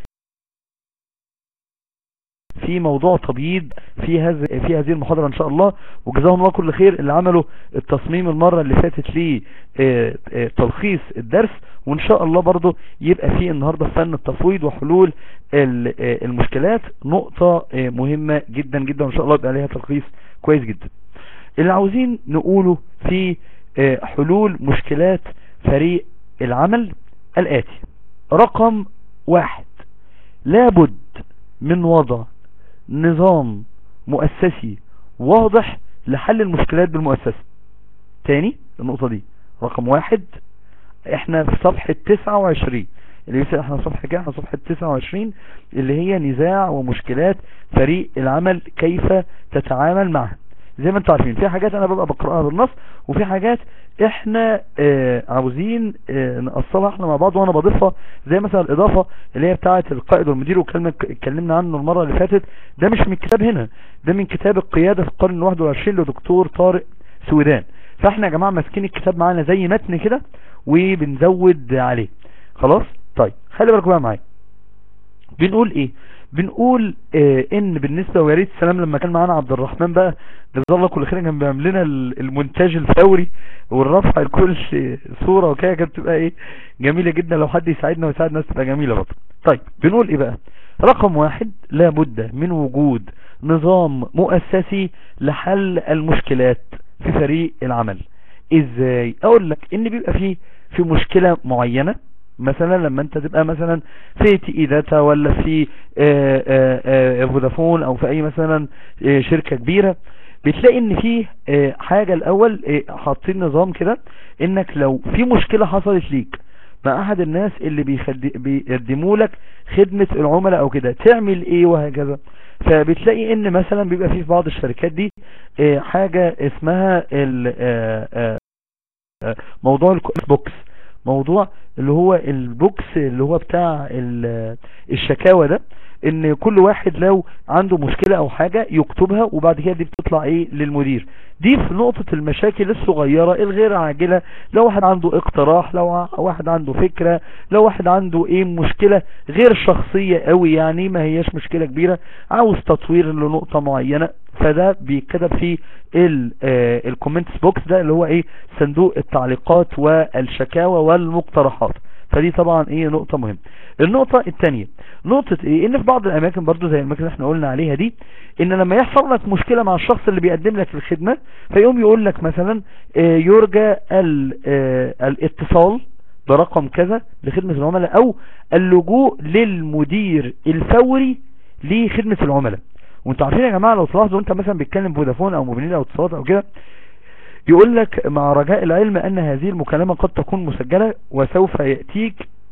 في موضوع تبييض في هذه في هذه المحاضرة ان شاء الله وجزاهم الله كل خير اللي عملوا التصميم المرة اللي فاتت ليه آه، آه، تلخيص الدرس وان شاء الله برضو يبقى فيه النهاردة فن التفويض وحلول ال- آه، المشكلات نقطة آه، مهمة جدا جدا وان شاء الله يبقى عليها تلخيص كويس جدا اللي عاوزين نقوله في آه، حلول مشكلات فريق العمل الآتي رقم واحد لابد من وضع نظام مؤسسي واضح لحل المشكلات بالمؤسسة تاني النقطة دي رقم واحد احنا في صفحة 29 اللي يسأل احنا صفحة كام احنا صفحة 29 اللي هي نزاع ومشكلات فريق العمل كيف تتعامل معها زي ما انتم عارفين في حاجات انا ببقى بقرأها بالنص وفي حاجات احنا اه عاوزين اه نقصلها احنا مع بعض وانا بضيفها زي مثلا الاضافة اللي هي بتاعة القائد والمدير وكلمة اتكلمنا عنه المرة اللي فاتت ده مش من الكتاب هنا ده من كتاب القيادة في القرن الواحد والعشرين لدكتور طارق سويدان فاحنا يا جماعة ماسكين الكتاب معانا زي متن كده وبنزود عليه خلاص طيب خلي بالكم بقى معايا بنقول ايه بنقول اه ان بالنسبة ويا ريت السلام لما كان معانا عبد الرحمن بقى جزاه الله كل خير كان بيعمل لنا ال- المونتاج الفوري والرفع لكل صورة وكده كانت تبقى ايه جميلة جدا لو حد يساعدنا ويساعد الناس تبقى جميلة برضه طيب بنقول ايه بقى رقم واحد لابد من وجود نظام مؤسسي لحل المشكلات في فريق العمل ازاي اقول لك ان بيبقى فيه في مشكلة معينة مثلا لما انت تبقى مثلا في تي داتا ولا في آه، آه، آه، فودافون او في اي مثلا آه، شركة كبيرة بتلاقي ان في آه، حاجة الاول آه، حاطين نظام كده انك لو في مشكلة حصلت ليك مع احد الناس اللي بيخد... بيقدموا لك خدمة العملاء او كده تعمل ايه وهكذا فبتلاقي ان مثلا بيبقى في في بعض الشركات دي آه، حاجة اسمها ال... آه، آه، آه، موضوع الكويس بوكس موضوع اللي هو البوكس اللي هو بتاع ال- الشكاوى ده ان كل واحد لو عنده مشكلة او حاجة يكتبها وبعد كده دي بتطلع ايه للمدير دي في نقطة المشاكل الصغيرة الغير عاجلة لو واحد عنده اقتراح لو ع- واحد عنده فكرة لو واحد عنده ايه مشكلة غير شخصية قوي يعني ما هياش مشكلة كبيرة عاوز تطوير لنقطة معينة فده بيتكتب في الكومنتس بوكس ده اللي هو ايه صندوق التعليقات والشكاوى والمقترحات فدي طبعا ايه نقطة مهمة النقطة الثانية نقطة ايه ان في بعض الاماكن برضو زي الاماكن اللي احنا قلنا عليها دي ان لما يحصل لك مشكلة مع الشخص اللي بيقدم لك الخدمة فيقوم يقول لك مثلا آه، يرجى ال- آه، الاتصال برقم كذا لخدمة العملاء او اللجوء للمدير الفوري لخدمة العملاء وانتوا عارفين يا جماعة لو تلاحظوا انت مثلا بيتكلم فودافون او موبينيل او اتصالات او كده يقول لك مع رجاء العلم ان هذه المكالمة قد تكون مسجلة وسوف يأتيك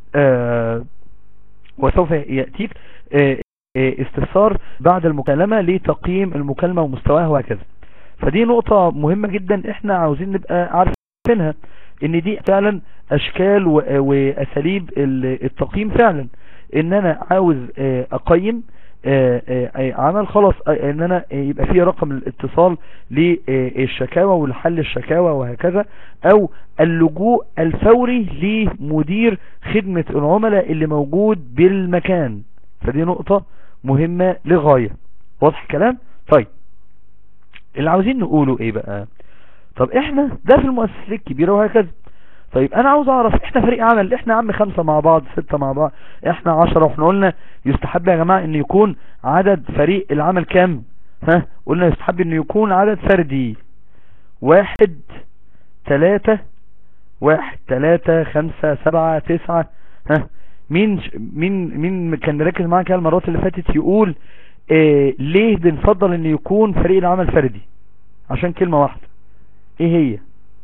آه وسوف يأتيك آه آه استفسار بعد المكالمة لتقييم المكالمة ومستواها وهكذا فدي نقطة مهمة جدا احنا عاوزين نبقى عارفينها ان دي فعلا اشكال و- واساليب ال- التقييم فعلا ان انا عاوز آه، اقيم آه، آه، آه، عمل خلاص آه، ان انا آه، يبقى فيه رقم الاتصال للشكاوى والحل الشكاوى وهكذا او اللجوء الفوري لمدير خدمة العملاء اللي موجود بالمكان فدي نقطة مهمة لغاية واضح الكلام طيب اللي عاوزين نقوله ايه بقى طب احنا ده في المؤسسات الكبيرة وهكذا طيب انا عاوز اعرف احنا فريق عمل احنا يا عم خمسة مع بعض ستة مع بعض احنا عشرة واحنا قلنا يستحب يا جماعة ان يكون عدد فريق العمل كام ها قلنا يستحب ان يكون عدد فردي واحد تلاتة واحد تلاتة خمسة سبعة تسعة ها مين ش- مين مين كان مركز معايا كده المرات اللي فاتت يقول اه ليه بنفضل ان يكون فريق العمل فردي عشان كلمة واحدة ايه هي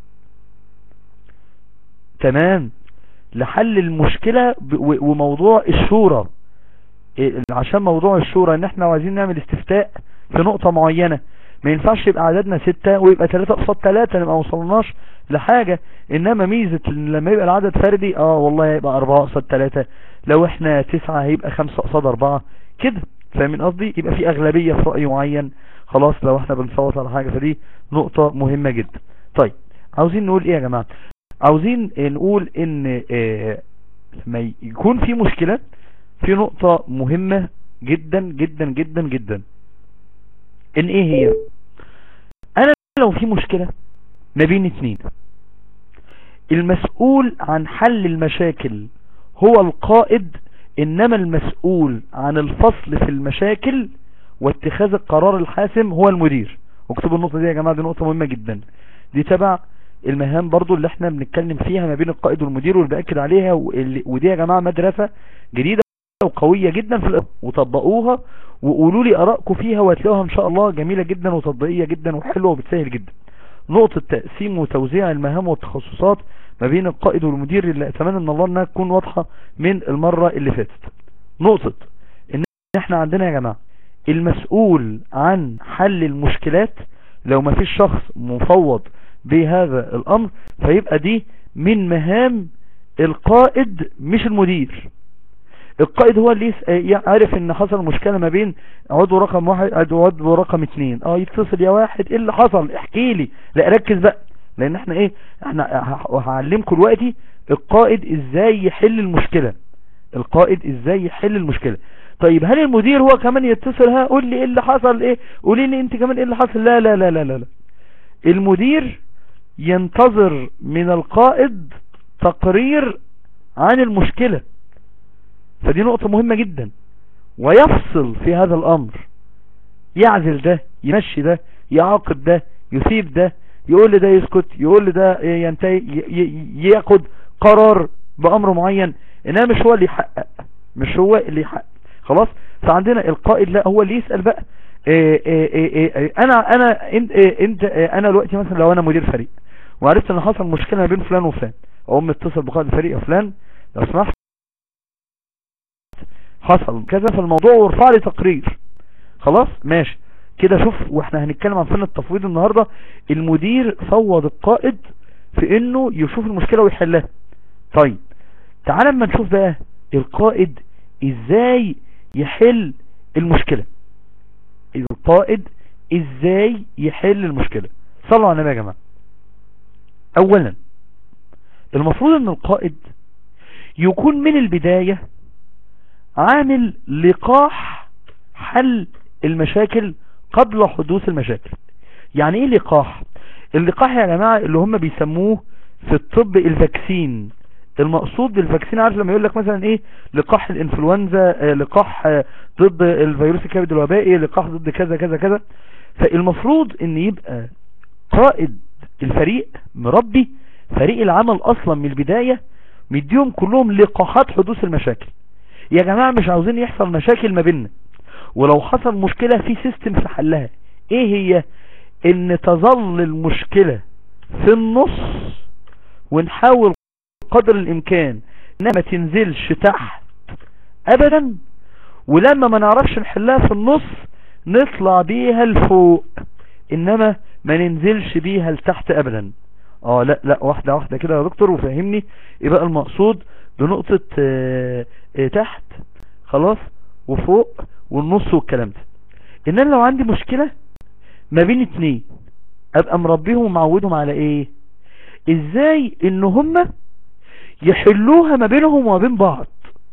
تمام لحل المشكلة ب- و- وموضوع الشورى إيه، عشان موضوع الشورى ان احنا عايزين نعمل استفتاء في نقطة معينة ما ينفعش يبقى عددنا ستة ويبقى ثلاثة قصاد ثلاثة نبقى وصلناش لحاجة انما ميزة إن لما يبقى العدد فردي اه والله هيبقى اربعة قصاد ثلاثة لو احنا تسعة هيبقى خمسة قصاد اربعة كده فاهمين قصدي يبقى في اغلبية في رأي معين خلاص لو احنا بنصوت على حاجة فدي نقطة مهمة جدا طيب عاوزين نقول ايه يا جماعة عاوزين نقول ان اه لما يكون في مشكلة في نقطة مهمة جدا جدا جدا جدا ان ايه هي انا لو في مشكلة ما بين اتنين المسؤول عن حل المشاكل هو القائد انما المسؤول عن الفصل في المشاكل واتخاذ القرار الحاسم هو المدير واكتبوا النقطة دي يا جماعة دي نقطة مهمة جدا دي تبع المهام برضو اللي احنا بنتكلم فيها ما بين القائد والمدير واللي بأكد عليها واللي- ودي يا جماعة مدرسة جديدة وقوية جدا في الإطار وطبقوها وقولوا لي ارائكم فيها وهتلاقوها ان شاء الله جميلة جدا وتطبيقية جدا وحلوة وبتسهل جدا نقطة تقسيم وتوزيع المهام والتخصصات ما بين القائد والمدير اللي اتمنى ان الله انها تكون واضحة من المرة اللي فاتت نقطة ان احنا عندنا يا جماعة المسؤول عن حل المشكلات لو ما فيش شخص مفوض بهذا الامر فيبقى دي من مهام القائد مش المدير القائد هو اللي يس- يعرف ان حصل مشكلة ما بين عضو رقم واحد وعضو رقم اتنين اه يتصل يا واحد ايه اللي حصل احكي لي لا ركز بقى لان احنا ايه احنا ه- هعلمكم دلوقتي القائد ازاي يحل المشكلة القائد ازاي يحل المشكلة طيب هل المدير هو كمان يتصل ها قول لي ايه اللي حصل ايه قولي لي انت كمان ايه اللي حصل لا لا لا لا لا, لا. المدير ينتظر من القائد تقرير عن المشكلة فدي نقطة مهمة جدا ويفصل في هذا الامر يعزل ده يمشي ده يعاقب ده يسيب ده يقول لي ده يسكت يقول لي ده ينتهي ي- ي- ياخد قرار بامر معين انما مش هو اللي يحقق مش هو اللي يحقق خلاص فعندنا القائد لا هو اللي يسأل بقى إيه إيه إيه إيه انا انا انت إيه انت إيه انا دلوقتي مثلا لو انا مدير فريق وعرفت ان حصل مشكلة ما بين فلان وفلان اقوم اتصل بقائد الفريق يا فلان لو سمحت حصل كذا في الموضوع وارفع لي تقرير خلاص ماشي كده شوف واحنا هنتكلم عن فن التفويض النهاردة المدير فوض القائد في انه يشوف المشكلة ويحلها طيب تعال اما نشوف بقى القائد ازاي يحل المشكلة القائد ازاي يحل المشكلة صلوا على النبي يا جماعة اولا المفروض ان القائد يكون من البداية عامل لقاح حل المشاكل قبل حدوث المشاكل يعني ايه لقاح اللقاح يا جماعة اللي هم بيسموه في الطب الفاكسين المقصود بالفاكسين عارف لما يقول لك مثلا ايه لقاح الانفلونزا آه، لقاح آه، ضد الفيروس الكبد الوبائي لقاح ضد كذا كذا كذا فالمفروض ان يبقى قائد الفريق مربي فريق العمل اصلا من البداية مديهم كلهم لقاحات حدوث المشاكل يا جماعة مش عاوزين يحصل مشاكل ما بيننا ولو حصل مشكلة في سيستم في حلها ايه هي ان تظل المشكلة في النص ونحاول قدر الامكان انها ما تنزلش تحت ابدا ولما ما نعرفش نحلها في النص نطلع بيها لفوق انما ما ننزلش بيها لتحت ابدا اه لا لا واحدة واحدة كده يا دكتور وفهمني ايه بقى المقصود بنقطة اه اه تحت خلاص وفوق والنص والكلام ده ان انا لو عندي مشكلة ما بين اتنين ابقى مربيهم ومعودهم على ايه ازاي ان هما يحلوها ما بينهم وما بين بعض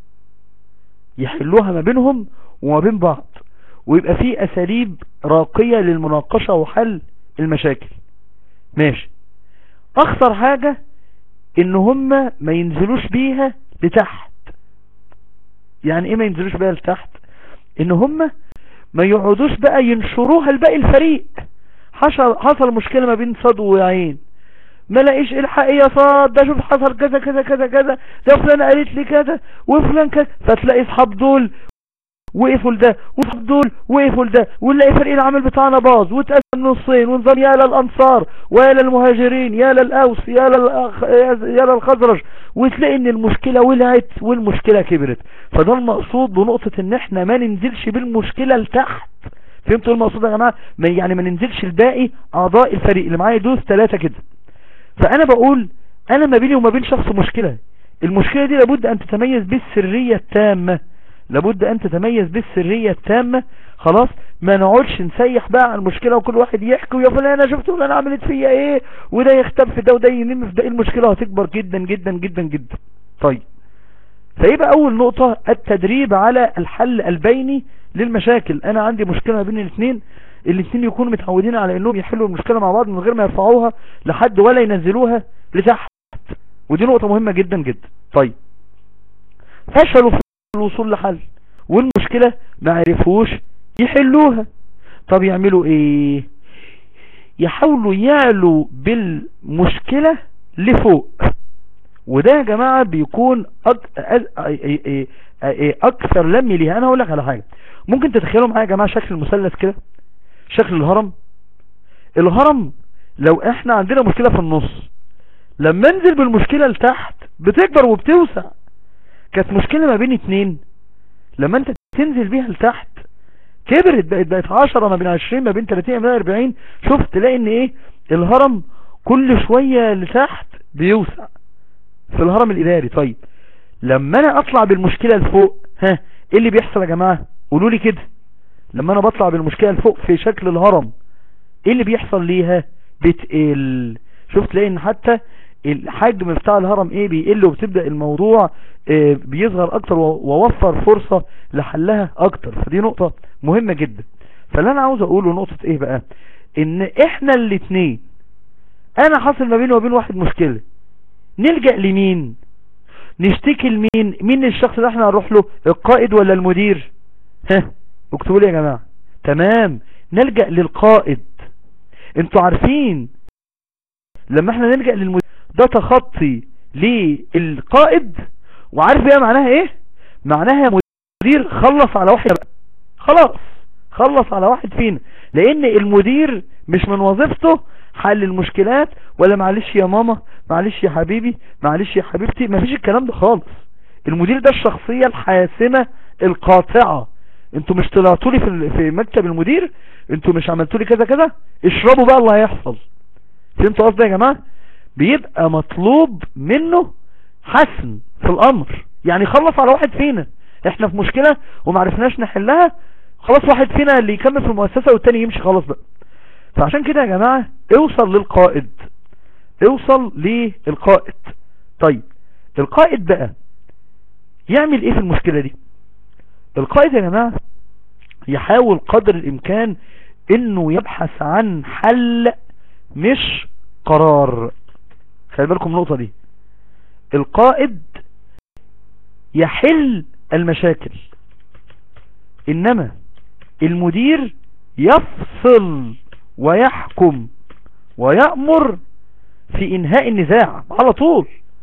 يحلوها ما بينهم وما بين بعض ويبقى في اساليب راقية للمناقشة وحل المشاكل ماشي اخطر حاجة ان هما ما ينزلوش بيها لتحت يعني ايه ما ينزلوش بيها لتحت ان هما ما يقعدوش بقى ينشروها لباقي الفريق حصل حصل مشكلة ما بين صاد وعين ما لاقيش الحق يا صاد ده شوف حصل كذا كذا كذا كذا ده فلان قالت لي كذا وفلان كذا فتلاقي اصحاب دول وقفوا لده واصحاب دول وقفوا لده ونلاقي فريق العمل بتاعنا باظ واتقسم نصين ونظام يا للانصار ويا للمهاجرين يا للاوس يا للأخ يا للخزرج وتلاقي ان المشكلة ولعت والمشكلة كبرت فده المقصود بنقطة ان احنا ما ننزلش بالمشكلة لتحت فهمتوا المقصود يا جماعة ما يعني ما ننزلش الباقي اعضاء الفريق اللي معايا دوس ثلاثة كده فانا بقول انا ما بيني وما بين شخص مشكلة المشكلة دي لابد ان تتميز بالسرية التامة لابد ان تتميز بالسرية التامة خلاص ما نقعدش نسيح بقى على المشكلة وكل واحد يحكي ويا فلان انا شفت فلان عملت فيا ايه وده يختب في ده وده ينم في ده المشكلة هتكبر جدا جدا جدا جدا طيب فيبقى اول نقطة التدريب على الحل البيني للمشاكل انا عندي مشكلة ما بين الاثنين الاثنين يكونوا متعودين على انهم يحلوا المشكلة مع بعض من غير ما يرفعوها لحد ولا ينزلوها لتحت ودي نقطة مهمة جدا جدا طيب فشلوا في الوصول لحل والمشكلة ما عرفوش يحلوها طب يعملوا ايه يحاولوا يعلوا بالمشكلة لفوق وده يا جماعة بيكون أك... أز... اكثر لم ليها انا هقول لك على حاجة ممكن تتخيلوا معايا يا جماعة شكل المثلث كده شكل الهرم الهرم لو احنا عندنا مشكلة في النص لما انزل بالمشكلة لتحت بتكبر وبتوسع كانت مشكلة ما بين اتنين لما انت تنزل بيها لتحت كبرت بقت بقت 10 ما بين 20 ما بين 30 ما بين 40 شوف تلاقي ان ايه الهرم كل شوية لتحت بيوسع في الهرم الاداري طيب لما انا اطلع بالمشكلة لفوق ها ايه اللي بيحصل يا جماعة قولوا لي كده لما انا بطلع بالمشكلة لفوق في شكل الهرم ايه اللي بيحصل ليها بتقل شوف تلاقي ان حتى الحجم بتاع الهرم ايه بيقل وبتبدأ الموضوع اه بيصغر اكتر ووفر فرصة لحلها اكتر فدي نقطة مهمة جدا فاللي انا عاوز اقوله نقطة ايه بقى ان احنا الاتنين انا حاصل ما بيني وبين واحد مشكلة نلجأ لمين نشتكي لمين مين الشخص اللي احنا هنروح له القائد ولا المدير ها اكتبوا لي يا جماعة تمام نلجأ للقائد انتوا عارفين لما احنا نلجأ للمدير ده تخطي للقائد وعارف ايه معناها ايه معناها يا مدير خلص على واحد بقى خلاص خلص على واحد فينا لان المدير مش من وظيفته حل المشكلات ولا معلش يا ماما معلش يا حبيبي معلش يا حبيبتي مفيش الكلام ده خالص المدير ده الشخصية الحاسمة القاطعة انتوا مش طلعتوا لي في في مكتب المدير انتوا مش عملتوا لي كذا كذا اشربوا بقى اللي هيحصل فهمتوا قصدي يا جماعه بيبقى مطلوب منه حسم في الامر يعني خلص على واحد فينا احنا في مشكلة ومعرفناش نحلها خلاص واحد فينا اللي يكمل في المؤسسة والتاني يمشي خلاص بقى فعشان كده يا جماعة اوصل للقائد اوصل للقائد طيب القائد بقى يعمل ايه في المشكلة دي القائد يا جماعة يحاول قدر الامكان انه يبحث عن حل مش قرار خلي بالكم النقطة دي القائد يحل المشاكل انما المدير يفصل ويحكم ويأمر في انهاء النزاع على طول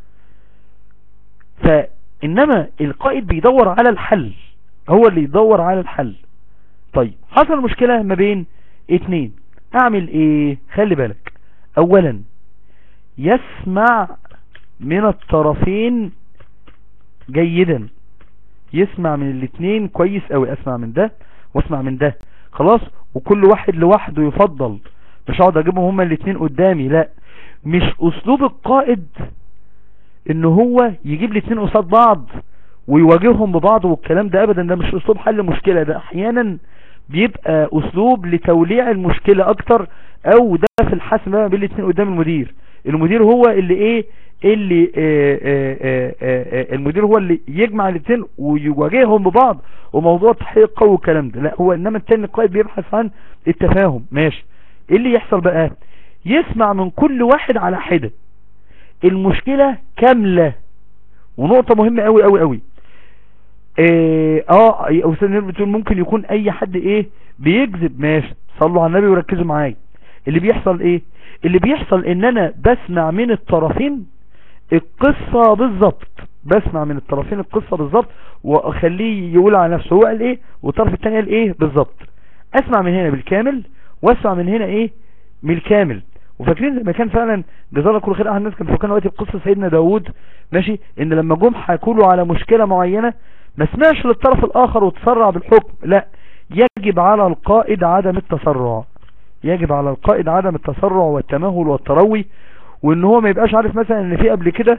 فانما القائد بيدور على الحل هو اللي يدور على الحل طيب حصل مشكلة ما بين اتنين اعمل ايه خلي بالك اولا يسمع من الطرفين جيدا يسمع من الاتنين كويس اوي اسمع من ده واسمع من ده خلاص وكل واحد لوحده يفضل مش هقعد اجيبهم هما الاتنين قدامي لا مش اسلوب القائد ان هو يجيب الاتنين قصاد بعض ويواجههم ببعض والكلام ده ابدا ده مش اسلوب حل مشكلة ده احيانا بيبقى اسلوب لتوليع المشكلة اكتر او ده في الحسم بقى بين الاثنين قدام المدير المدير هو اللي ايه اللي آه آه آه آه المدير هو اللي يجمع الاثنين ويواجههم ببعض وموضوع تحقيق قوي والكلام ده لا هو انما التاني القائد بيبحث عن التفاهم ماشي ايه اللي يحصل بقى يسمع من كل واحد على حدة المشكلة كاملة ونقطة مهمة قوي قوي قوي اه اه يا استاذ نير بتقول ممكن يكون اي حد ايه بيكذب ماشي صلوا على النبي وركزوا معايا اللي بيحصل ايه اللي بيحصل ان انا بسمع من الطرفين القصة بالظبط بسمع من الطرفين القصة بالظبط واخليه يقول على نفسه هو قال ايه والطرف التاني قال ايه بالظبط اسمع من هنا بالكامل واسمع من هنا ايه من الكامل وفاكرين زي ما كان فعلا جزاه الله كل خير اهل الناس كان فاكرين وقت بقصه سيدنا داوود ماشي ان لما جم حكوا له على مشكله معينه ما سمعش للطرف الاخر وتسرع بالحكم لا يجب على القائد عدم التسرع يجب على القائد عدم التسرع والتمهل والتروي وان هو ما يبقاش عارف مثلا ان في قبل كده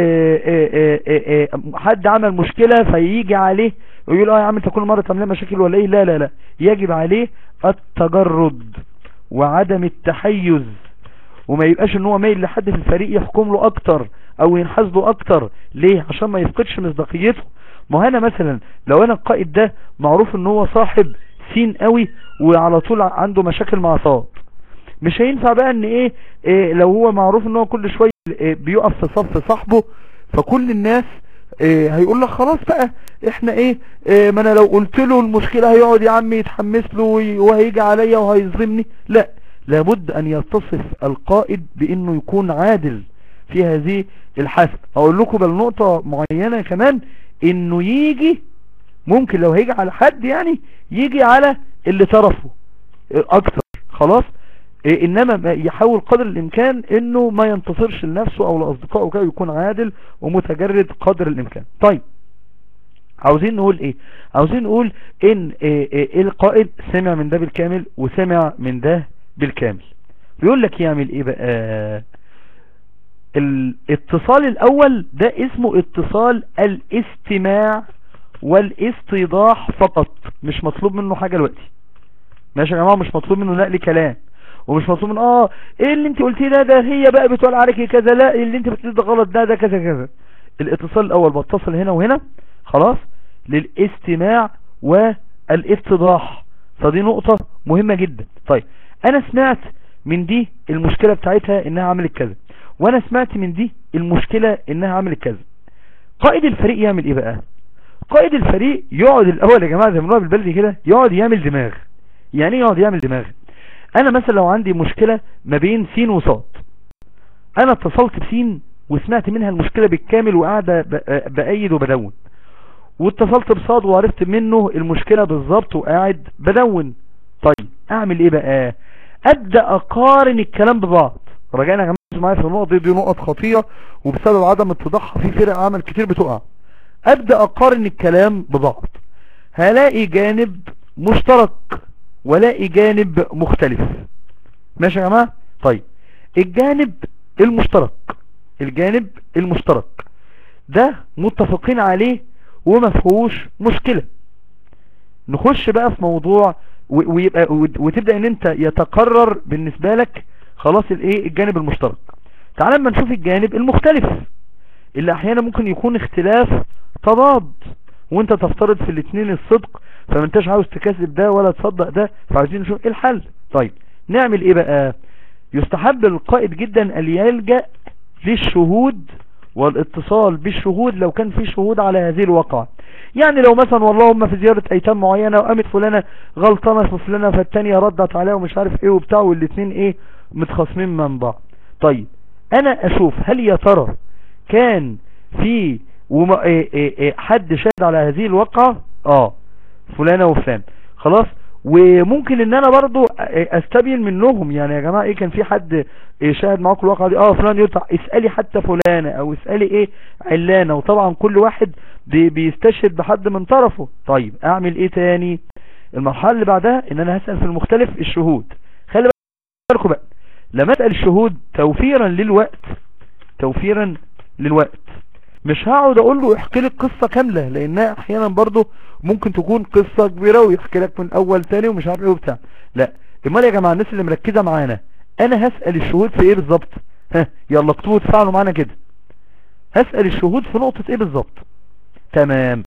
حد عمل مشكلة فيجي عليه ويقول اه يا عم انت كل مرة تعمل مشاكل ولا ايه لا لا لا يجب عليه التجرد وعدم التحيز وما يبقاش ان هو مايل لحد في الفريق يحكم له اكتر او ينحاز له اكتر ليه عشان ما يفقدش مصداقيته ما انا مثلا لو انا القائد ده معروف ان هو صاحب سين قوي وعلى طول عنده مشاكل مع صاد مش هينفع بقى ان ايه, إيه لو هو معروف ان هو كل شوية إيه بيقف في صف صاحبه فكل الناس إيه هيقول لك خلاص بقى احنا ايه, إيه ما انا لو قلت له المشكلة هيقعد يا عم يتحمس له وهيجي عليا وهيظلمني لا لابد ان يتصف القائد بانه يكون عادل في هذه الحسب اقول لكم بل نقطة معينة كمان انه يجي ممكن لو هيجي على حد يعني يجي على اللي طرفه اكتر خلاص إيه انما يحاول قدر الامكان انه ما ينتصرش لنفسه او لاصدقائه كده يكون عادل ومتجرد قدر الامكان طيب عاوزين نقول ايه عاوزين نقول ان إيه إيه القائد سمع من ده بالكامل وسمع من ده بالكامل بيقول لك يعمل ايه بقى الاتصال الاول ده اسمه اتصال الاستماع والاستيضاح فقط مش مطلوب منه حاجة دلوقتي ماشي يا جماعة مش مطلوب منه نقل كلام ومش مطلوب من اه ايه اللي انت قلتيه ده ده هي بقى بتقول عليك كذا لا اللي انت بتقول ده غلط ده ده كذا كذا الاتصال الاول بتصل هنا وهنا خلاص للاستماع والافتضاح فدي نقطة مهمة جدا طيب انا سمعت من دي المشكلة بتاعتها انها عملت كذا وانا سمعت من دي المشكلة انها عملت كذا قائد الفريق يعمل ايه بقى قائد الفريق يقعد الاول يا جماعة زي ما بالبلدي كده يقعد يعمل دماغ يعني ايه يقعد يعمل دماغ انا مثلا لو عندي مشكلة ما بين سين وصاد انا اتصلت بسين وسمعت منها المشكلة بالكامل وقاعدة بأيد وبدون واتصلت بصاد وعرفت منه المشكلة بالظبط وقاعد بدون طيب اعمل ايه بقى ابدأ اقارن الكلام ببعض رجعنا يا جماعة معايا في النقط دي, دي نقط خطيرة وبسبب عدم اتضاحها في فرق عمل كتير بتقع ابدأ اقارن الكلام ببعض هلاقي جانب مشترك ولاقي جانب مختلف ماشي يا جماعة طيب الجانب المشترك الجانب المشترك ده متفقين عليه وما فيهوش مشكلة نخش بقى في موضوع ويبقى وتبدأ ان انت يتقرر بالنسبة لك خلاص الايه الجانب المشترك تعال لما نشوف الجانب المختلف اللي احيانا ممكن يكون اختلاف تضاد وانت تفترض في الاثنين الصدق فما انتش عاوز تكذب ده ولا تصدق ده فعايزين نشوف ايه الحل طيب نعمل ايه بقى يستحب للقائد جدا ان يلجأ للشهود والاتصال بالشهود لو كان في شهود على هذه الواقعة يعني لو مثلا والله هم في زيارة ايتام معينة وقامت فلانة غلطانة في فلانة فالتانية ردت عليها ومش عارف ايه وبتاع والاتنين ايه متخاصمين من بعض طيب انا اشوف هل يا ترى كان في وما إيه إيه إيه حد شاهد على هذه الواقعة اه فلانة وفلان خلاص وممكن ان انا برضو استبين منهم يعني يا جماعة ايه كان في حد شاهد معاكم الواقعة دي اه فلان يطلع اسألي حتى فلانة او اسألي ايه علانة وطبعا كل واحد بي بيستشهد بحد من طرفه طيب اعمل ايه تاني المرحلة اللي بعدها ان انا هسأل في المختلف الشهود خلي بالكم بقى لما اسأل الشهود توفيرا للوقت توفيرا للوقت مش هقعد اقول له احكي لك قصة كاملة لانها احيانا برضو ممكن تكون قصة كبيرة ويحكي لك من اول تاني ومش عارف ايه وبتاع لا امال يا جماعة الناس اللي مركزة معانا انا هسأل الشهود في ايه بالظبط ها يلا اكتبوا تفاعلوا معانا كده هسأل الشهود في نقطة ايه بالظبط تمام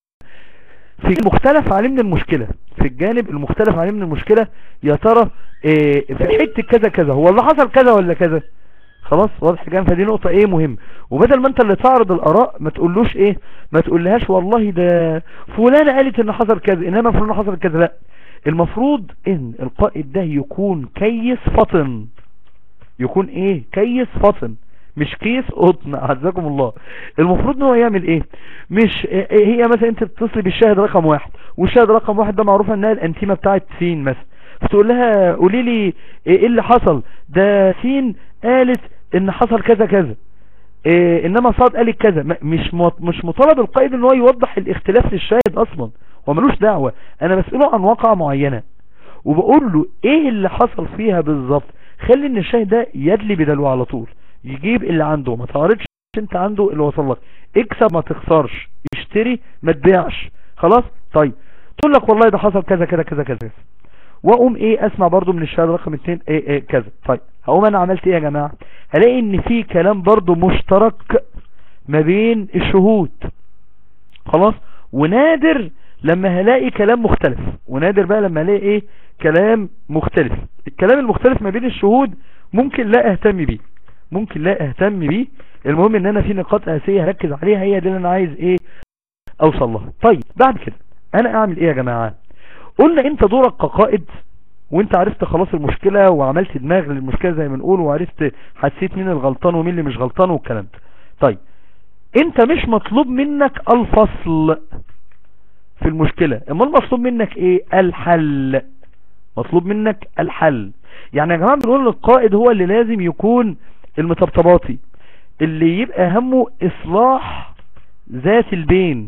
في المختلف عليه من المشكلة في الجانب المختلف عليه من المشكلة يا ترى إيه في حتة كذا كذا هو اللي حصل كذا ولا كذا خلاص واضح الكلام فدي نقطة ايه مهم وبدل ما انت اللي تعرض الاراء ما تقولوش ايه ما تقولهاش والله ده فلانة قالت ان حصل كذا انما فلانة حصل كذا لا المفروض ان القائد ده يكون كيس فطن يكون ايه كيس فطن مش كيس قطن عزكم الله المفروض ان هو يعمل ايه مش إيه هي مثلا انت بتتصلي بالشاهد رقم واحد والشاهد رقم واحد ده معروفه انها الانتيمه بتاعت سين مثلا فتقول لها قولي لي ايه اللي حصل ده سين قالت ان حصل كذا كذا إيه انما صاد قالت كذا ما- مش مط- مش مطالب القائد ان هو يوضح الاختلاف للشاهد اصلا هو ملوش دعوه انا بساله عن واقعه معينه وبقول له ايه اللي حصل فيها بالظبط خلي ان الشاهد ده يدلي بدلوه على طول يجيب اللي عنده ما تعرضش انت عنده اللي وصل لك اكسب ما تخسرش اشتري ما تبيعش خلاص طيب تقول لك والله ده حصل كذا كذا كذا كذا واقوم ايه اسمع برضو من الشهاده رقم اتنين ايه ايه كذا طيب هقوم انا عملت ايه يا جماعه هلاقي ان في كلام برضو مشترك ما بين الشهود خلاص ونادر لما هلاقي كلام مختلف ونادر بقى لما هلاقي ايه كلام مختلف الكلام المختلف ما بين الشهود ممكن لا اهتم بيه ممكن لا اهتم بيه المهم ان انا في نقاط اساسيه هركز عليها هي دي اللي انا عايز ايه اوصل لها طيب بعد كده انا اعمل ايه يا جماعه قلنا انت دورك كقائد وانت عرفت خلاص المشكلة وعملت دماغ للمشكلة زي ما نقول وعرفت حسيت مين الغلطان ومين اللي مش غلطان والكلام ده طيب انت مش مطلوب منك الفصل في المشكلة اما المطلوب منك ايه الحل مطلوب منك الحل يعني يا جماعة بنقول القائد هو اللي لازم يكون المطبطباتي اللي يبقى همه اصلاح ذات البين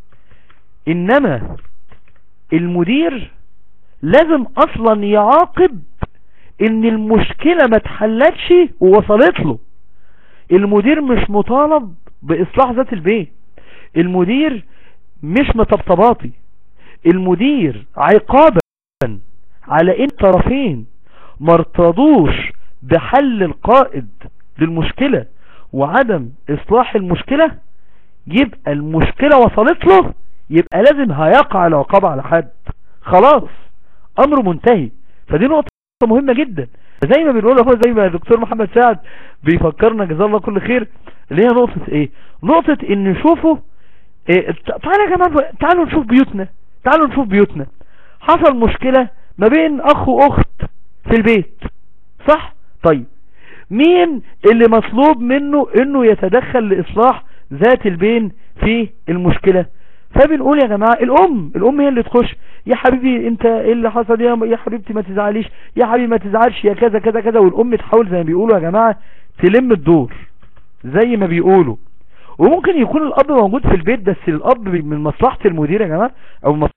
انما المدير لازم اصلا يعاقب ان المشكلة ما اتحلتش ووصلت له المدير مش مطالب باصلاح ذات البيت المدير مش مطبطباتي المدير عقابا على ان طرفين مرتضوش بحل القائد للمشكلة وعدم اصلاح المشكلة يبقى المشكلة وصلت له يبقى لازم هيقع العقاب على حد خلاص امر منتهي فدي نقطة مهمة جدا زي ما بنقول اهو زي ما الدكتور محمد سعد بيفكرنا جزاه الله كل خير اللي هي نقطة ايه نقطة ان نشوفه إيه تعالوا يا جماعة تعالوا نشوف بيوتنا تعالوا نشوف بيوتنا حصل مشكلة ما بين اخ واخت في البيت صح طيب مين اللي مطلوب منه انه يتدخل لاصلاح ذات البين في المشكلة فبنقول يا جماعة الام الام هي اللي تخش يا حبيبي انت ايه اللي حصل يا يا حبيبتي ما تزعليش يا حبيبي ما تزعلش يا كذا كذا كذا والام تحاول زي ما بيقولوا يا جماعة تلم الدور زي ما بيقولوا وممكن يكون الاب موجود في البيت بس الاب من مصلحة المدير يا جماعة او مصلحة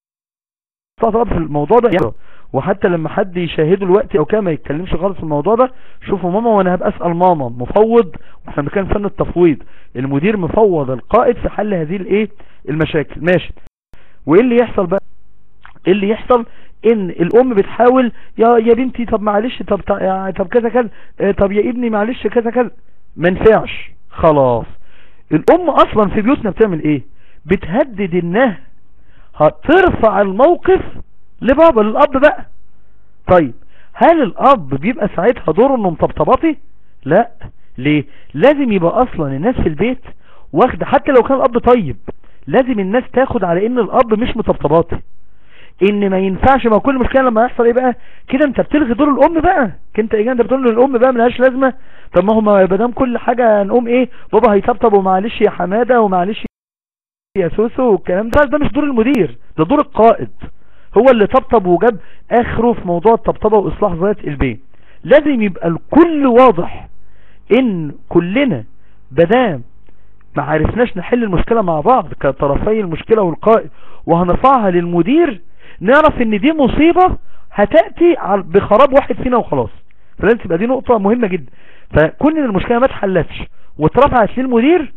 الاب في الموضوع ده يعني وحتى لما حد يشاهده الوقت او كده ما يتكلمش خالص في الموضوع ده شوفوا ماما وانا هبقى اسال ماما مفوض واحنا بنتكلم فن التفويض المدير مفوض القائد في حل هذه الايه المشاكل ماشي وايه اللي يحصل بقى ايه اللي يحصل ان الام بتحاول يا يا بنتي طب معلش طب طب كذا كذا اه طب يا ابني معلش كذا كذا ما ينفعش خلاص الام اصلا في بيوتنا بتعمل ايه بتهدد انها هترفع الموقف لبابا للاب بقى طيب هل الاب بيبقى ساعتها دوره انه مطبطباتي لا ليه لازم يبقى اصلا الناس في البيت واخده حتى لو كان الاب طيب لازم الناس تاخد على ان الاب مش مطبطباتي ان ما ينفعش ما كل مشكله لما يحصل ايه بقى كده انت بتلغي دور الام بقى انت ايه انت بتقول للام بقى ملهاش لازمه طب ما هو ما دام كل حاجه نقوم ايه بابا هيطبطب ومعلش يا حماده ومعلش يا سوسو والكلام ده ده مش دور المدير ده دور القائد هو اللي طبطب وجاب اخره في موضوع الطبطبه واصلاح ذات البين لازم يبقى الكل واضح ان كلنا بدام ما عرفناش نحل المشكلة مع بعض كطرفي المشكلة والقائد وهنرفعها للمدير نعرف ان دي مصيبة هتأتي بخراب واحد فينا وخلاص فلازم تبقى دي نقطة مهمة جدا فكون ان المشكلة ما اتحلتش واترفعت للمدير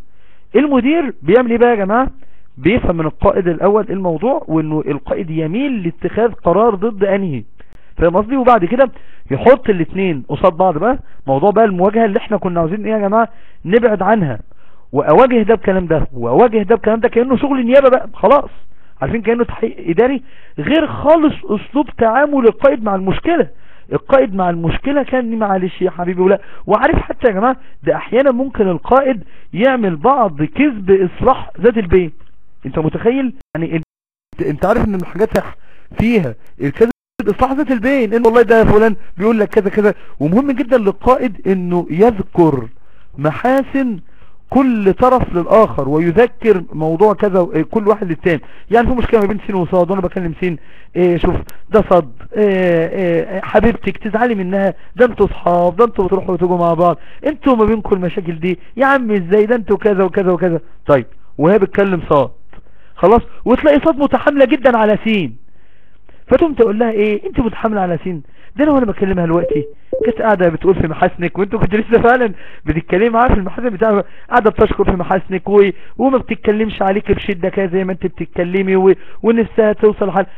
المدير بيعمل ايه بقى يا جماعة بيفهم من القائد الاول الموضوع وانه القائد يميل لاتخاذ قرار ضد انهي فاهم قصدي وبعد كده يحط الاثنين قصاد بعض بقى موضوع بقى المواجهة اللي احنا كنا عاوزين ايه يا جماعة نبعد عنها واواجه ده بكلام ده واواجه ده بكلام ده كأنه شغل نيابة بقى خلاص عارفين كأنه تحقيق اداري غير خالص اسلوب تعامل القائد مع المشكلة القائد مع المشكلة كان معلش يا حبيبي ولا وعارف حتى يا جماعة ده احيانا ممكن القائد يعمل بعض كذب اصلاح ذات البين انت متخيل يعني انت, انت عارف ان من الحاجات فيها الكذب اصلاح ذات البين ان والله ده فلان بيقول لك كذا كذا ومهم جدا للقائد انه يذكر محاسن كل طرف للآخر ويذكر موضوع كذا كل واحد للتاني يعني في مشكلة ما بين سين وصاد وانا بكلم سين إيه شوف ده صد إيه إيه حبيبتك تزعلي منها ده انتوا صحاب ده انتوا بتروحوا وتجوا مع بعض انتوا ما بينكم المشاكل دي يا عم ازاي ده انتوا كذا وكذا وكذا طيب وهي بتكلم صاد خلاص وتلاقي صاد متحاملة جدا على سين فتقوم تقول لها ايه انت متحاملة على سين ده انا وانا بكلمها دلوقتي كانت قاعدة بتقول في محاسنك وانتوا كنت لسه فعلا بتتكلمي معاها في المحاسن بتاعها قاعدة بتشكر في محاسنك و... وما بتتكلمش عليك بشدة كده زي ما انت بتتكلمي و... ونفسها توصل حل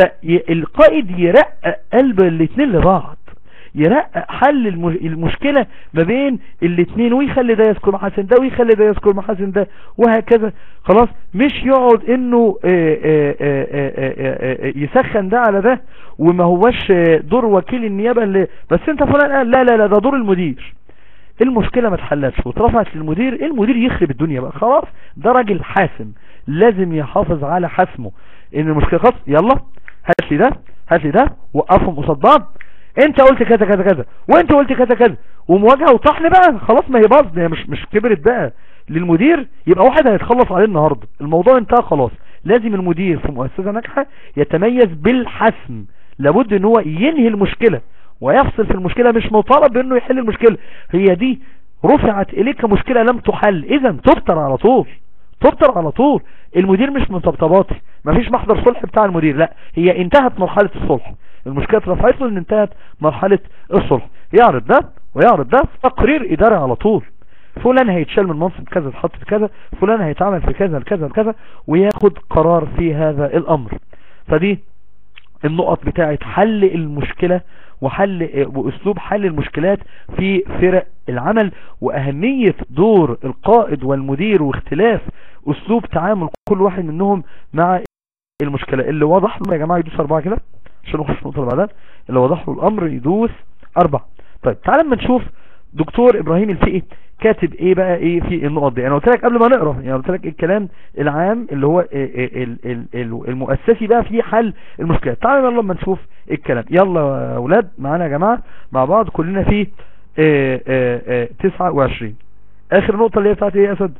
فالقائد يرقق قلب الاتنين لبعض يرقق حل الم- المشكلة ما بين الاتنين ويخلي ده يذكر محاسن ده ويخلي ده يذكر محاسن ده وهكذا خلاص مش يقعد انه آه، آه، آه، آه، آه، آه، يسخن ده على ده وما هوش آه، دور وكيل النيابة اللي بس انت فلان قال لا لا لا ده دور المدير المشكلة ما اتحلتش واترفعت للمدير المدير يخرب الدنيا بقى خلاص ده راجل حاسم لازم يحافظ على حسمه ان المشكلة خلاص يلا هات لي ده هات لي ده وقفهم قصاد بعض انت قلت كذا كذا كذا وانت قلت كذا كذا ومواجهة وطحن بقى خلاص ما هي باظ هي مش مش كبرت بقى للمدير يبقى واحد هيتخلص عليه النهارده الموضوع انتهى خلاص لازم المدير في مؤسسة ناجحة يتميز بالحسم لابد ان هو ينهي المشكلة ويفصل في المشكلة مش مطالب بانه يحل المشكلة هي دي رفعت اليك مشكلة لم تحل اذا تبتر على طول تبتر على طول المدير مش من طبطباتي مفيش محضر صلح بتاع المدير لا هي انتهت مرحلة الصلح المشكلة اترفعت له ان انتهت مرحلة الصلح يعرض ده ويعرض ده في تقرير اداري على طول فلان هيتشال من منصب كذا يتحط في كذا فلان هيتعمل في كذا لكذا لكذا وياخد قرار في هذا الامر فدي النقط بتاعت حل المشكلة وحل واسلوب حل المشكلات في فرق العمل واهمية دور القائد والمدير واختلاف اسلوب تعامل كل واحد منهم مع المشكلة اللي واضح له يا جماعة يدوس اربعة كده عشان نخش النقطة اللي بعدها اللي واضح له الامر يدوس اربعة طيب تعال اما نشوف دكتور ابراهيم الفقي كاتب ايه بقى ايه في النقط دي انا قلت لك قبل ما نقرا يعني قلت لك الكلام العام اللي هو ال- ال- ال- ال- المؤسسي بقى في حل المشكلات تعالوا يلا اما نشوف الكلام يلا يا اولاد معانا يا جماعه مع بعض كلنا في آه، آه، آه، 29 اخر نقطه اللي هي بتاعت ايه يا اسد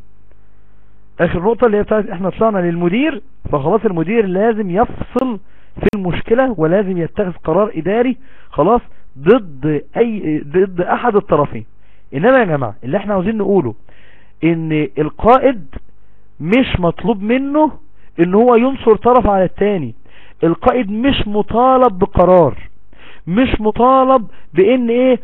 اخر نقطه اللي هي بتاعت احنا طلعنا للمدير فخلاص المدير لازم يفصل في المشكله ولازم يتخذ قرار اداري خلاص ضد اي ضد احد الطرفين انما يا جماعة اللي احنا عاوزين نقوله ان القائد مش مطلوب منه ان هو ينصر طرف على التاني القائد مش مطالب بقرار مش مطالب بان ايه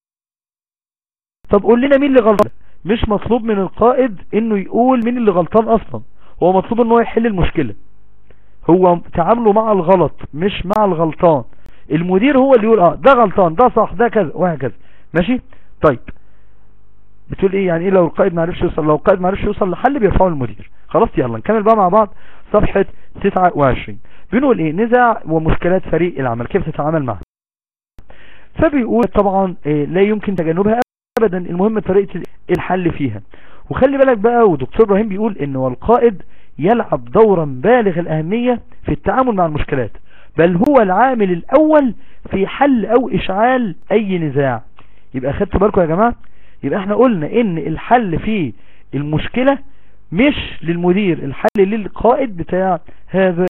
طب قول لنا مين اللي غلطان مش مطلوب من القائد انه يقول مين اللي غلطان اصلا هو مطلوب ان هو يحل المشكلة هو تعامله مع الغلط مش مع الغلطان المدير هو اللي يقول اه ده غلطان ده صح ده كذا وهكذا ماشي طيب بتقول ايه يعني ايه لو القائد ما عرفش يوصل لو القائد ما عرفش يوصل لحل بيرفعه المدير خلاص يلا نكمل بقى مع بعض صفحة 29 بنقول ايه نزاع ومشكلات فريق العمل كيف تتعامل معها فبيقول طبعا إيه لا يمكن تجنبها ابدا المهم طريقة الحل فيها وخلي بالك بقى ودكتور ابراهيم بيقول ان هو القائد يلعب دورا بالغ الاهمية في التعامل مع المشكلات بل هو العامل الاول في حل او اشعال اي نزاع يبقى خدتوا بالكم يا جماعة يبقى احنا قلنا ان الحل في المشكلة مش للمدير الحل للقائد بتاع هذا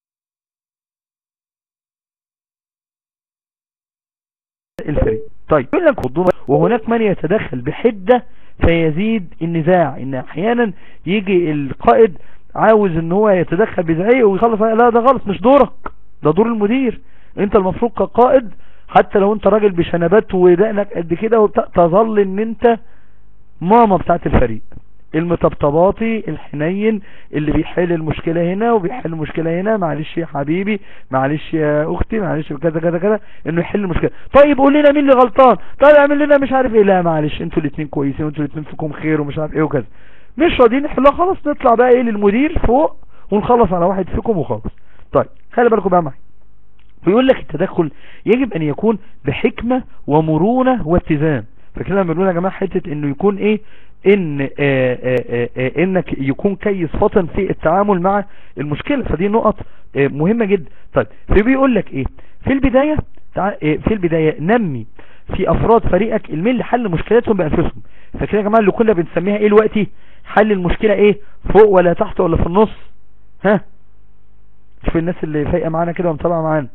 الفريق طيب يقول لك خدونا وهناك من يتدخل بحدة فيزيد النزاع ان احيانا يجي القائد عاوز ان هو يتدخل بزعيق ويخلص لا ده غلط مش دورك ده دور المدير انت المفروض كقائد حتى لو انت راجل بشنبات ودقنك قد كده وبتاع تظل ان انت ماما بتاعت الفريق المطبطباتي الحنين اللي بيحل المشكلة هنا وبيحل المشكلة هنا معلش يا حبيبي معلش يا اختي معلش كذا كذا كذا انه يحل المشكلة طيب قول لنا مين اللي غلطان طيب اعمل لنا مش عارف ايه لا معلش انتوا الاثنين كويسين وانتوا الاثنين فيكم خير ومش عارف ايه وكذا مش راضيين نحلها خلاص نطلع بقى ايه للمدير فوق ونخلص على واحد فيكم وخلاص طيب خلي بالكم بقى معايا بيقول لك التدخل يجب ان يكون بحكمة ومرونة واتزان فكده لما بنقول يا جماعة حتة انه يكون ايه ان آآ آآ آآ انك يكون كيس فطن في التعامل مع المشكلة فدي نقط آه، مهمة جدا طيب فبيقول لك ايه في البداية تع- آه، في البداية نمي في افراد فريقك الميل لحل مشكلاتهم بانفسهم فكده يا جماعة اللي كنا بنسميها ايه دلوقتي حل المشكلة ايه فوق ولا تحت ولا في النص ها شوف الناس اللي فايقة معانا كده ومتابعة معانا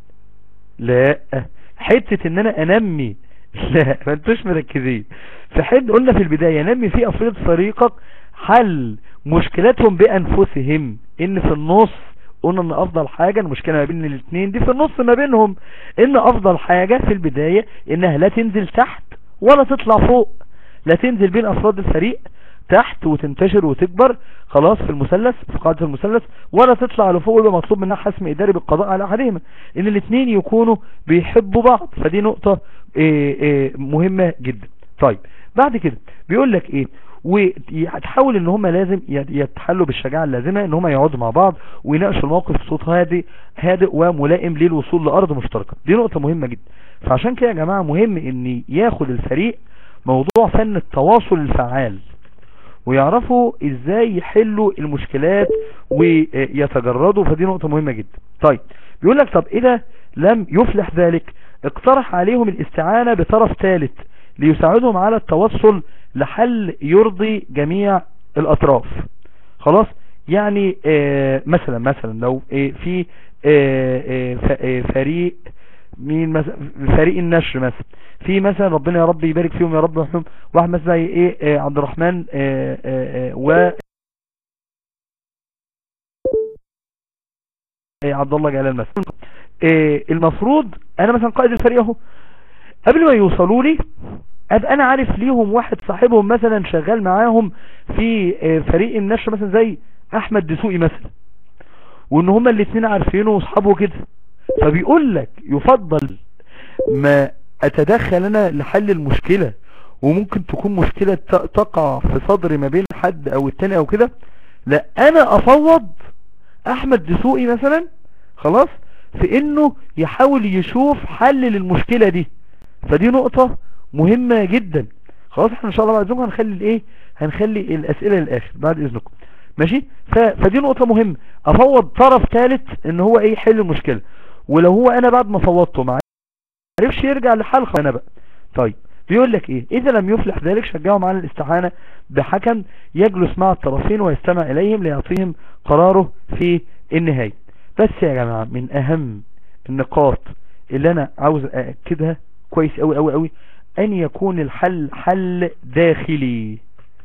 لا حتة ان انا انمي لا ما انتوش مركزين في حد قلنا في البداية نمي في افراد فريقك حل مشكلاتهم بانفسهم ان في النص قلنا ان افضل حاجة المشكلة ما بين الاثنين دي في النص ما بينهم ان افضل حاجة في البداية انها لا تنزل تحت ولا تطلع فوق لا تنزل بين افراد الفريق تحت وتنتشر وتكبر خلاص في المثلث في قاعدة المثلث ولا تطلع لفوق يبقى مطلوب منها حسم اداري بالقضاء على احدهما ان الاثنين يكونوا بيحبوا بعض فدي نقطة إيه إيه مهمة جدا طيب بعد كده بيقول لك ايه وتحاول ان هم لازم يتحلوا بالشجاعة اللازمة ان هم يقعدوا مع بعض ويناقشوا الموقف بصوت هادئ هادئ وملائم للوصول لارض مشتركة دي نقطة مهمة جدا فعشان كده يا جماعة مهم ان ياخد الفريق موضوع فن التواصل الفعال ويعرفوا ازاي يحلوا المشكلات ويتجردوا فدي نقطة مهمة جدا طيب بيقول لك طب اذا لم يفلح ذلك اقترح عليهم الاستعانة بطرف ثالث ليساعدهم على التوصل لحل يرضي جميع الاطراف خلاص يعني آه مثلا مثلا لو آه في آه آه ف- آه فريق مين مثلا فريق النشر مثلا في مثلا ربنا يا رب يبارك فيهم يا رب ويرحمهم واحد مثلا زي ايه آه عبد الرحمن آه آه آه و آه عبد الله جلال مثلا آه المفروض انا مثلا قائد الفريق اهو قبل ما يوصلوا لي ابقى انا عارف ليهم واحد صاحبهم مثلا شغال معاهم في آه فريق النشر مثلا زي احمد دسوقي مثلا وان هما الاثنين عارفينه واصحابه كده فبيقول لك يفضل ما اتدخل انا لحل المشكلة وممكن تكون مشكلة ت- تقع في صدري ما بين حد او التاني او كده لا انا افوض احمد دسوقي مثلا خلاص في انه يحاول يشوف حل للمشكلة دي فدي نقطة مهمة جدا خلاص احنا ان شاء الله بعد ذلك هنخلي الايه هنخلي الاسئلة للاخر بعد اذنكم ماشي ف... فدي نقطة مهمة افوض طرف ثالث ان هو ايه يحل المشكلة ولو هو انا بعد ما فوضته ما عرفش يرجع لحلقة انا بقى طيب بيقول لك ايه اذا لم يفلح ذلك شجعهم على الاستعانة بحكم يجلس مع الطرفين ويستمع اليهم ليعطيهم قراره في النهاية بس يا جماعة من اهم النقاط اللي انا عاوز اكدها كويس قوي قوي قوي ان يكون الحل حل داخلي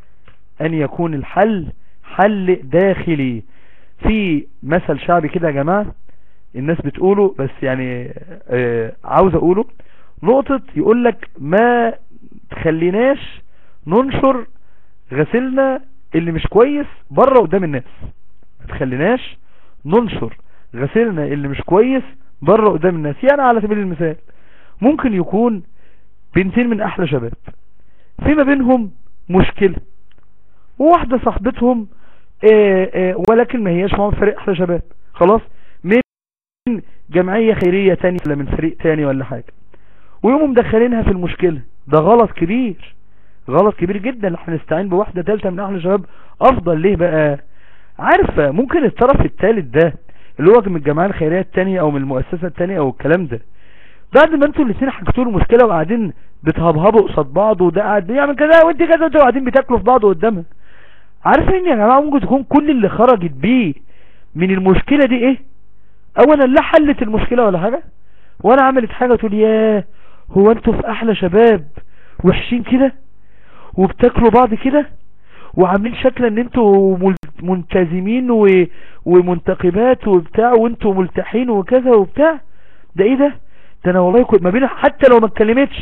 ان يكون الحل حل داخلي في مثل شعبي كده يا جماعة الناس بتقوله بس يعني آه عاوز اقوله نقطة يقول لك ما تخليناش ننشر غسلنا اللي مش كويس بره قدام الناس ما تخليناش ننشر غسلنا اللي مش كويس بره قدام الناس يعني على سبيل المثال ممكن يكون بنتين من احلى شباب في ما بينهم مشكلة وواحدة صاحبتهم آه آه ولكن ما هياش معهم فريق احلى شباب خلاص من جمعية خيرية تانية ولا من فريق تاني ولا حاجة ويقوموا مدخلينها في المشكلة ده غلط كبير غلط كبير جدا احنا نستعين بواحدة تالتة من احلى شباب افضل ليه بقى عارفة ممكن الطرف التالت ده اللي هو من الجمعية الخيرية التانية او من المؤسسة التانية او الكلام ده بعد ما انتوا الاثنين حكيتوا له المشكلة وقاعدين بتهبهبوا قصاد بعض وده قاعد بيعمل كذا وانت كذا وانتوا قاعدين بتاكلوا في بعض قدامها عارفين يا جماعة ممكن تكون كل اللي خرجت بيه من المشكلة دي ايه اولا لا حلت المشكلة ولا حاجة وانا عملت حاجة تقول ياه هو انتوا في احلى شباب وحشين كده وبتاكلوا بعض كده وعاملين شكل ان انتوا مل- ملتزمين و... ومنتقبات وبتاع وانتوا ملتحين وكذا وبتاع ده ايه ده ده انا والله كنت ما بين حتى لو ما اتكلمتش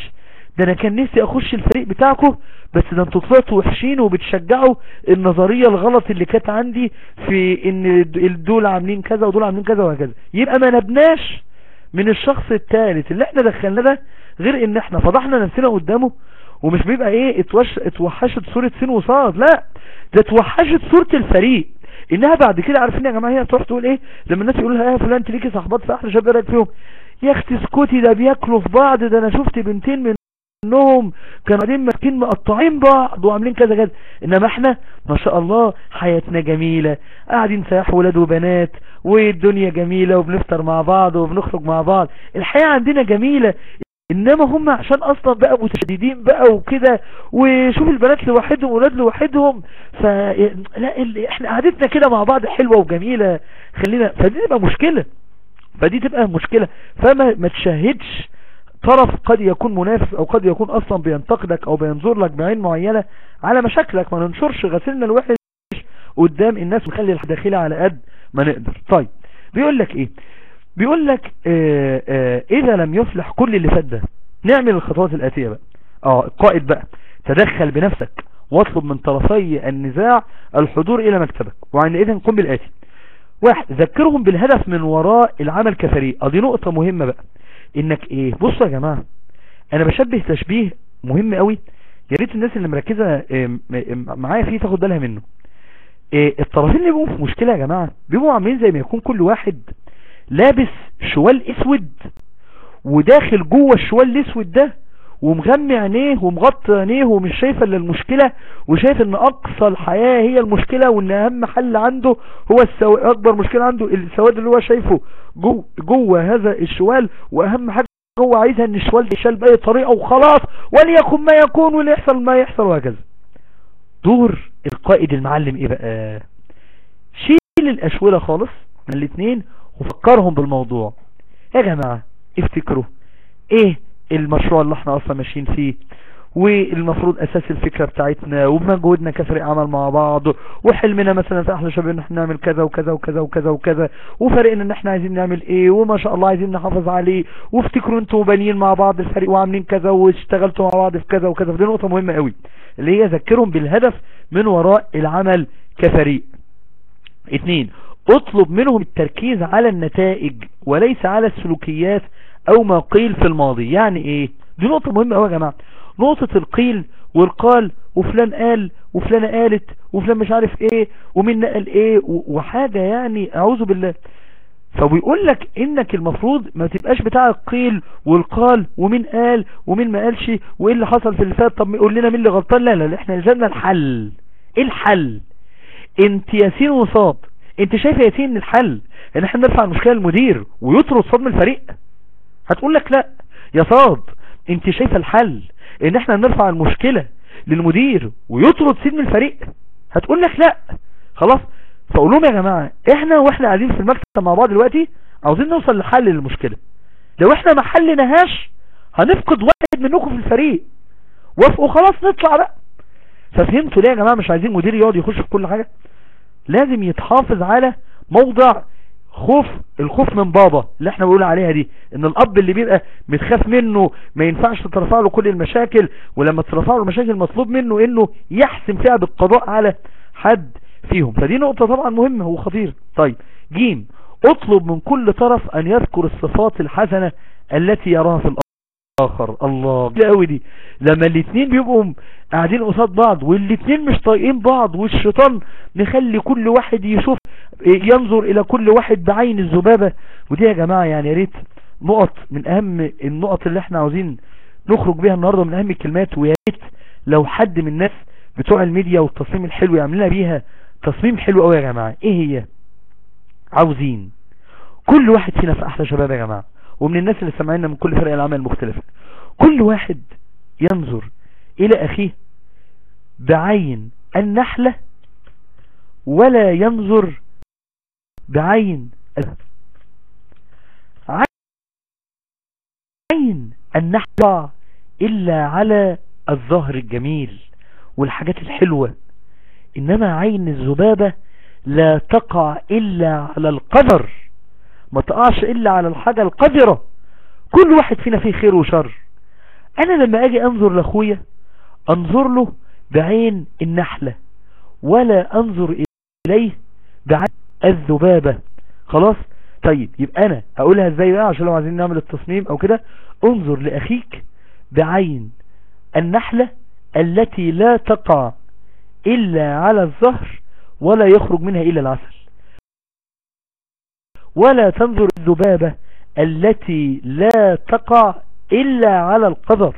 ده انا كان نفسي اخش الفريق بتاعكم بس ده انتوا طلعتوا وحشين وبتشجعوا النظرية الغلط اللي كانت عندي في ان دول عاملين كذا ودول عاملين كذا وهكذا يبقى ما نبناش من الشخص الثالث اللي احنا دخلنا ده غير ان احنا فضحنا نفسنا قدامه ومش بيبقى ايه اتوش اتوحشت صورة سين وصاد لا ده اتوحشت صورة الفريق انها بعد كده عارفين يا جماعه هي تروح تقول ايه لما الناس يقولوا لها يا فلان انت ليكي صاحبات في احلى شباب إيه رايك فيهم يا اختي اسكتي ده بياكلوا في بعض ده انا شفت بنتين منهم كانوا قاعدين ماسكين مقطعين بعض وعاملين كذا كذا انما احنا ما شاء الله حياتنا جميلة قاعدين سياح ولاد وبنات والدنيا جميلة وبنفطر مع بعض وبنخرج مع بعض الحياة عندنا جميلة انما هم عشان اصلا بقى متشددين بقى وكده وشوف البنات لوحدهم ولاد لوحدهم ف لا ال... احنا قعدتنا كده مع بعض حلوة وجميلة خلينا فدي تبقى مشكلة فدي تبقى مشكلة فما ما تشهدش طرف قد يكون منافس او قد يكون اصلا بينتقدك او بينظر لك بعين معينة على مشاكلك ما ننشرش غسلنا الوحش قدام الناس ونخلي الداخلة على قد ما نقدر طيب بيقول لك ايه بيقول لك اه اه اذا لم يفلح كل اللي فات ده نعمل الخطوات الاتية بقى اه القائد بقى تدخل بنفسك واطلب من طرفي النزاع الحضور الى مكتبك وعندئذ قم بالاتي واحد ذكرهم بالهدف من وراء العمل كفريق اه دي نقطة مهمة بقى انك ايه بصوا يا جماعة انا بشبه تشبيه مهم قوي يا ريت الناس اللي مركزة معايا فيه تاخد بالها منه إيه الطرفين اللي بيبقوا في مشكلة يا جماعة بيبقوا عاملين زي ما يكون كل واحد لابس شوال اسود وداخل جوه الشوال الاسود ده ومغمي عينيه ومغطي عينيه ومش شايف الا المشكلة وشايف ان اقصى الحياة هي المشكلة وان اهم حل عنده هو السو... اكبر مشكلة عنده السواد اللي هو شايفه جوه, جوه هذا الشوال واهم حاجة هو عايزها ان الشوال ده يشال باي طريقة وخلاص وليكن ما يكون وليحصل ما يحصل وهكذا دور القائد المعلم ايه بقى شيل الاشولة خالص من الاثنين وفكرهم بالموضوع يا جماعة افتكروا ايه المشروع اللي احنا اصلا ماشيين فيه والمفروض اساس الفكرة بتاعتنا وبمجهودنا كفريق عمل مع بعض وحلمنا مثلا في احلى شباب ان احنا نعمل كذا وكذا وكذا وكذا وكذا وفريقنا ان احنا عايزين نعمل ايه وما شاء الله عايزين نحافظ عليه وافتكروا انتوا بانيين مع بعض الفريق وعاملين كذا واشتغلتوا مع بعض في كذا وكذا فدي نقطة مهمة قوي اللي هي ذكرهم بالهدف من وراء العمل كفريق اتنين اطلب منهم التركيز على النتائج وليس على السلوكيات او ما قيل في الماضي يعني ايه دي نقطة مهمة قوي يا جماعة نقطة القيل والقال وفلان قال وفلانة قالت وفلان مش عارف ايه ومين نقل ايه وحاجة يعني اعوذ بالله فبيقول لك انك المفروض ما تبقاش بتاع القيل والقال ومين قال ومين ما قالش وايه اللي حصل في اللي فات طب قول لنا مين اللي غلطان لا لا احنا نزلنا الحل ايه الحل انت ياسين وصاد انت شايف يا ياسين الحل ان احنا نرفع المشكلة للمدير ويطرد صاد من الفريق هتقول لك لا يا صاد انت شايف الحل ان احنا نرفع المشكلة للمدير ويطرد سيد من الفريق هتقول لك لا خلاص فاقول لهم يا جماعة احنا واحنا قاعدين في المكتب مع بعض دلوقتي عاوزين نوصل لحل للمشكلة لو احنا ما حلناهاش هنفقد واحد منكم في الفريق وافقوا خلاص نطلع بقى ففهمتوا ليه يا جماعة مش عايزين مدير يقعد يخش في كل حاجة لازم يتحافظ على موضع خوف الخوف من بابا اللي احنا بنقول عليها دي ان الاب اللي بيبقى متخاف منه ما ينفعش تترفع له كل المشاكل ولما تترفع له المشاكل مطلوب منه انه يحسم فيها بالقضاء على حد فيهم فدي نقطة طبعا مهمة وخطيرة طيب جيم اطلب من كل طرف ان يذكر الصفات الحسنة التي يراها في الاخر الله قوي دي لما الاثنين بيبقوا قاعدين قصاد بعض والاثنين مش طايقين بعض والشيطان نخلي كل واحد يشوف ينظر الى كل واحد بعين الذبابة ودي يا جماعة يعني يا ريت نقط من اهم النقط اللي احنا عاوزين نخرج بيها النهاردة من اهم الكلمات ويا ريت لو حد من الناس بتوع الميديا والتصميم الحلو يعمل لنا بيها تصميم حلو قوي يا جماعة ايه هي عاوزين كل واحد فينا في احلى شباب يا جماعة ومن الناس اللي سمعنا من كل فرق العمل المختلفة كل واحد ينظر الى اخيه بعين النحلة ولا ينظر بعين عين النحلة إلا على الظهر الجميل والحاجات الحلوة إنما عين الذبابة لا تقع إلا على القدر ما تقعش إلا على الحاجة القدرة كل واحد فينا فيه خير وشر انا لما اجي انظر لاخويا انظر له بعين النحلة ولا انظر اليه بعين الذبابة خلاص طيب يبقى انا اقولها ازاي بقى عشان لو عايزين نعمل التصميم او كده انظر لاخيك بعين النحلة التي لا تقع الا على الزهر ولا يخرج منها الا العسل ولا تنظر الذبابة التي لا تقع الا على القدر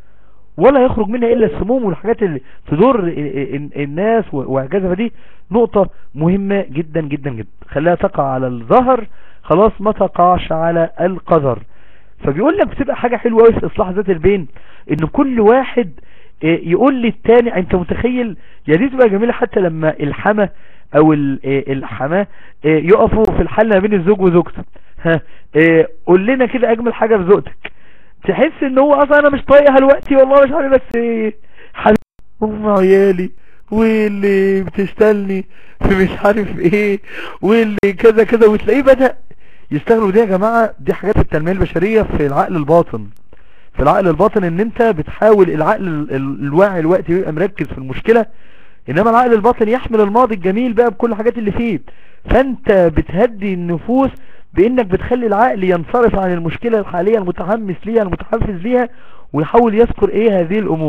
ولا يخرج منها الا السموم والحاجات اللي تضر الناس وهكذا فدي نقطة مهمة جدا جدا جدا خليها تقع على الظهر خلاص ما تقعش على القدر فبيقول لك بتبقى حاجة حلوة قوي في اصلاح ذات البين ان كل واحد يقول لي التاني انت متخيل يا دي تبقى جميلة حتى لما الحما او الحماه يقفوا في الحل ما بين الزوج وزوجته ها قول لنا كده اجمل حاجة في زوجتك تحس ان هو اصلا انا مش طايقها دلوقتي والله مش عارف بس حبيبي ام عيالي واللي بتشتلني في مش عارف ايه واللي كذا كذا وتلاقيه بدأ يستغلوا دي يا جماعة دي حاجات التنمية البشرية في العقل الباطن في العقل الباطن ان انت بتحاول العقل الواعي الوقت يبقى مركز في المشكلة انما العقل الباطن يحمل الماضي الجميل بقى بكل الحاجات اللي فيه فانت بتهدي النفوس بانك بتخلي العقل ينصرف عن المشكلة الحالية المتحمس ليها المتحفز ليها ويحاول يذكر ايه هذه الامور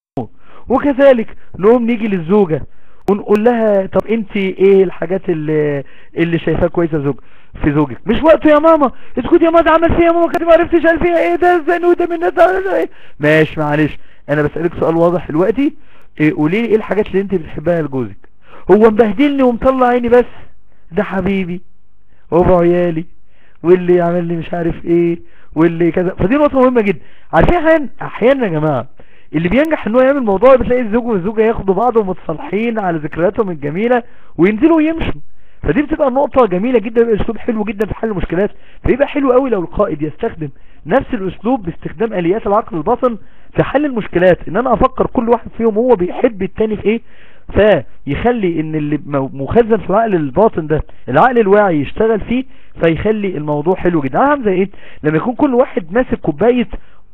وكذلك نقوم نيجي للزوجة ونقول لها طب انت ايه الحاجات اللي, اللي شايفاها كويسة زوج في زوجك مش وقته يا ماما اسكت يا ماما عمل فيها ماما كنت ما عرفتش قال فيها ايه ده الزنودة من الناس ايه ماشي معلش انا بسألك سؤال واضح دلوقتي إيه قولي لي ايه الحاجات اللي انت بتحبها لجوزك هو مبهدلني ومطلع عيني بس ده حبيبي وابو عيالي واللي عمل لي مش عارف ايه واللي كذا فدي نقطة مهمة جدا عارفين احيانا احيانا يا جماعة اللي بينجح ان هو يعمل موضوع بتلاقي الزوج والزوجة ياخدوا بعض ومتصالحين على ذكرياتهم الجميلة وينزلوا ويمشوا فدي بتبقى نقطة جميلة جدا اسلوب حلو جدا في حل المشكلات فيبقى حلو قوي لو القائد يستخدم نفس الاسلوب باستخدام اليات العقل الباطن في حل المشكلات ان انا افكر كل واحد فيهم هو بيحب التاني في ايه فيخلي ان اللي مخزن في العقل الباطن ده العقل الواعي يشتغل فيه فيخلي الموضوع حلو جدا عامل زي ايه لما يكون كل واحد ماسك كوبايه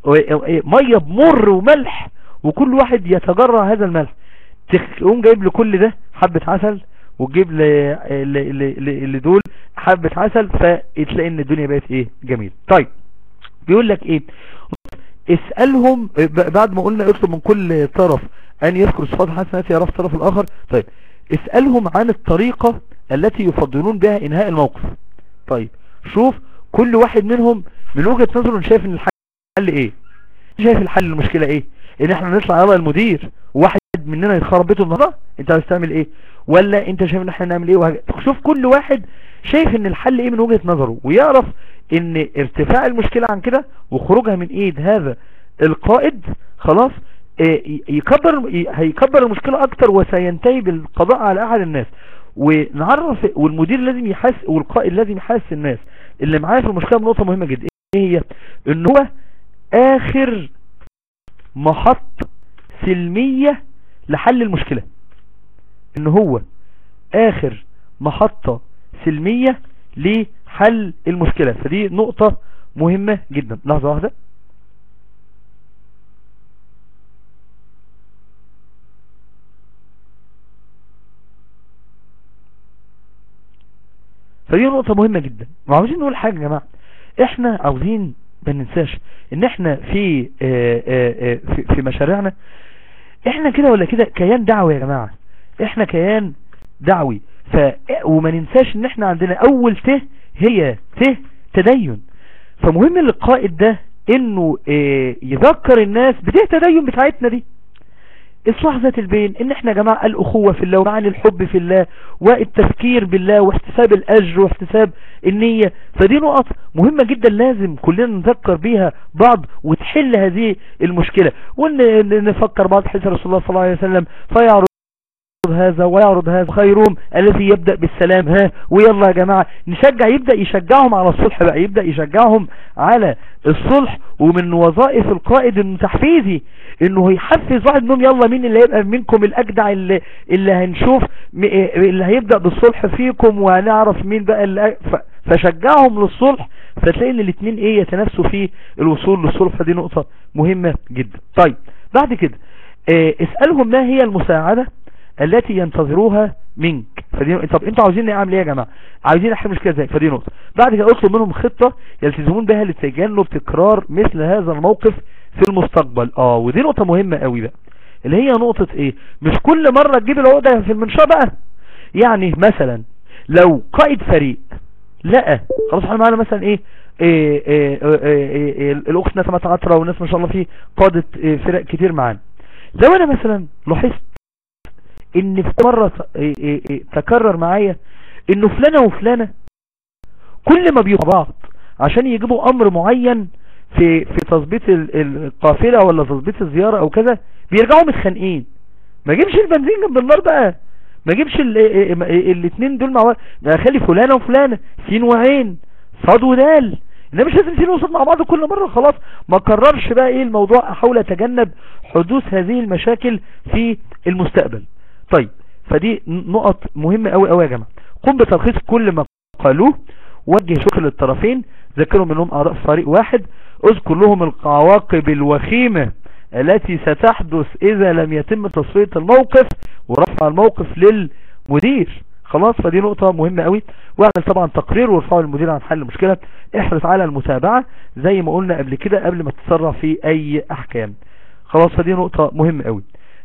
ميه بمر وملح وكل واحد يتجرع هذا الملح تقوم جايب لكل ده حبة عسل وتجيب لدول حبة عسل فتلاقي ان الدنيا بقت ايه جميل طيب بيقول لك ايه اسألهم بعد ما قلنا اطلب من كل طرف ان يذكر صفات حسنات يرى في الطرف الاخر طيب اسألهم عن الطريقة التي يفضلون بها انهاء الموقف طيب شوف كل واحد منهم من وجهة نظره شايف ان الحل ايه شايف الحل المشكلة ايه ان احنا نطلع يلا المدير وواحد مننا يتخرب بيته النهارده انت عايز تعمل ايه ولا انت شايف ان احنا نعمل ايه وهج... شوف كل واحد شايف ان الحل ايه من وجهة نظره ويعرف ان ارتفاع المشكلة عن كده وخروجها من ايد هذا القائد خلاص يكبر هيكبر المشكلة اكتر وسينتهي بالقضاء على احد الناس ونعرف والمدير لازم يحس والقائد لازم يحس الناس اللي معايا في المشكلة بنقطة مهمة جدا ايه هي ان هو اخر محط سلمية لحل المشكلة ان هو اخر محطة سلمية لحل المشكلة فدي نقطة مهمة جدا لحظة واحدة فدي نقطة مهمة جدا وعاوزين نقول حاجة يا جماعة احنا عاوزين ما ننساش ان احنا في اه اه اه في, في مشاريعنا احنا كده ولا كده كيان دعوي يا جماعة احنا كيان دعوي ف وما ننساش ان احنا عندنا اول ت هي ت تدين فمهم للقائد ده انه يذكر الناس بته تدين بتاعتنا دي اصلاح ذات البين ان احنا يا جماعة الاخوة في الله ومعاني الحب في الله والتفكير بالله واحتساب الاجر واحتساب النية فدي نقط مهمة جدا لازم كلنا نذكر بيها بعض وتحل هذه المشكلة وان نفكر بعض حديث رسول الله صلى الله عليه وسلم فيعرض هذا ويعرض هذا خيرهم الذي يبدأ بالسلام ها ويلا يا جماعة نشجع يبدأ يشجعهم على الصلح بقى يبدأ يشجعهم على الصلح ومن وظائف القائد انه تحفيزي انه يحفز واحد منهم يلا مين اللي هيبقى منكم الاجدع اللي, اللي هنشوف اللي هيبدأ بالصلح فيكم وهنعرف مين بقى اللي فشجعهم للصلح فتلاقي ان الاثنين ايه يتنافسوا في الوصول للصلح فدي نقطة مهمة جدا طيب بعد كده اه اسألهم ما هي المساعدة التي ينتظروها منك فدي طب انتوا عاوزين اعمل ايه يا جماعه عاوزين احل مشكله ازاي فدي نقطه بعد كده اطلب منهم خطه يلتزمون بها لتجنب تكرار مثل هذا الموقف في المستقبل اه ودي نقطه مهمه قوي بقى اللي هي نقطه ايه مش كل مره تجيب العقده في المنشاه بقى يعني مثلا لو قائد فريق لقى خلاص احنا معانا مثلا ايه إيه إيه إيه إيه إيه الاخت نسمة عطرة والناس ما شاء الله في قادة إيه فرق كتير معانا لو انا مثلا لاحظت ان في مرة ت- إيه إيه إيه تكرر معايا انه فلانة وفلانة كل ما بيبقوا بعض عشان يجيبوا امر معين في في تظبيط ال- القافلة ولا تظبيط الزيارة او كذا بيرجعوا متخانقين ما جيبش البنزين جنب النار بقى ما جيبش ال- ال- ال- الاتنين دول مع بعض ده خلي فلانة وفلانة سين وعين صاد ودال انما مش لازم سين وصاد مع بعض كل مرة خلاص ما كررش بقى ايه الموضوع احاول اتجنب حدوث هذه المشاكل في المستقبل طيب فدي نقط مهمة قوي قوي يا جماعة قم بتلخيص كل ما قالوه وجه شكر للطرفين ذكرهم منهم اعضاء في فريق واحد اذكر لهم العواقب الوخيمة التي ستحدث اذا لم يتم تصفية الموقف ورفع الموقف للمدير خلاص فدي نقطة مهمة قوي واعمل طبعا تقرير وارفعه للمدير عن حل المشكلة احرص على المتابعة زي ما قلنا قبل كده قبل ما تتسرع في اي احكام خلاص فدي نقطة مهمة قوي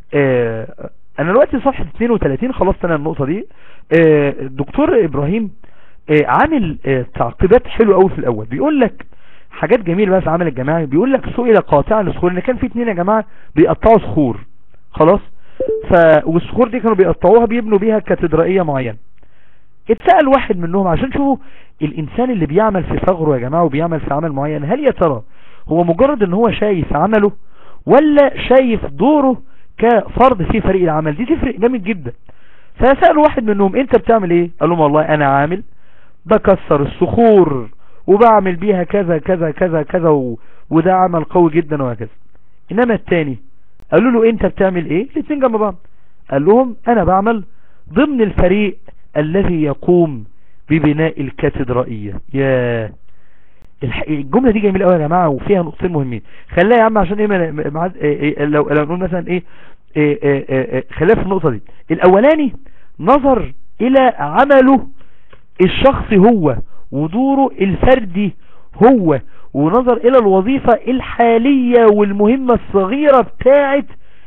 آه انا دلوقتي صفحة 32 خلصت انا النقطة دي آه الدكتور ابراهيم آه عامل آه تعقيبات حلوة قوي في الاول بيقول لك حاجات جميلة بقى في العمل الجماعي بيقول لك سئل قاطعا للصخور ان كان في اتنين يا جماعة بيقطعوا صخور خلاص ف والصخور دي كانوا بيقطعوها بيبنوا بيها كاتدرائية معينة اتسأل واحد منهم عشان شوفوا الانسان اللي بيعمل في ثغره يا جماعة وبيعمل في عمل معين هل يا ترى هو مجرد ان هو شايف عمله ولا شايف دوره كفرد في فريق العمل دي تفرق جامد جدا فسأل واحد منهم انت بتعمل ايه قال لهم والله انا عامل بكسر الصخور وبعمل بيها كذا كذا كذا كذا و... وده عمل قوي جدا وهكذا انما التاني قالوا له انت بتعمل ايه الاثنين جنب بعض قال لهم انا بعمل ضمن الفريق الذي يقوم ببناء الكاتدرائية يا الح- الجملة دي جميلة قوي يا جماعة وفيها نقطتين مهمين خليها يا عم عشان ايه ما- ما- ما- إيه إيه لو لو نقول مثلا ايه إيه إيه إيه إيه خليها في النقطة دي الاولاني نظر الى عمله الشخصي هو ودوره الفردي هو ونظر الى الوظيفة الحالية والمهمة الصغيرة بتاعت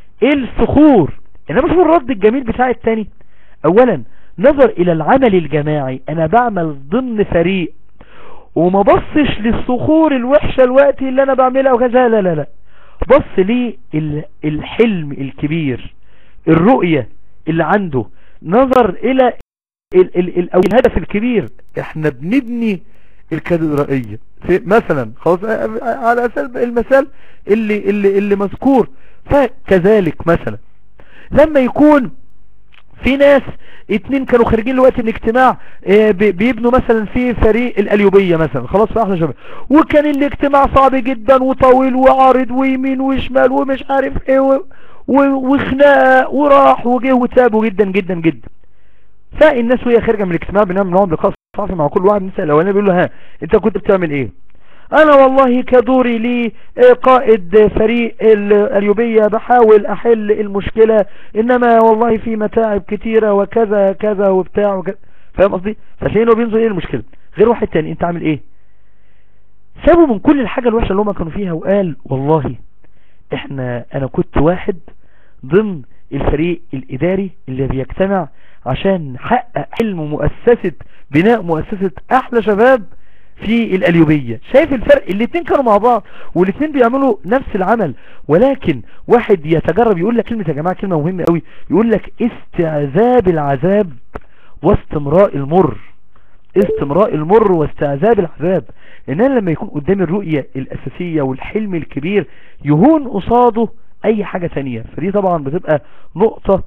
الصخور انما شوف الرد الجميل بتاع التاني اولا نظر الى العمل الجماعي انا بعمل ضمن فريق وما بصش للصخور الوحشة الوقت اللي انا بعملها وكذا لا لا لا بص لي ال- الحلم الكبير الرؤية اللي عنده نظر الى ال ال ال او الهدف الكبير احنا بنبني الكاتدرائية في- مثلا خلاص آه، آه، على اساس المثال اللي اللي اللي مذكور فكذلك مثلا لما يكون في ناس اتنين كانوا خارجين دلوقتي من اجتماع آه، بي- بيبنوا مثلا في فريق القليوبية مثلا خلاص في احلى شباب وكان الاجتماع صعب جدا وطويل وعارض ويمين وشمال ومش عارف ايه و- و- وخناقه وراح وجه وتابوا جدا جدا جدا فالناس وهي خارجه من الاجتماع بنعمل معاهم لقاء صافي مع كل واحد نسال الاولاني بيقول له ها انت كنت بتعمل ايه انا والله كدوري لي آه، قائد فريق القليوبية بحاول احل المشكلة انما والله في متاعب كتيرة وكذا كذا وبتاع وكذا فاهم قصدي فتلاقيه بينظر ايه المشكلة غير واحد تاني انت عامل ايه سابوا من كل الحاجة الوحشة اللي هم كانوا فيها وقال والله احنا انا كنت واحد ضمن الفريق الاداري اللي بيجتمع عشان نحقق حلم مؤسسة بناء مؤسسة احلى شباب في القليوبية شايف الفرق الاتنين كانوا مع بعض والاتنين بيعملوا نفس العمل ولكن واحد يتجرب يقول لك كلمة يا جماعة كلمة مهمة قوي يقول لك استعذاب العذاب واستمراء المر استمراء المر واستعذاب العذاب ان انا لما يكون قدامي الرؤية الاساسية والحلم الكبير يهون قصاده اي حاجة تانية فدي طبعا بتبقى نقطة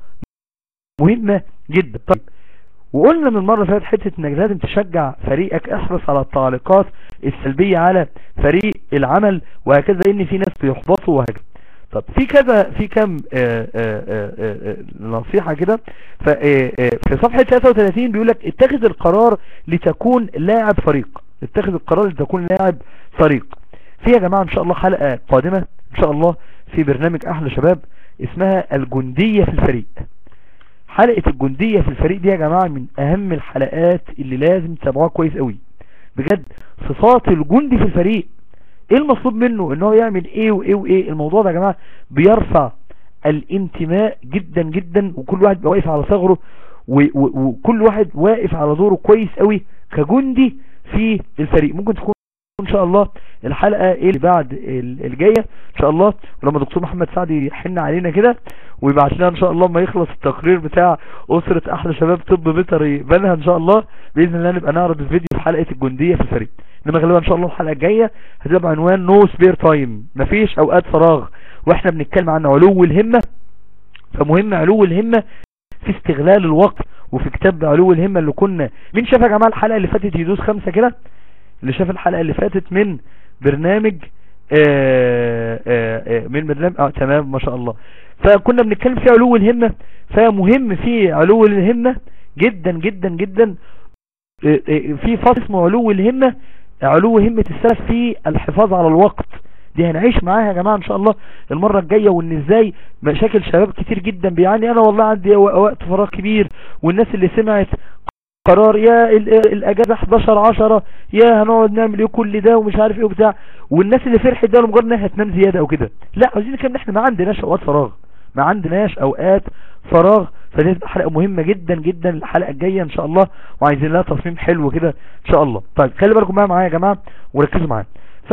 مهمة جدا طيب وقلنا من مرة فاتت حتة انك لازم تشجع فريقك احرص على التعليقات السلبية على فريق العمل وهكذا ان في ناس بيحبطوا وهكذا طب في كذا في كم آه، آه، آه، آه، نصيحة كده ف- آه، آه، في صفحة 33 بيقول لك اتخذ القرار لتكون لاعب فريق اتخذ القرار لتكون لاعب فريق في يا جماعة ان شاء الله حلقة قادمة ان شاء الله في برنامج احلى شباب اسمها الجندية في الفريق حلقة الجندية في الفريق دي يا جماعة من اهم الحلقات اللي لازم تتابعوها كويس قوي بجد صفات الجندي في الفريق ايه المطلوب منه ان هو يعمل ايه وايه وايه الموضوع ده يا جماعة بيرفع الانتماء جدا جدا وكل واحد بيبقى واقف على ثغره و- و- وكل واحد واقف على دوره كويس قوي كجندي في الفريق ممكن تكون ان شاء الله الحلقة اللي بعد ال- الجاية ان شاء الله ولما دكتور محمد سعد يحن علينا كده ويبعت لنا ان شاء الله ما يخلص التقرير بتاع اسرة احلى شباب طب بيطري بنها ان شاء الله باذن الله نبقى نعرض الفيديو في حلقة الجندية في الفريق انما غالبا ان شاء الله الحلقة الجاية هتبقى بعنوان نو سبير تايم مفيش اوقات فراغ واحنا بنتكلم عن علو الهمة فمهم علو الهمة في استغلال الوقت وفي كتاب علو الهمة اللي كنا مين شاف يا جماعة الحلقة اللي فاتت يدوس خمسة كده اللي شاف الحلقة اللي فاتت من برنامج آآ آآ من برنامج اه تمام ما شاء الله فكنا بنتكلم في علو الهمة فمهم في علو الهمة جدا جدا جدا آه، آه، في فصل اسمه علو الهمة علو همة السلف في الحفاظ على الوقت دي هنعيش معاها يا جماعة ان شاء الله المرة الجاية وان ازاي مشاكل شباب كتير جدا بيعاني انا والله عندي و- وقت فراغ كبير والناس اللي سمعت قرار يا ال- الاجازة 11 10 يا هنقعد نعمل ايه كل ده ومش عارف ايه وبتاع والناس اللي فرحت ده لمجرد انها هتنام زيادة او كده لا عاوزين كده احنا ما عندناش اوقات فراغ ما عندناش اوقات فراغ فدي تبقى حلقة مهمة جدا جدا الحلقة الجاية ان شاء الله وعايزين لها تصميم حلو كده ان شاء الله طيب خلي بالكم بقى معايا يا جماعة وركزوا معايا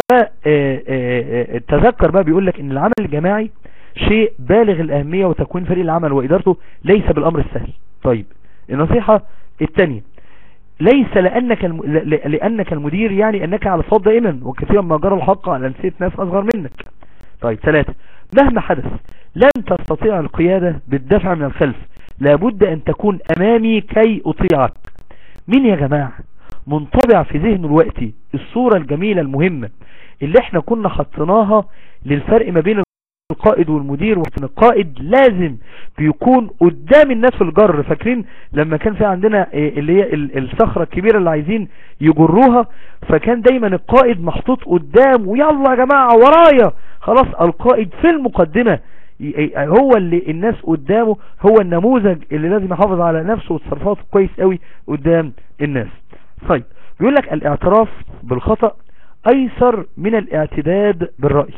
فتذكر بقى بيقول لك ان العمل الجماعي شيء بالغ الاهمية وتكوين فريق العمل وادارته ليس بالامر السهل طيب النصيحة الثانية ليس لأنك الم... ل- ل- لأنك المدير يعني أنك على الصواب دائما وكثيرا ما جرى الحق على نسية ناس أصغر منك طيب ثلاثة مهما حدث لن تستطيع القيادة بالدفع من الخلف لابد أن تكون أمامي كي أطيعك مين يا جماعة منطبع في ذهنه الوقت الصورة الجميلة المهمة اللي احنا كنا حطيناها للفرق ما بين القائد والمدير وان القائد لازم بيكون قدام الناس في الجر فاكرين لما كان في عندنا إيه اللي هي ال- الصخرة الكبيرة اللي عايزين يجروها فكان دايما القائد محطوط قدام ويلا يا جماعة ورايا خلاص القائد في المقدمة ي- هو اللي الناس قدامه هو النموذج اللي لازم يحافظ على نفسه وتصرفاته كويس قوي قدام الناس طيب بيقول لك الاعتراف بالخطأ ايسر من الاعتداد بالرأي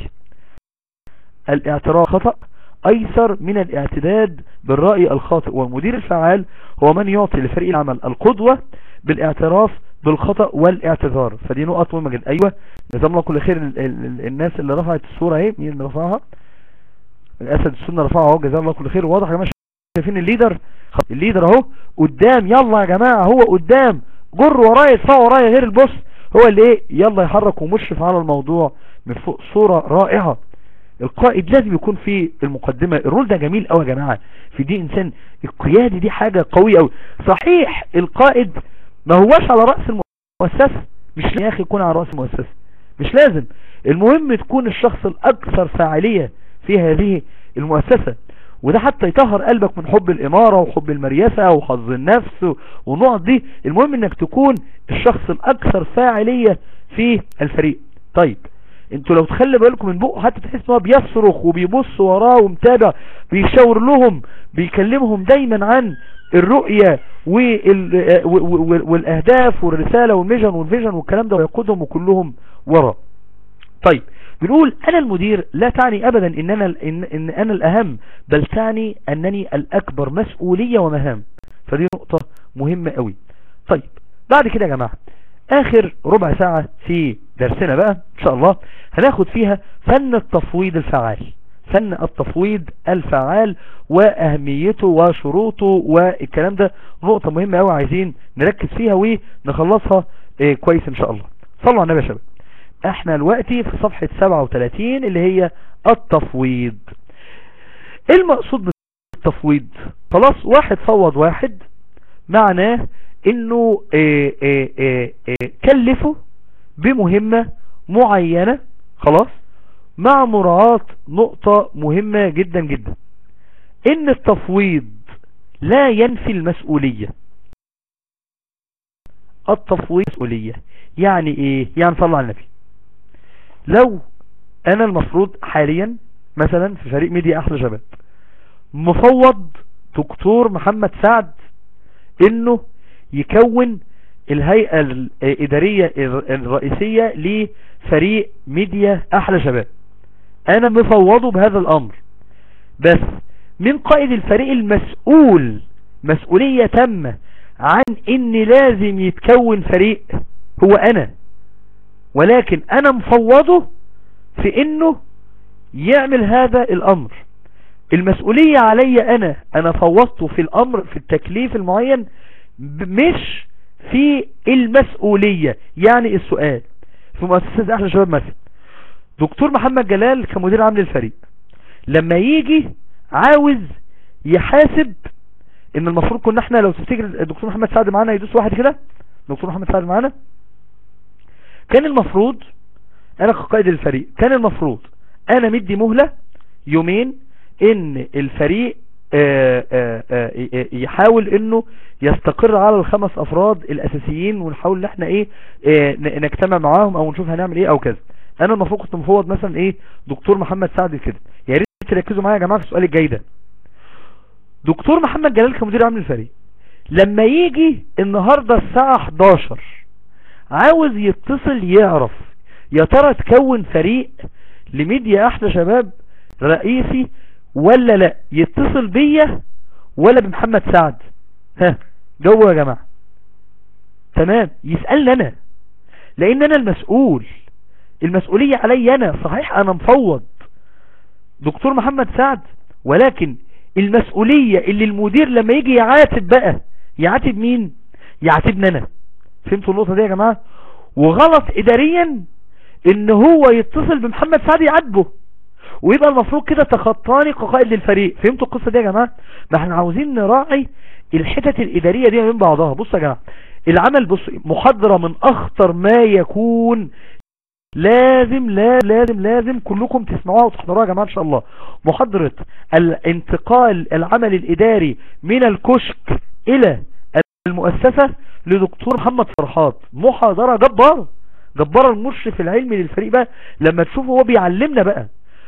الاعتراف خطأ ايسر من الاعتداد بالرأي الخاطئ والمدير الفعال هو من يعطي لفريق العمل القدوة بالاعتراف بالخطأ والاعتذار فدي نقط مهمة جدا ايوه جزاهم الله كل خير ال ال الناس اللي رفعت الصورة اهي مين اللي رفعها الاسد السنة رفعها اهو جزاهم الله كل خير واضح يا جماعة شايفين الليدر الليدر اهو قدام يلا يا جماعة هو قدام جر ورايا ادفعوا ورايا غير البص هو اللي ايه يلا يحرك ومشرف على الموضوع من فوق صورة رائعة القائد لازم يكون في المقدمة الرول ده جميل قوي يا جماعة في دي انسان القيادة دي حاجة قوية قوي صحيح القائد ما هواش على رأس المؤسسة مش يا اخي يكون على رأس المؤسسة مش لازم المهم تكون الشخص الاكثر فاعلية في هذه المؤسسة وده حتى يطهر قلبك من حب الامارة وحب المريسة وحظ النفس ونقط دي المهم انك تكون الشخص الاكثر فاعلية في الفريق طيب انتوا لو تخلي بالكم من بقه حتى تحس ان هو بيصرخ وبيبص وراه ومتابع بيشاور لهم بيكلمهم دايما عن الرؤية وال... والاهداف والرسالة والميجن والفيجن والكلام ده ويقودهم وكلهم ورا طيب بنقول انا المدير لا تعني ابدا ان انا إن, ان انا الاهم بل تعني انني الاكبر مسؤولية ومهام فدي نقطة مهمة قوي طيب بعد كده يا جماعة اخر ربع ساعة في درسنا بقى ان شاء الله هناخد فيها فن التفويض الفعال فن التفويض الفعال واهميته وشروطه والكلام ده نقطة مهمة قوي عايزين نركز فيها ونخلصها اه كويس ان شاء الله صلوا على النبي يا شباب احنا دلوقتي في صفحة 37 اللي هي التفويض ايه المقصود بالتفويض خلاص واحد فوض واحد معناه انه اه اه اه كلفه بمهمة معينة خلاص مع مراعاة نقطة مهمة جدا جدا ان التفويض لا ينفي المسؤولية التفويض مسؤولية يعني ايه يعني صلى على النبي لو انا المفروض حاليا مثلا في فريق ميديا احلى شباب مفوض دكتور محمد سعد انه يكون الهيئة الادارية الرئيسية لفريق ميديا احلى شباب انا مفوضه بهذا الامر بس من قائد الفريق المسؤول مسؤولية تامة عن ان لازم يتكون فريق هو انا ولكن انا مفوضه في انه يعمل هذا الامر المسؤولية علي انا انا فوضته في الامر في التكليف المعين مش في المسؤولية يعني السؤال في مؤسسة احلى شباب مثلا دكتور محمد جلال كمدير عام للفريق لما يجي عاوز يحاسب ان المفروض كنا احنا لو تفتكر الدكتور محمد سعد معانا يدوس واحد كده دكتور محمد سعد معانا كان المفروض انا كقائد الفريق كان المفروض انا مدي مهلة يومين ان الفريق آآ آآ يحاول انه يستقر على الخمس افراد الاساسيين ونحاول ان احنا ايه نجتمع معاهم او نشوف هنعمل ايه او كذا انا المفروض كنت مفوض مثلا ايه دكتور محمد سعد كده يا ريت تركزوا معايا يا جماعه في السؤال الجاي ده دكتور محمد جلال كمدير عام للفريق لما يجي النهاردة الساعة 11 عاوز يتصل يعرف يا ترى تكون فريق لميديا احلى شباب رئيسي ولا لا يتصل بيا ولا بمحمد سعد ها جوه يا جماعة تمام يسألني انا لان انا المسؤول المسؤولية علي انا صحيح انا مفوض دكتور محمد سعد ولكن المسؤولية اللي المدير لما يجي يعاتب بقى يعاتب مين يعاتبني انا فهمتوا النقطة دي يا جماعة وغلط اداريا ان هو يتصل بمحمد سعد يعاتبه ويبقى المفروض كده تخطاني كقائد للفريق فهمتوا القصة دي يا جماعة ما احنا عاوزين نراعي الحتت الادارية دي من بعضها بصوا يا جماعة العمل بص محاضرة من اخطر ما يكون لازم لازم لازم لازم كلكم تسمعوها وتحضروها يا جماعة ان شاء الله محاضرة الانتقال العمل الاداري من الكشك الى المؤسسة لدكتور محمد فرحات محاضرة جبارة جبارة المشرف العلمي للفريق بقى لما تشوفه هو بيعلمنا بقى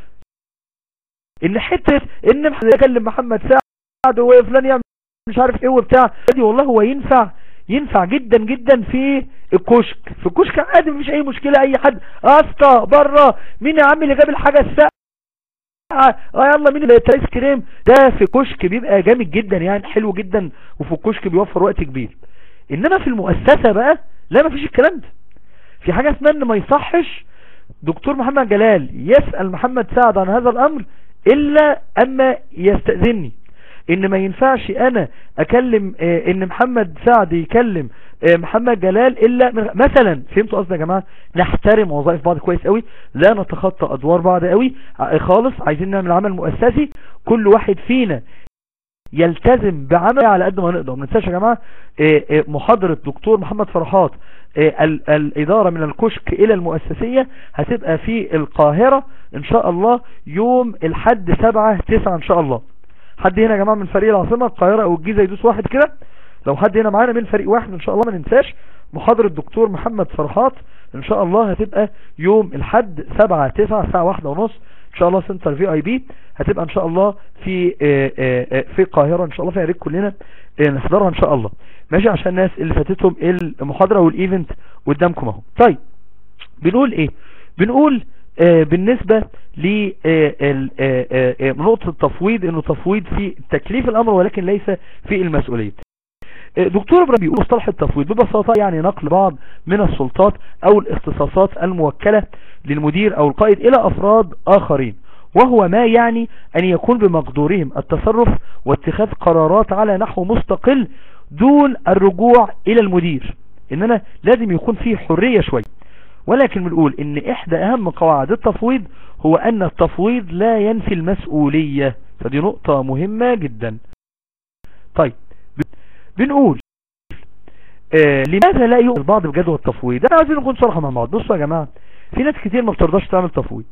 ان حتة ان يكلم محمد سعد وفلان يعمل مش عارف ايه وبتاع دي والله هو ينفع ينفع جدا جدا في الكشك في الكشك عادي مفيش اي مشكلة اي حد اسطى بره مين يا عم اللي جاب الحاجة الساعة اه يلا مين اللي الايس كريم ده في كشك بيبقى جامد جدا يعني حلو جدا وفي الكشك بيوفر وقت كبير انما في المؤسسة بقى لا مفيش الكلام ده في حاجة اسمها ان ما يصحش دكتور محمد جلال يسأل محمد سعد عن هذا الامر الا اما يستأذني ان ما ينفعش انا اكلم اه ان محمد سعد يكلم اه محمد جلال الا من مثلا فهمتوا قصدي يا جماعه نحترم وظائف بعض كويس قوي لا نتخطى ادوار بعض قوي خالص عايزين نعمل عمل مؤسسي كل واحد فينا يلتزم بعمل على قد ما نقدر ما ننساش يا جماعه اه محاضره دكتور محمد فرحات الإدارة من الكشك إلى المؤسسية هتبقى في القاهرة إن شاء الله يوم الحد سبعة تسعة إن شاء الله حد هنا يا جماعة من فريق العاصمة القاهرة أو الجيزة يدوس واحد كده لو حد هنا معانا من فريق واحد إن شاء الله ما ننساش محاضرة دكتور محمد فرحات إن شاء الله هتبقى يوم الحد سبعة تسعة الساعة واحدة ونص إن شاء الله سنتر في اي بي هتبقى إن شاء الله في في القاهرة إن شاء الله في ريت كلنا نحضرها إن شاء الله ماشي عشان الناس اللي فاتتهم المحاضرة والايفنت قدامكم اهو طيب بنقول ايه بنقول آه بالنسبة لنقطة التفويض انه تفويض في تكليف الامر ولكن ليس في المسؤولية آه دكتور ابراهيم بيقول مصطلح التفويض ببساطة يعني نقل بعض من السلطات او الاختصاصات الموكلة للمدير او القائد الى افراد اخرين وهو ما يعني ان يكون بمقدورهم التصرف واتخاذ قرارات على نحو مستقل دون الرجوع الى المدير اننا لازم يكون فيه حرية شوي ولكن بنقول ان احدى اهم قواعد التفويض هو ان التفويض لا ينفي المسؤولية فدي نقطة مهمة جدا طيب بنقول آه لماذا لا يؤمن البعض بجدوى التفويض انا عايزين نكون صراحة مع بعض بصوا يا جماعة في ناس كتير ما بترضاش تعمل تفويض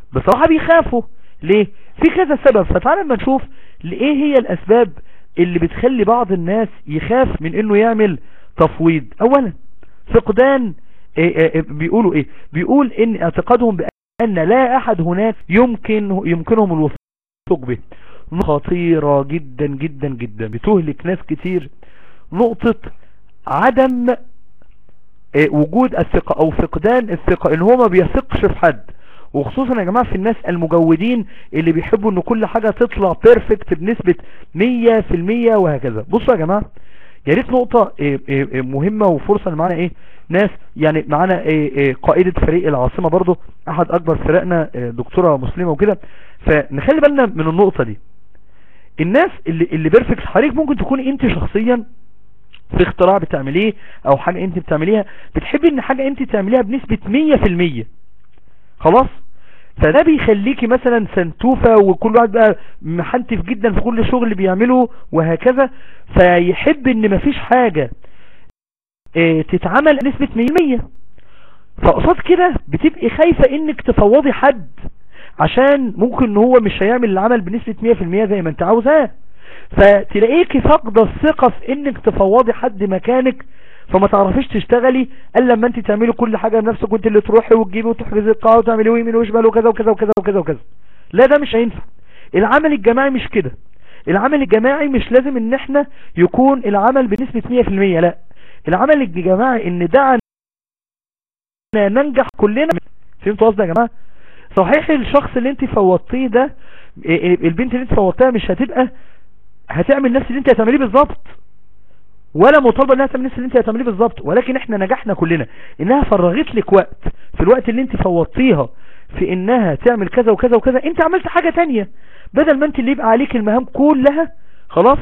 بصراحة بيخافوا ليه في كذا سبب فتعالى ما نشوف ايه هي الاسباب اللي بتخلي بعض الناس يخاف من انه يعمل تفويض اولا فقدان إيه إيه بيقولوا ايه بيقول ان اعتقادهم بان لا احد هناك يمكن يمكنهم الوثوق به خطيرة جدا جدا جدا بتهلك ناس كتير نقطة عدم إيه وجود الثقة او فقدان الثقة ان هو ما بيثقش في حد وخصوصا يا جماعة في الناس المجودين اللي بيحبوا ان كل حاجة تطلع بيرفكت بنسبة 100% وهكذا بصوا يا جماعة يا ريت نقطة إيه إيه مهمة وفرصة معانا ايه ناس يعني معانا إيه قائدة فريق العاصمة برضو احد اكبر فرقنا دكتورة مسلمة وكده فنخلي بالنا من النقطة دي الناس اللي, اللي بيرفكت حضرتك ممكن تكون انت شخصيا في اختراع بتعمليه او حاجة انت بتعمليها بتحبي ان حاجة انت تعمليها بنسبة 100% خلاص فده بيخليكي مثلا سنتوفة وكل واحد بقى محنتف جدا في كل شغل بيعمله وهكذا فيحب ان مفيش حاجة اه تتعمل نسبة 100% فقصاد كده بتبقي خايفة انك تفوضي حد عشان ممكن ان هو مش هيعمل العمل بنسبة 100% زي ما انت عاوزاه فتلاقيكي فاقدة الثقة في انك تفوضي حد مكانك فما تعرفيش تشتغلي الا لما انت تعملي كل حاجة بنفسك وانت اللي تروحي وتجيبي وتحجزي القاعة وتعملي ويمين وشمال وكذا وكذا وكذا وكذا وكذا لا ده مش هينفع العمل الجماعي مش كده العمل الجماعي مش لازم ان احنا يكون العمل بنسبة 100% لا العمل الجماعي ان دعنا ننجح كلنا فهمتوا قصدي يا جماعة صحيح الشخص اللي انت فوضتيه ده البنت اللي انت فوضتها مش هتبقى هتعمل نفس اللي انت هتعمليه بالظبط ولا مطالبه انها تعمل نفس اللي انت هتعمليه بالظبط ولكن احنا نجحنا كلنا انها فرغت لك وقت في الوقت اللي انت فوضتيها في انها تعمل كذا وكذا وكذا انت عملت حاجة تانية بدل ما انت اللي يبقى عليك المهام كلها خلاص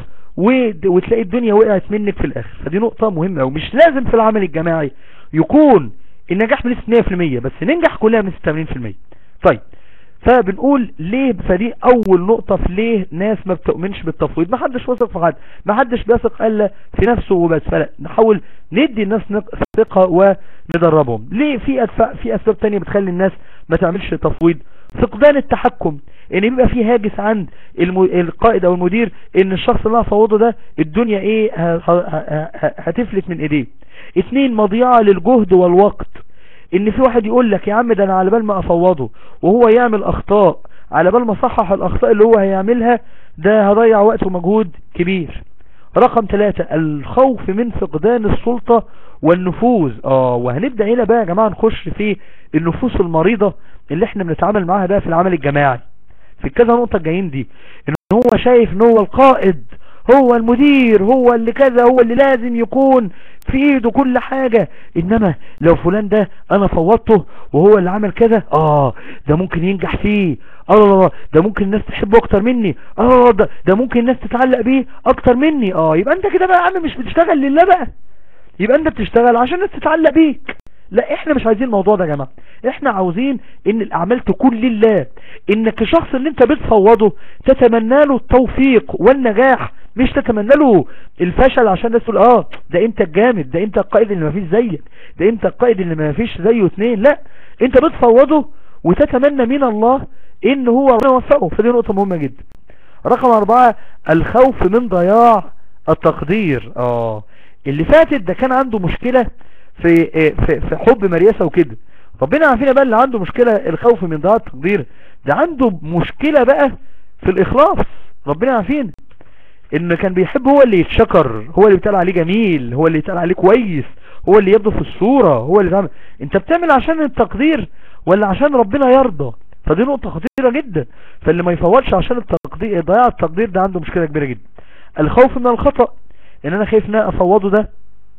وتلاقي الدنيا وقعت منك في الاخر فدي نقطة مهمة ومش لازم في العمل الجماعي يكون النجاح بنسبة 100% بس ننجح كلها بنسبة 80% طيب فبنقول ليه فدي اول نقطة في ليه ناس ما بتؤمنش بالتفويض ما حدش وثق في حد ما حدش بيثق الا في نفسه وبس فلا نحاول ندي الناس ثقة وندربهم ليه في أدفع في اسباب تانية بتخلي الناس ما تعملش تفويض فقدان التحكم ان يبقى في هاجس عند الم... القائد او المدير ان الشخص اللي هفوضه ده الدنيا ايه ه... ه... ه... هتفلت من ايديه اتنين مضيعة للجهد والوقت ان في واحد يقول لك يا عم ده انا على بال ما افوضه وهو يعمل اخطاء على بال ما صحح الاخطاء اللي هو هيعملها ده هضيع وقت ومجهود كبير رقم ثلاثة الخوف من فقدان السلطة والنفوذ اه وهنبدأ هنا بقى يا جماعة نخش في النفوس المريضة اللي احنا بنتعامل معاها بقى في العمل الجماعي في كذا نقطة الجايين دي ان هو شايف ان هو القائد هو المدير هو اللي كذا هو اللي لازم يكون في ايده كل حاجة انما لو فلان ده انا فوضته وهو اللي عمل كذا اه ده ممكن ينجح فيه اه ده ممكن الناس تحبه اكتر مني اه ده, ده ممكن الناس تتعلق بيه اكتر مني اه يبقى انت كده بقى يا عم مش بتشتغل لله بقى يبقى انت بتشتغل عشان الناس تتعلق بيك لا احنا مش عايزين الموضوع ده يا جماعة احنا عاوزين ان الاعمال تكون لله انك الشخص اللي انت بتفوضه تتمنى له التوفيق والنجاح مش تتمنى له الفشل عشان الناس تقول اه ده انت الجامد ده انت القائد اللي ما فيش زيك ده انت القائد اللي ما فيش زيه اتنين لا انت بتفوضه وتتمنى من الله ان هو يوفقه فدي نقطة مهمة جدا رقم اربعة الخوف من ضياع التقدير اه اللي فاتت ده كان عنده مشكلة في في في حب مريسة وكده ربنا عارفين بقى اللي عنده مشكلة الخوف من ضياع التقدير ده عنده مشكلة بقى في الاخلاص ربنا عارفين ان كان بيحب هو اللي يتشكر هو اللي بيتقال عليه جميل هو اللي يتقال عليه كويس هو اللي يبدو في الصورة هو اللي تعمل انت بتعمل عشان التقدير ولا عشان ربنا يرضى فدي نقطة خطيرة جدا فاللي ما يفوتش عشان التقدير ضياع التقدير ده عنده مشكلة كبيرة جدا الخوف من الخطأ ان انا خايف ان انا افوضه ده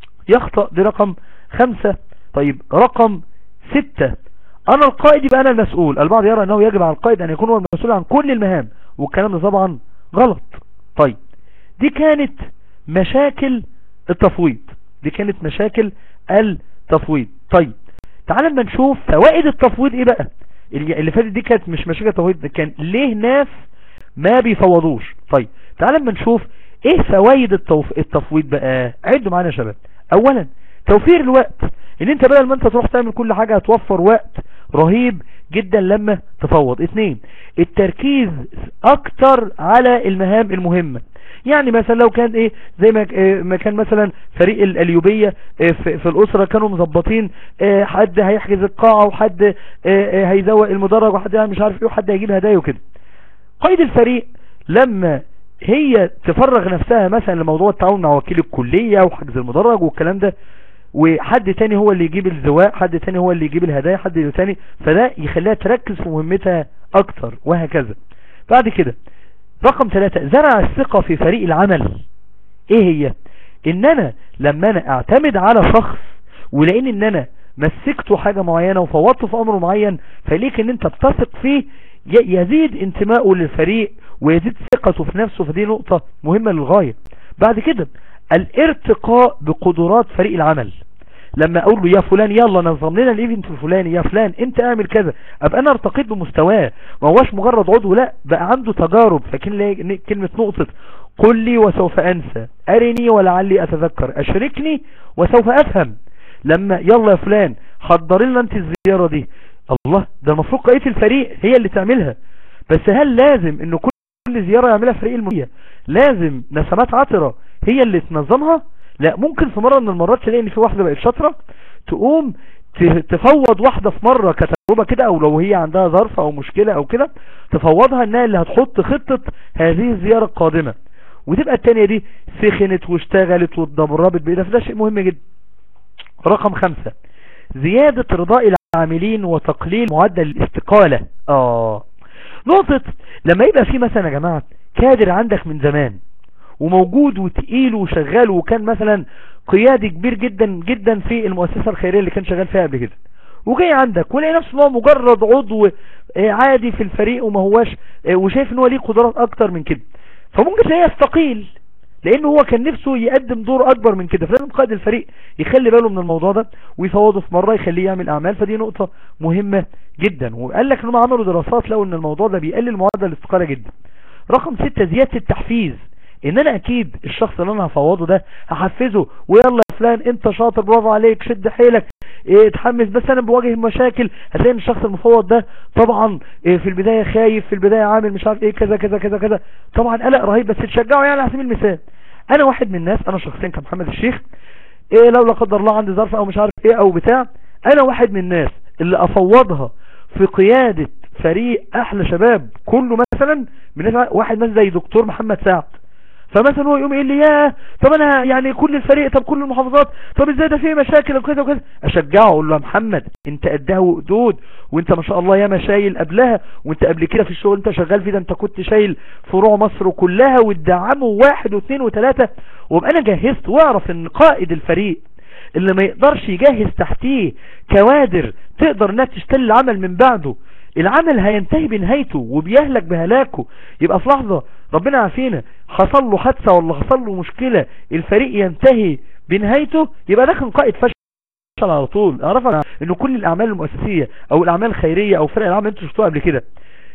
يخطأ دي رقم خمسة طيب رقم ستة انا القائد يبقى انا المسؤول البعض يرى انه يجب على القائد ان يكون هو المسؤول عن كل المهام والكلام ده طبعا غلط طيب دي كانت مشاكل التفويض دي كانت مشاكل التفويض طيب تعال ما نشوف فوائد التفويض ايه بقى اللي فاتت دي كانت مش مشاكل التفويض كان ليه ناس ما بيفوضوش طيب تعال ما نشوف ايه فوائد التوف... التفويض بقى عدوا معانا يا شباب اولا توفير الوقت ان انت بدل ما انت تروح تعمل كل حاجة هتوفر وقت رهيب جدا لما تفوض اتنين التركيز اكتر على المهام المهمة يعني مثلا لو كان ايه زي ما اه ما كان مثلا فريق الاليوبية اه في, في الاسرة كانوا مظبطين اه حد هيحجز القاعة وحد اه اه هيزوق المدرج وحد مش عارف ايه وحد هيجيب هدايا وكده قائد الفريق لما هي تفرغ نفسها مثلا لموضوع التعاون مع وكيل الكلية وحجز المدرج والكلام ده وحد تاني هو اللي يجيب الزواق حد تاني هو اللي يجيب الهدايا حد تاني فده يخليها تركز في مهمتها اكتر وهكذا بعد كده رقم ثلاثة زرع الثقة في فريق العمل ايه هي ان انا لما انا اعتمد على شخص ولان ان انا مسكته حاجة معينة وفوضته في امر معين فليك ان انت بتثق فيه يزيد انتمائه للفريق ويزيد ثقته في نفسه فدي نقطة مهمة للغاية بعد كده الارتقاء بقدرات فريق العمل لما اقول له يا فلان يلا نظم لنا الايفنت الفلاني يا فلان انت اعمل كذا ابقى انا ارتقيت بمستواه ما هوش مجرد عضو لا بقى عنده تجارب فكن كلمة نقطة قل لي وسوف انسى ارني ولعلي اتذكر اشركني وسوف افهم لما يلا يا فلان حضر لنا انت الزيارة دي الله ده المفروض قائد الفريق هي اللي تعملها بس هل لازم ان كل زيارة يعملها فريق المدية لازم نسمات عطرة هي اللي تنظمها لا ممكن في مرة من المرات تلاقي ان في واحدة بقت شاطرة تقوم تفوض واحدة في مرة كتجربة كده او لو هي عندها ظرف او مشكلة او كده تفوضها انها اللي هتحط خطة هذه الزيارة القادمة وتبقى التانية دي سخنت واشتغلت واتدبربت بايدها فده شيء مهم جدا رقم خمسة زيادة رضاء العاملين وتقليل معدل الاستقالة اه نقطة لما يبقى في مثلا يا جماعة كادر عندك من زمان وموجود وتقيل وشغال وكان مثلا قيادي كبير جدا جدا في المؤسسة الخيرية اللي كان شغال فيها قبل كده وجاي عندك ولاقي نفسه ان هو مجرد عضو عادي في الفريق وما هواش وشايف ان هو ليه قدرات اكتر من كده فممكن تلاقيه يستقيل لانه هو كان نفسه يقدم دور اكبر من كده فلازم قائد الفريق يخلي باله من الموضوع ده ويفوضه في مرة يخليه يعمل اعمال فدي نقطة مهمة جدا وقال لك انهم عملوا دراسات لقوا ان الموضوع ده بيقلل معدل الاستقالة جدا رقم ستة زيادة التحفيز ان انا اكيد الشخص اللي انا هفوضه ده هحفزه ويلا يا فلان انت شاطر برافو عليك شد حيلك اه اتحمس بس انا بواجه مشاكل هتلاقي ان الشخص المفوض ده طبعا اه في البداية خايف في البداية عامل مش عارف ايه كذا كذا كذا كذا طبعا قلق رهيب بس تشجعه يعني على سبيل المثال انا واحد من الناس انا شخصيا كمحمد الشيخ ايه لو لا قدر الله عندي ظرف او مش عارف ايه او بتاع انا واحد من الناس اللي افوضها في قيادة فريق احلى شباب كله مثلا من واحد مثلا زي دكتور محمد سعد فمثلا هو يقوم يقول لي ياه طب انا يعني كل الفريق طب كل المحافظات طب ازاي ده فيه مشاكل وكذا وكذا اشجعه اقول له يا محمد انت قدها وقدود وانت ما شاء الله ياما شايل قبلها وانت قبل كده في الشغل انت شغال فيه ده انت كنت شايل فروع مصر كلها وتدعمه واحد واثنين وثلاثة وابقى انا جهزت واعرف ان قائد الفريق اللي ما يقدرش يجهز تحتيه كوادر تقدر انها تشتري العمل من بعده العمل هينتهي بنهايته وبيهلك بهلاكه يبقى في لحظة ربنا عافينا حصل له حادثة ولا حصل له مشكلة الفريق ينتهي بنهايته يبقى ده كان قائد فشل على طول اعرف انه كل الاعمال المؤسسية او الاعمال الخيرية او فرق العمل انتوا شفتوها قبل كده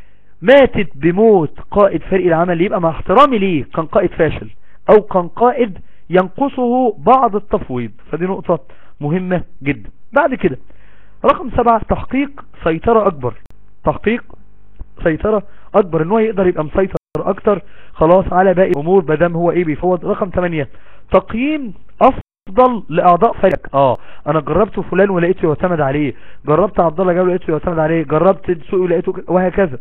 ماتت بموت قائد فريق العمل يبقى مع احترامي ليه كان قائد فاشل او كان قائد ينقصه بعض التفويض فدي نقطة مهمة جدا بعد كده رقم سبعة تحقيق سيطرة اكبر تحقيق سيطرة اكبر ان هو يقدر يبقى مسيطر اكتر خلاص على باقي الامور مادام هو ايه بيفوض رقم 8 تقييم افضل لاعضاء فريق اه انا جربت فلان ولقيته يعتمد عليه جربت عبد الله جاب لقيته يعتمد عليه جربت دسوقي ولقيته وهكذا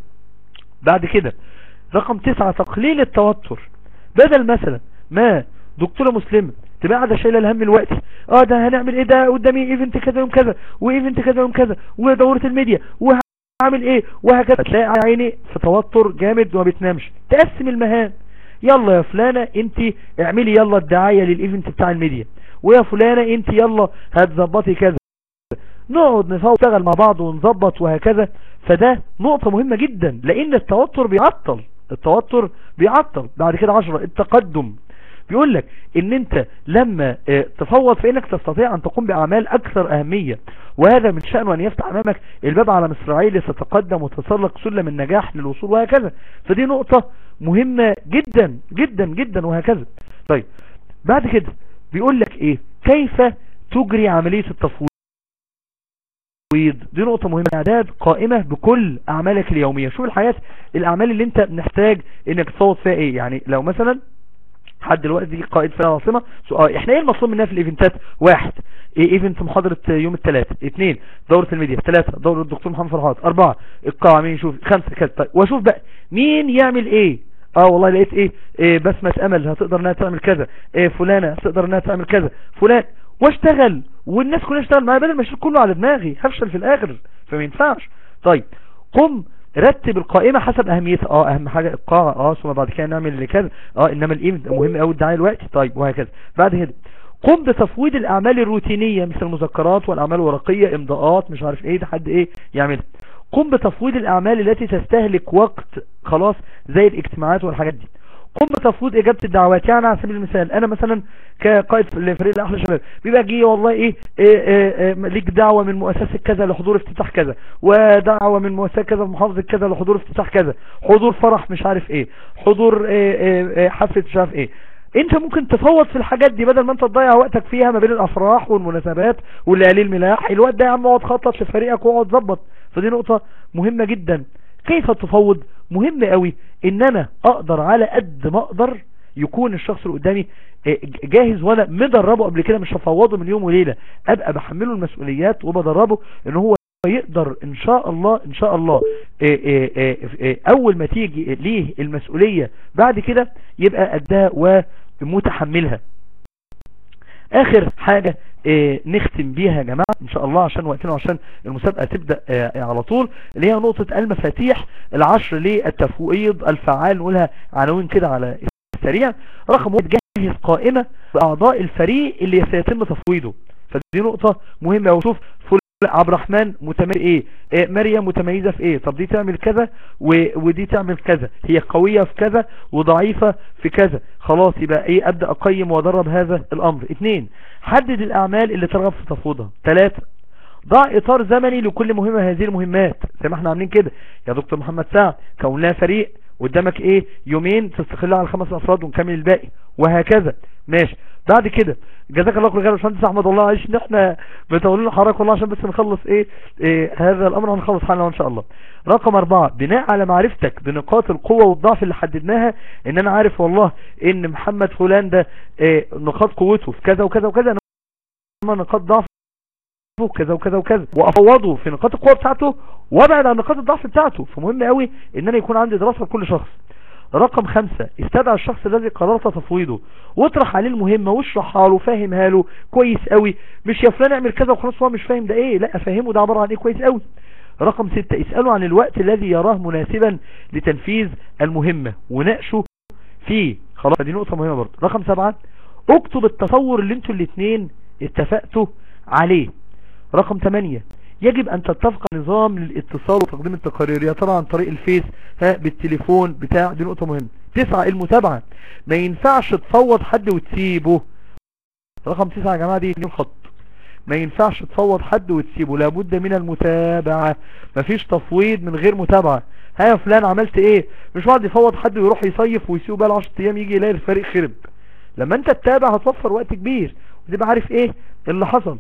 بعد كده رقم 9 تقليل التوتر بدل مثلا ما دكتورة مسلمة تبقى قاعده شايله الهم الوقتي اه ده هنعمل ايه ده قدامي ايفنت كذا يوم كذا وايفنت كذا يوم كذا ودوره الميديا وه اعمل ايه وهكذا تلاقي عيني في توتر جامد وما بتنامش تقسم المهام يلا يا فلانة انت اعملي يلا الدعاية للايفنت بتاع الميديا ويا فلانة انت يلا هتظبطي كذا نقعد نشتغل مع بعض ونظبط وهكذا فده نقطة مهمة جدا لان التوتر بيعطل التوتر بيعطل بعد كده عشرة التقدم بيقول لك ان انت لما تفوض في انك تستطيع ان تقوم باعمال اكثر اهمية وهذا من شأنه ان يفتح امامك الباب على مصراعيه لتتقدم وتتسلق سلم النجاح للوصول وهكذا فدي نقطة مهمة جدا جدا جدا وهكذا طيب بعد كده بيقول لك ايه كيف تجري عملية التفويض التفويض دي نقطة مهمة اعداد قائمة بكل اعمالك اليومية شوف الحياة الاعمال اللي انت محتاج انك تصوت فيها ايه يعني لو مثلا حد دلوقتي قائد في العاصمة سو- اه احنا ايه المطلوب مننا في الايفنتات واحد ايه ايفنت محاضرة يوم الثلاث اثنين دورة الميديا ثلاثة دورة الدكتور محمد فرحات اربعة القاعة مين يشوف خمسة كذا طيب واشوف بقى مين يعمل ايه اه والله لقيت ايه, إيه بسمة امل هتقدر انها تعمل كذا إيه فلانة هتقدر انها تعمل كذا فلان واشتغل والناس كلها اشتغل معايا بدل ما اشيل كله على دماغي هفشل في الاخر فما ينفعش طيب قم رتب القائمة حسب اهميتها اه اهم حاجة القاعة اه ثم بعد كده نعمل اللي كذا اه انما الايفنت مهم قوي الدعاية الوقت طيب وهكذا بعد كده قم بتفويض الاعمال الروتينية مثل المذكرات والاعمال الورقية امضاءات مش عارف ايه ده حد ايه يعملها قم بتفويض الاعمال التي تستهلك وقت خلاص زي الاجتماعات والحاجات دي قم بتفويض اجابة الدعوات يعني على سبيل المثال انا مثلا كقائد في الفريق الاحلى شباب بيبقى جي والله ايه, إيه, إيه, إيه ليك دعوة من مؤسسة كذا لحضور افتتاح كذا ودعوة من مؤسسة كذا محافظة كذا لحضور افتتاح كذا حضور فرح مش عارف ايه حضور إيه إيه إيه حفلة مش عارف ايه انت ممكن تفوض في الحاجات دي بدل ما انت تضيع وقتك فيها ما بين الافراح والمناسبات والليالي الملاح الوقت ده يا عم اقعد خطط لفريقك واقعد ظبط فدي نقطة مهمة جدا كيف تفوض مهم قوي ان انا اقدر على قد ما اقدر يكون الشخص اللي قدامي اه، جاهز وانا مدربه قبل كده مش هفوضه من يوم وليلة ابقى بحمله المسؤوليات وبدربه ان هو يقدر ان شاء الله ان شاء الله اه، اه، اه، اه، اول ما تيجي ليه المسؤولية بعد كده يبقى قدها ومتحملها اخر حاجة اه نختم بيها يا جماعة ان شاء الله عشان وقتنا وعشان المسابقة تبدأ اه على طول اللي هي نقطة المفاتيح العشر للتفويض الفعال نقولها عناوين كده على السريع رقم واحد جهز قائمة بأعضاء الفريق اللي سيتم تفويضه فدي نقطة مهمة وشوف فل عبد الرحمن متميز ايه إيه مريم متميزة في ايه طب دي تعمل كذا و... ودي تعمل كذا هي قوية في كذا وضعيفة في كذا خلاص يبقى ايه ابدأ اقيم وادرب هذا الامر اتنين حدد الاعمال اللي ترغب في تفويضها تلاتة ضع اطار زمني لكل مهمة هذه المهمات زي ما احنا عاملين كده يا دكتور محمد سعد كون لها فريق قدامك ايه يومين تستقلها على خمس افراد ونكمل الباقي وهكذا ماشي بعد كده جزاك الله كل خير يا باشمهندس احمد الله عايش ان احنا بتقولوا حضرتك والله عشان بس نخلص ايه, إيه هذا الامر هنخلص حالنا ان شاء الله رقم اربعة بناء على معرفتك بنقاط القوة والضعف اللي حددناها ان انا عارف والله ان محمد فلان ده إيه نقاط قوته في كذا وكذا وكذا انما نقاط ضعف كذا وكذا وكذا وافوضه في نقاط القوة بتاعته وابعد عن نقاط الضعف بتاعته فمهم قوي ان انا يكون عندي دراسة لكل شخص رقم خمسة استدعى الشخص الذي قررت تفويضه واطرح عليه المهمة واشرحها له فاهمها له كويس قوي مش يا فلان اعمل كذا وخلاص هو مش فاهم ده ايه لا افهمه ده عبارة عن ايه كويس قوي رقم ستة اسأله عن الوقت الذي يراه مناسبا لتنفيذ المهمة وناقشه فيه خلاص دي نقطة مهمة برضه رقم سبعة اكتب التصور اللي انتوا الاتنين اتفقتوا عليه رقم 8 يجب ان تتفق نظام للاتصال وتقديم التقارير يا ترى عن طريق الفيس ها بالتليفون بتاع دي نقطة مهمة تسعة المتابعة ما ينفعش تفوض حد وتسيبه رقم تسعة يا جماعة دي خط ما ينفعش تفوض حد وتسيبه لابد من المتابعة مفيش تفويض من غير متابعة ها يا فلان عملت ايه مش واحد يفوض حد ويروح يصيف ويسيبه بقى 10 ايام يجي يلاقي الفريق خرب لما انت تتابع هتوفر وقت كبير وتبقى عارف ايه اللي حصل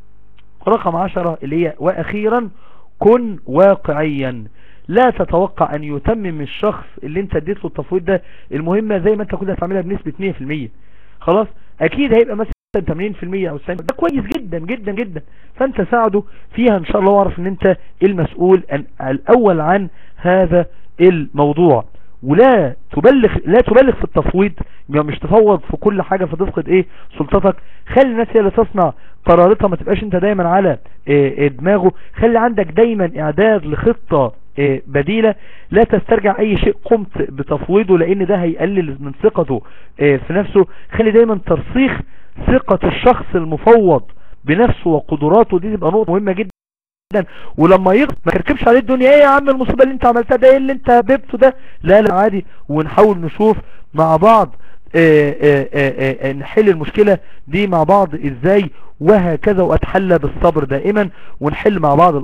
رقم عشرة اللي هي واخيرا كن واقعيا لا تتوقع ان يتمم الشخص اللي انت اديت له التفويض ده المهمة زي ما انت كنت هتعملها بنسبة 100% خلاص اكيد هيبقى مثلا 80% او 90% ده كويس جدا جدا جدا فانت ساعده فيها ان شاء الله واعرف ان انت المسؤول الاول عن هذا الموضوع ولا تبلغ لا تبلغ في التفويض مش تفوض في كل حاجة فتفقد ايه سلطتك خلي الناس هي اللي تصنع قراراتها ما تبقاش انت دايما على إيه دماغه خلي عندك دايما اعداد لخطة إيه بديلة لا تسترجع اي شيء قمت بتفويضه لان ده هيقلل من ثقته إيه في نفسه خلي دايما ترسيخ ثقة الشخص المفوض بنفسه وقدراته دي تبقى نقطة مهمة جدا جدا ولما يغلط ما تركبش عليه الدنيا ايه يا عم المصيبه اللي انت عملتها ده ايه اللي انت هببته ده لا لا عادي ونحاول نشوف مع بعض آآ آآ آآ نحل المشكلة دي مع بعض ازاي وهكذا واتحلى بالصبر دائما ونحل مع بعض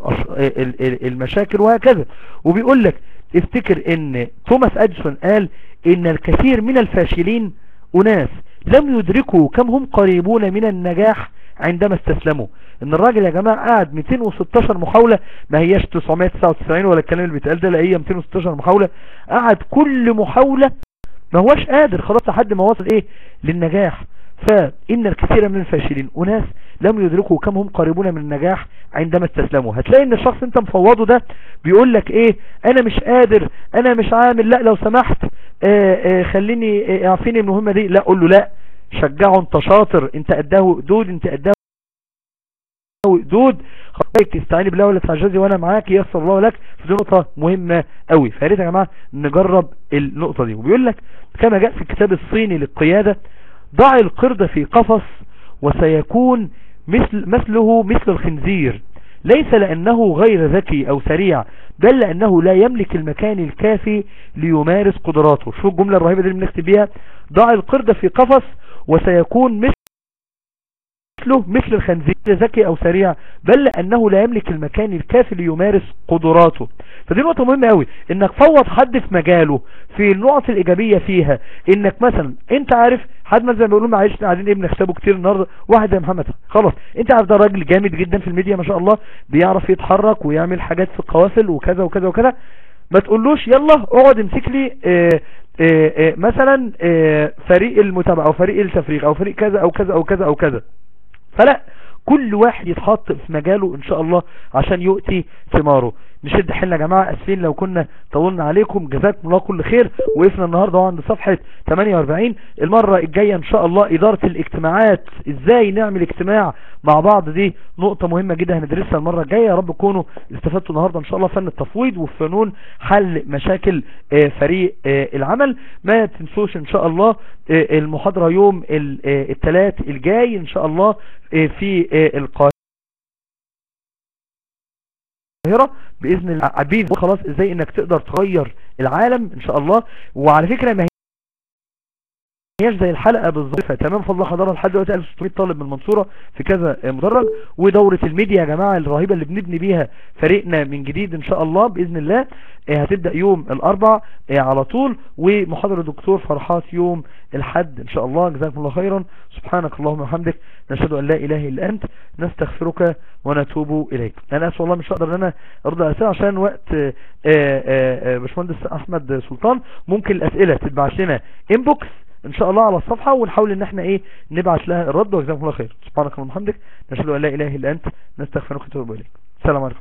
المشاكل وهكذا وبيقول لك افتكر ان توماس اديسون قال ان الكثير من الفاشلين اناس لم يدركوا كم هم قريبون من النجاح عندما استسلموا ان الراجل يا جماعة قعد 216 محاولة ما هياش 999 ولا الكلام اللي بيتقال ده لا هي 216 محاولة قعد كل محاولة ما هوش قادر خلاص لحد ما وصل ايه للنجاح فإن الكثير من الفاشلين أناس لم يدركوا كم هم قريبون من النجاح عندما استسلموا هتلاقي ان الشخص انت مفوضه ده بيقول لك ايه انا مش قادر انا مش عامل لا لو سمحت آه آه خليني آه اعفيني من المهمة دي لا قول له لا شجعه انت شاطر انت قداه قدود انت قداه قدود خليك استعيني بالله ولا تعجزي وانا معاك يسر الله لك في نقطة مهمة قوي فياريت يا جماعة نجرب النقطة دي وبيقول لك كما جاء في الكتاب الصيني للقيادة ضع القرد في قفص وسيكون مثل مثله مثل الخنزير ليس لأنه غير ذكي أو سريع بل لأنه لا يملك المكان الكافي ليمارس قدراته شو الجملة الرهيبة دي اللي بنكتب بيها ضع القرد في قفص وسيكون مثل مثله مثل الخنزير ذكي او سريع بل لانه لا يملك المكان الكافي ليمارس قدراته فدي نقطة مهمة قوي انك فوض حد في مجاله في النقط الايجابية فيها انك مثلا انت عارف حد مثلا بيقولوا معلش قاعدين ايه بنكسبه كتير النهارده واحد زي محمد خلاص انت عارف ده راجل جامد جدا في الميديا ما شاء الله بيعرف يتحرك ويعمل حاجات في القوافل وكذا وكذا وكذا ما تقولوش يلا اقعد امسك لي اه اه اه مثلا فريق المتابعة او فريق التفريغ او فريق كذا او كذا او كذا او كذا فلا كل واحد يتحط في مجاله ان شاء الله عشان يؤتي ثماره نشد حيلنا يا جماعة اسفين لو كنا طولنا عليكم جزاكم الله كل خير وقفنا النهاردة عند صفحة 48 المرة الجاية ان شاء الله ادارة الاجتماعات ازاي نعمل اجتماع مع بعض دي نقطة مهمة جدا هندرسها المرة الجاية يا رب تكونوا استفدتوا النهاردة ان شاء الله فن التفويض وفي فنون حل مشاكل فريق العمل ما تنسوش ان شاء الله المحاضرة يوم الثلاث الجاي ان شاء الله في القاهرة القاهرة بإذن الله عبيد خلاص ازاي انك تقدر تغير العالم ان شاء الله وعلى فكرة ما هياش زي الحلقة بالظبط تمام فضل حضرها لحد دلوقتي 1600 طالب من المنصورة في كذا مدرج ودورة الميديا يا جماعة الرهيبة اللي بنبني بيها فريقنا من جديد ان شاء الله بإذن الله هتبدأ يوم الاربع على طول ومحاضرة دكتور فرحات يوم الحد ان شاء الله جزاكم الله خيرا سبحانك اللهم وبحمدك نشهد ان لا اله الا انت نستغفرك ونتوب اليك انا اسف والله مش هقدر ان انا ارد على الاسئله عشان وقت باشمهندس احمد سلطان ممكن الاسئله تتبعت لنا انبوكس ان شاء الله على الصفحة ونحاول ان احنا ايه نبعت لها الرد وجزاكم الله خير سبحانك اللهم وبحمدك نشهد ان لا اله الا انت نستغفرك ونتوب اليك السلام عليكم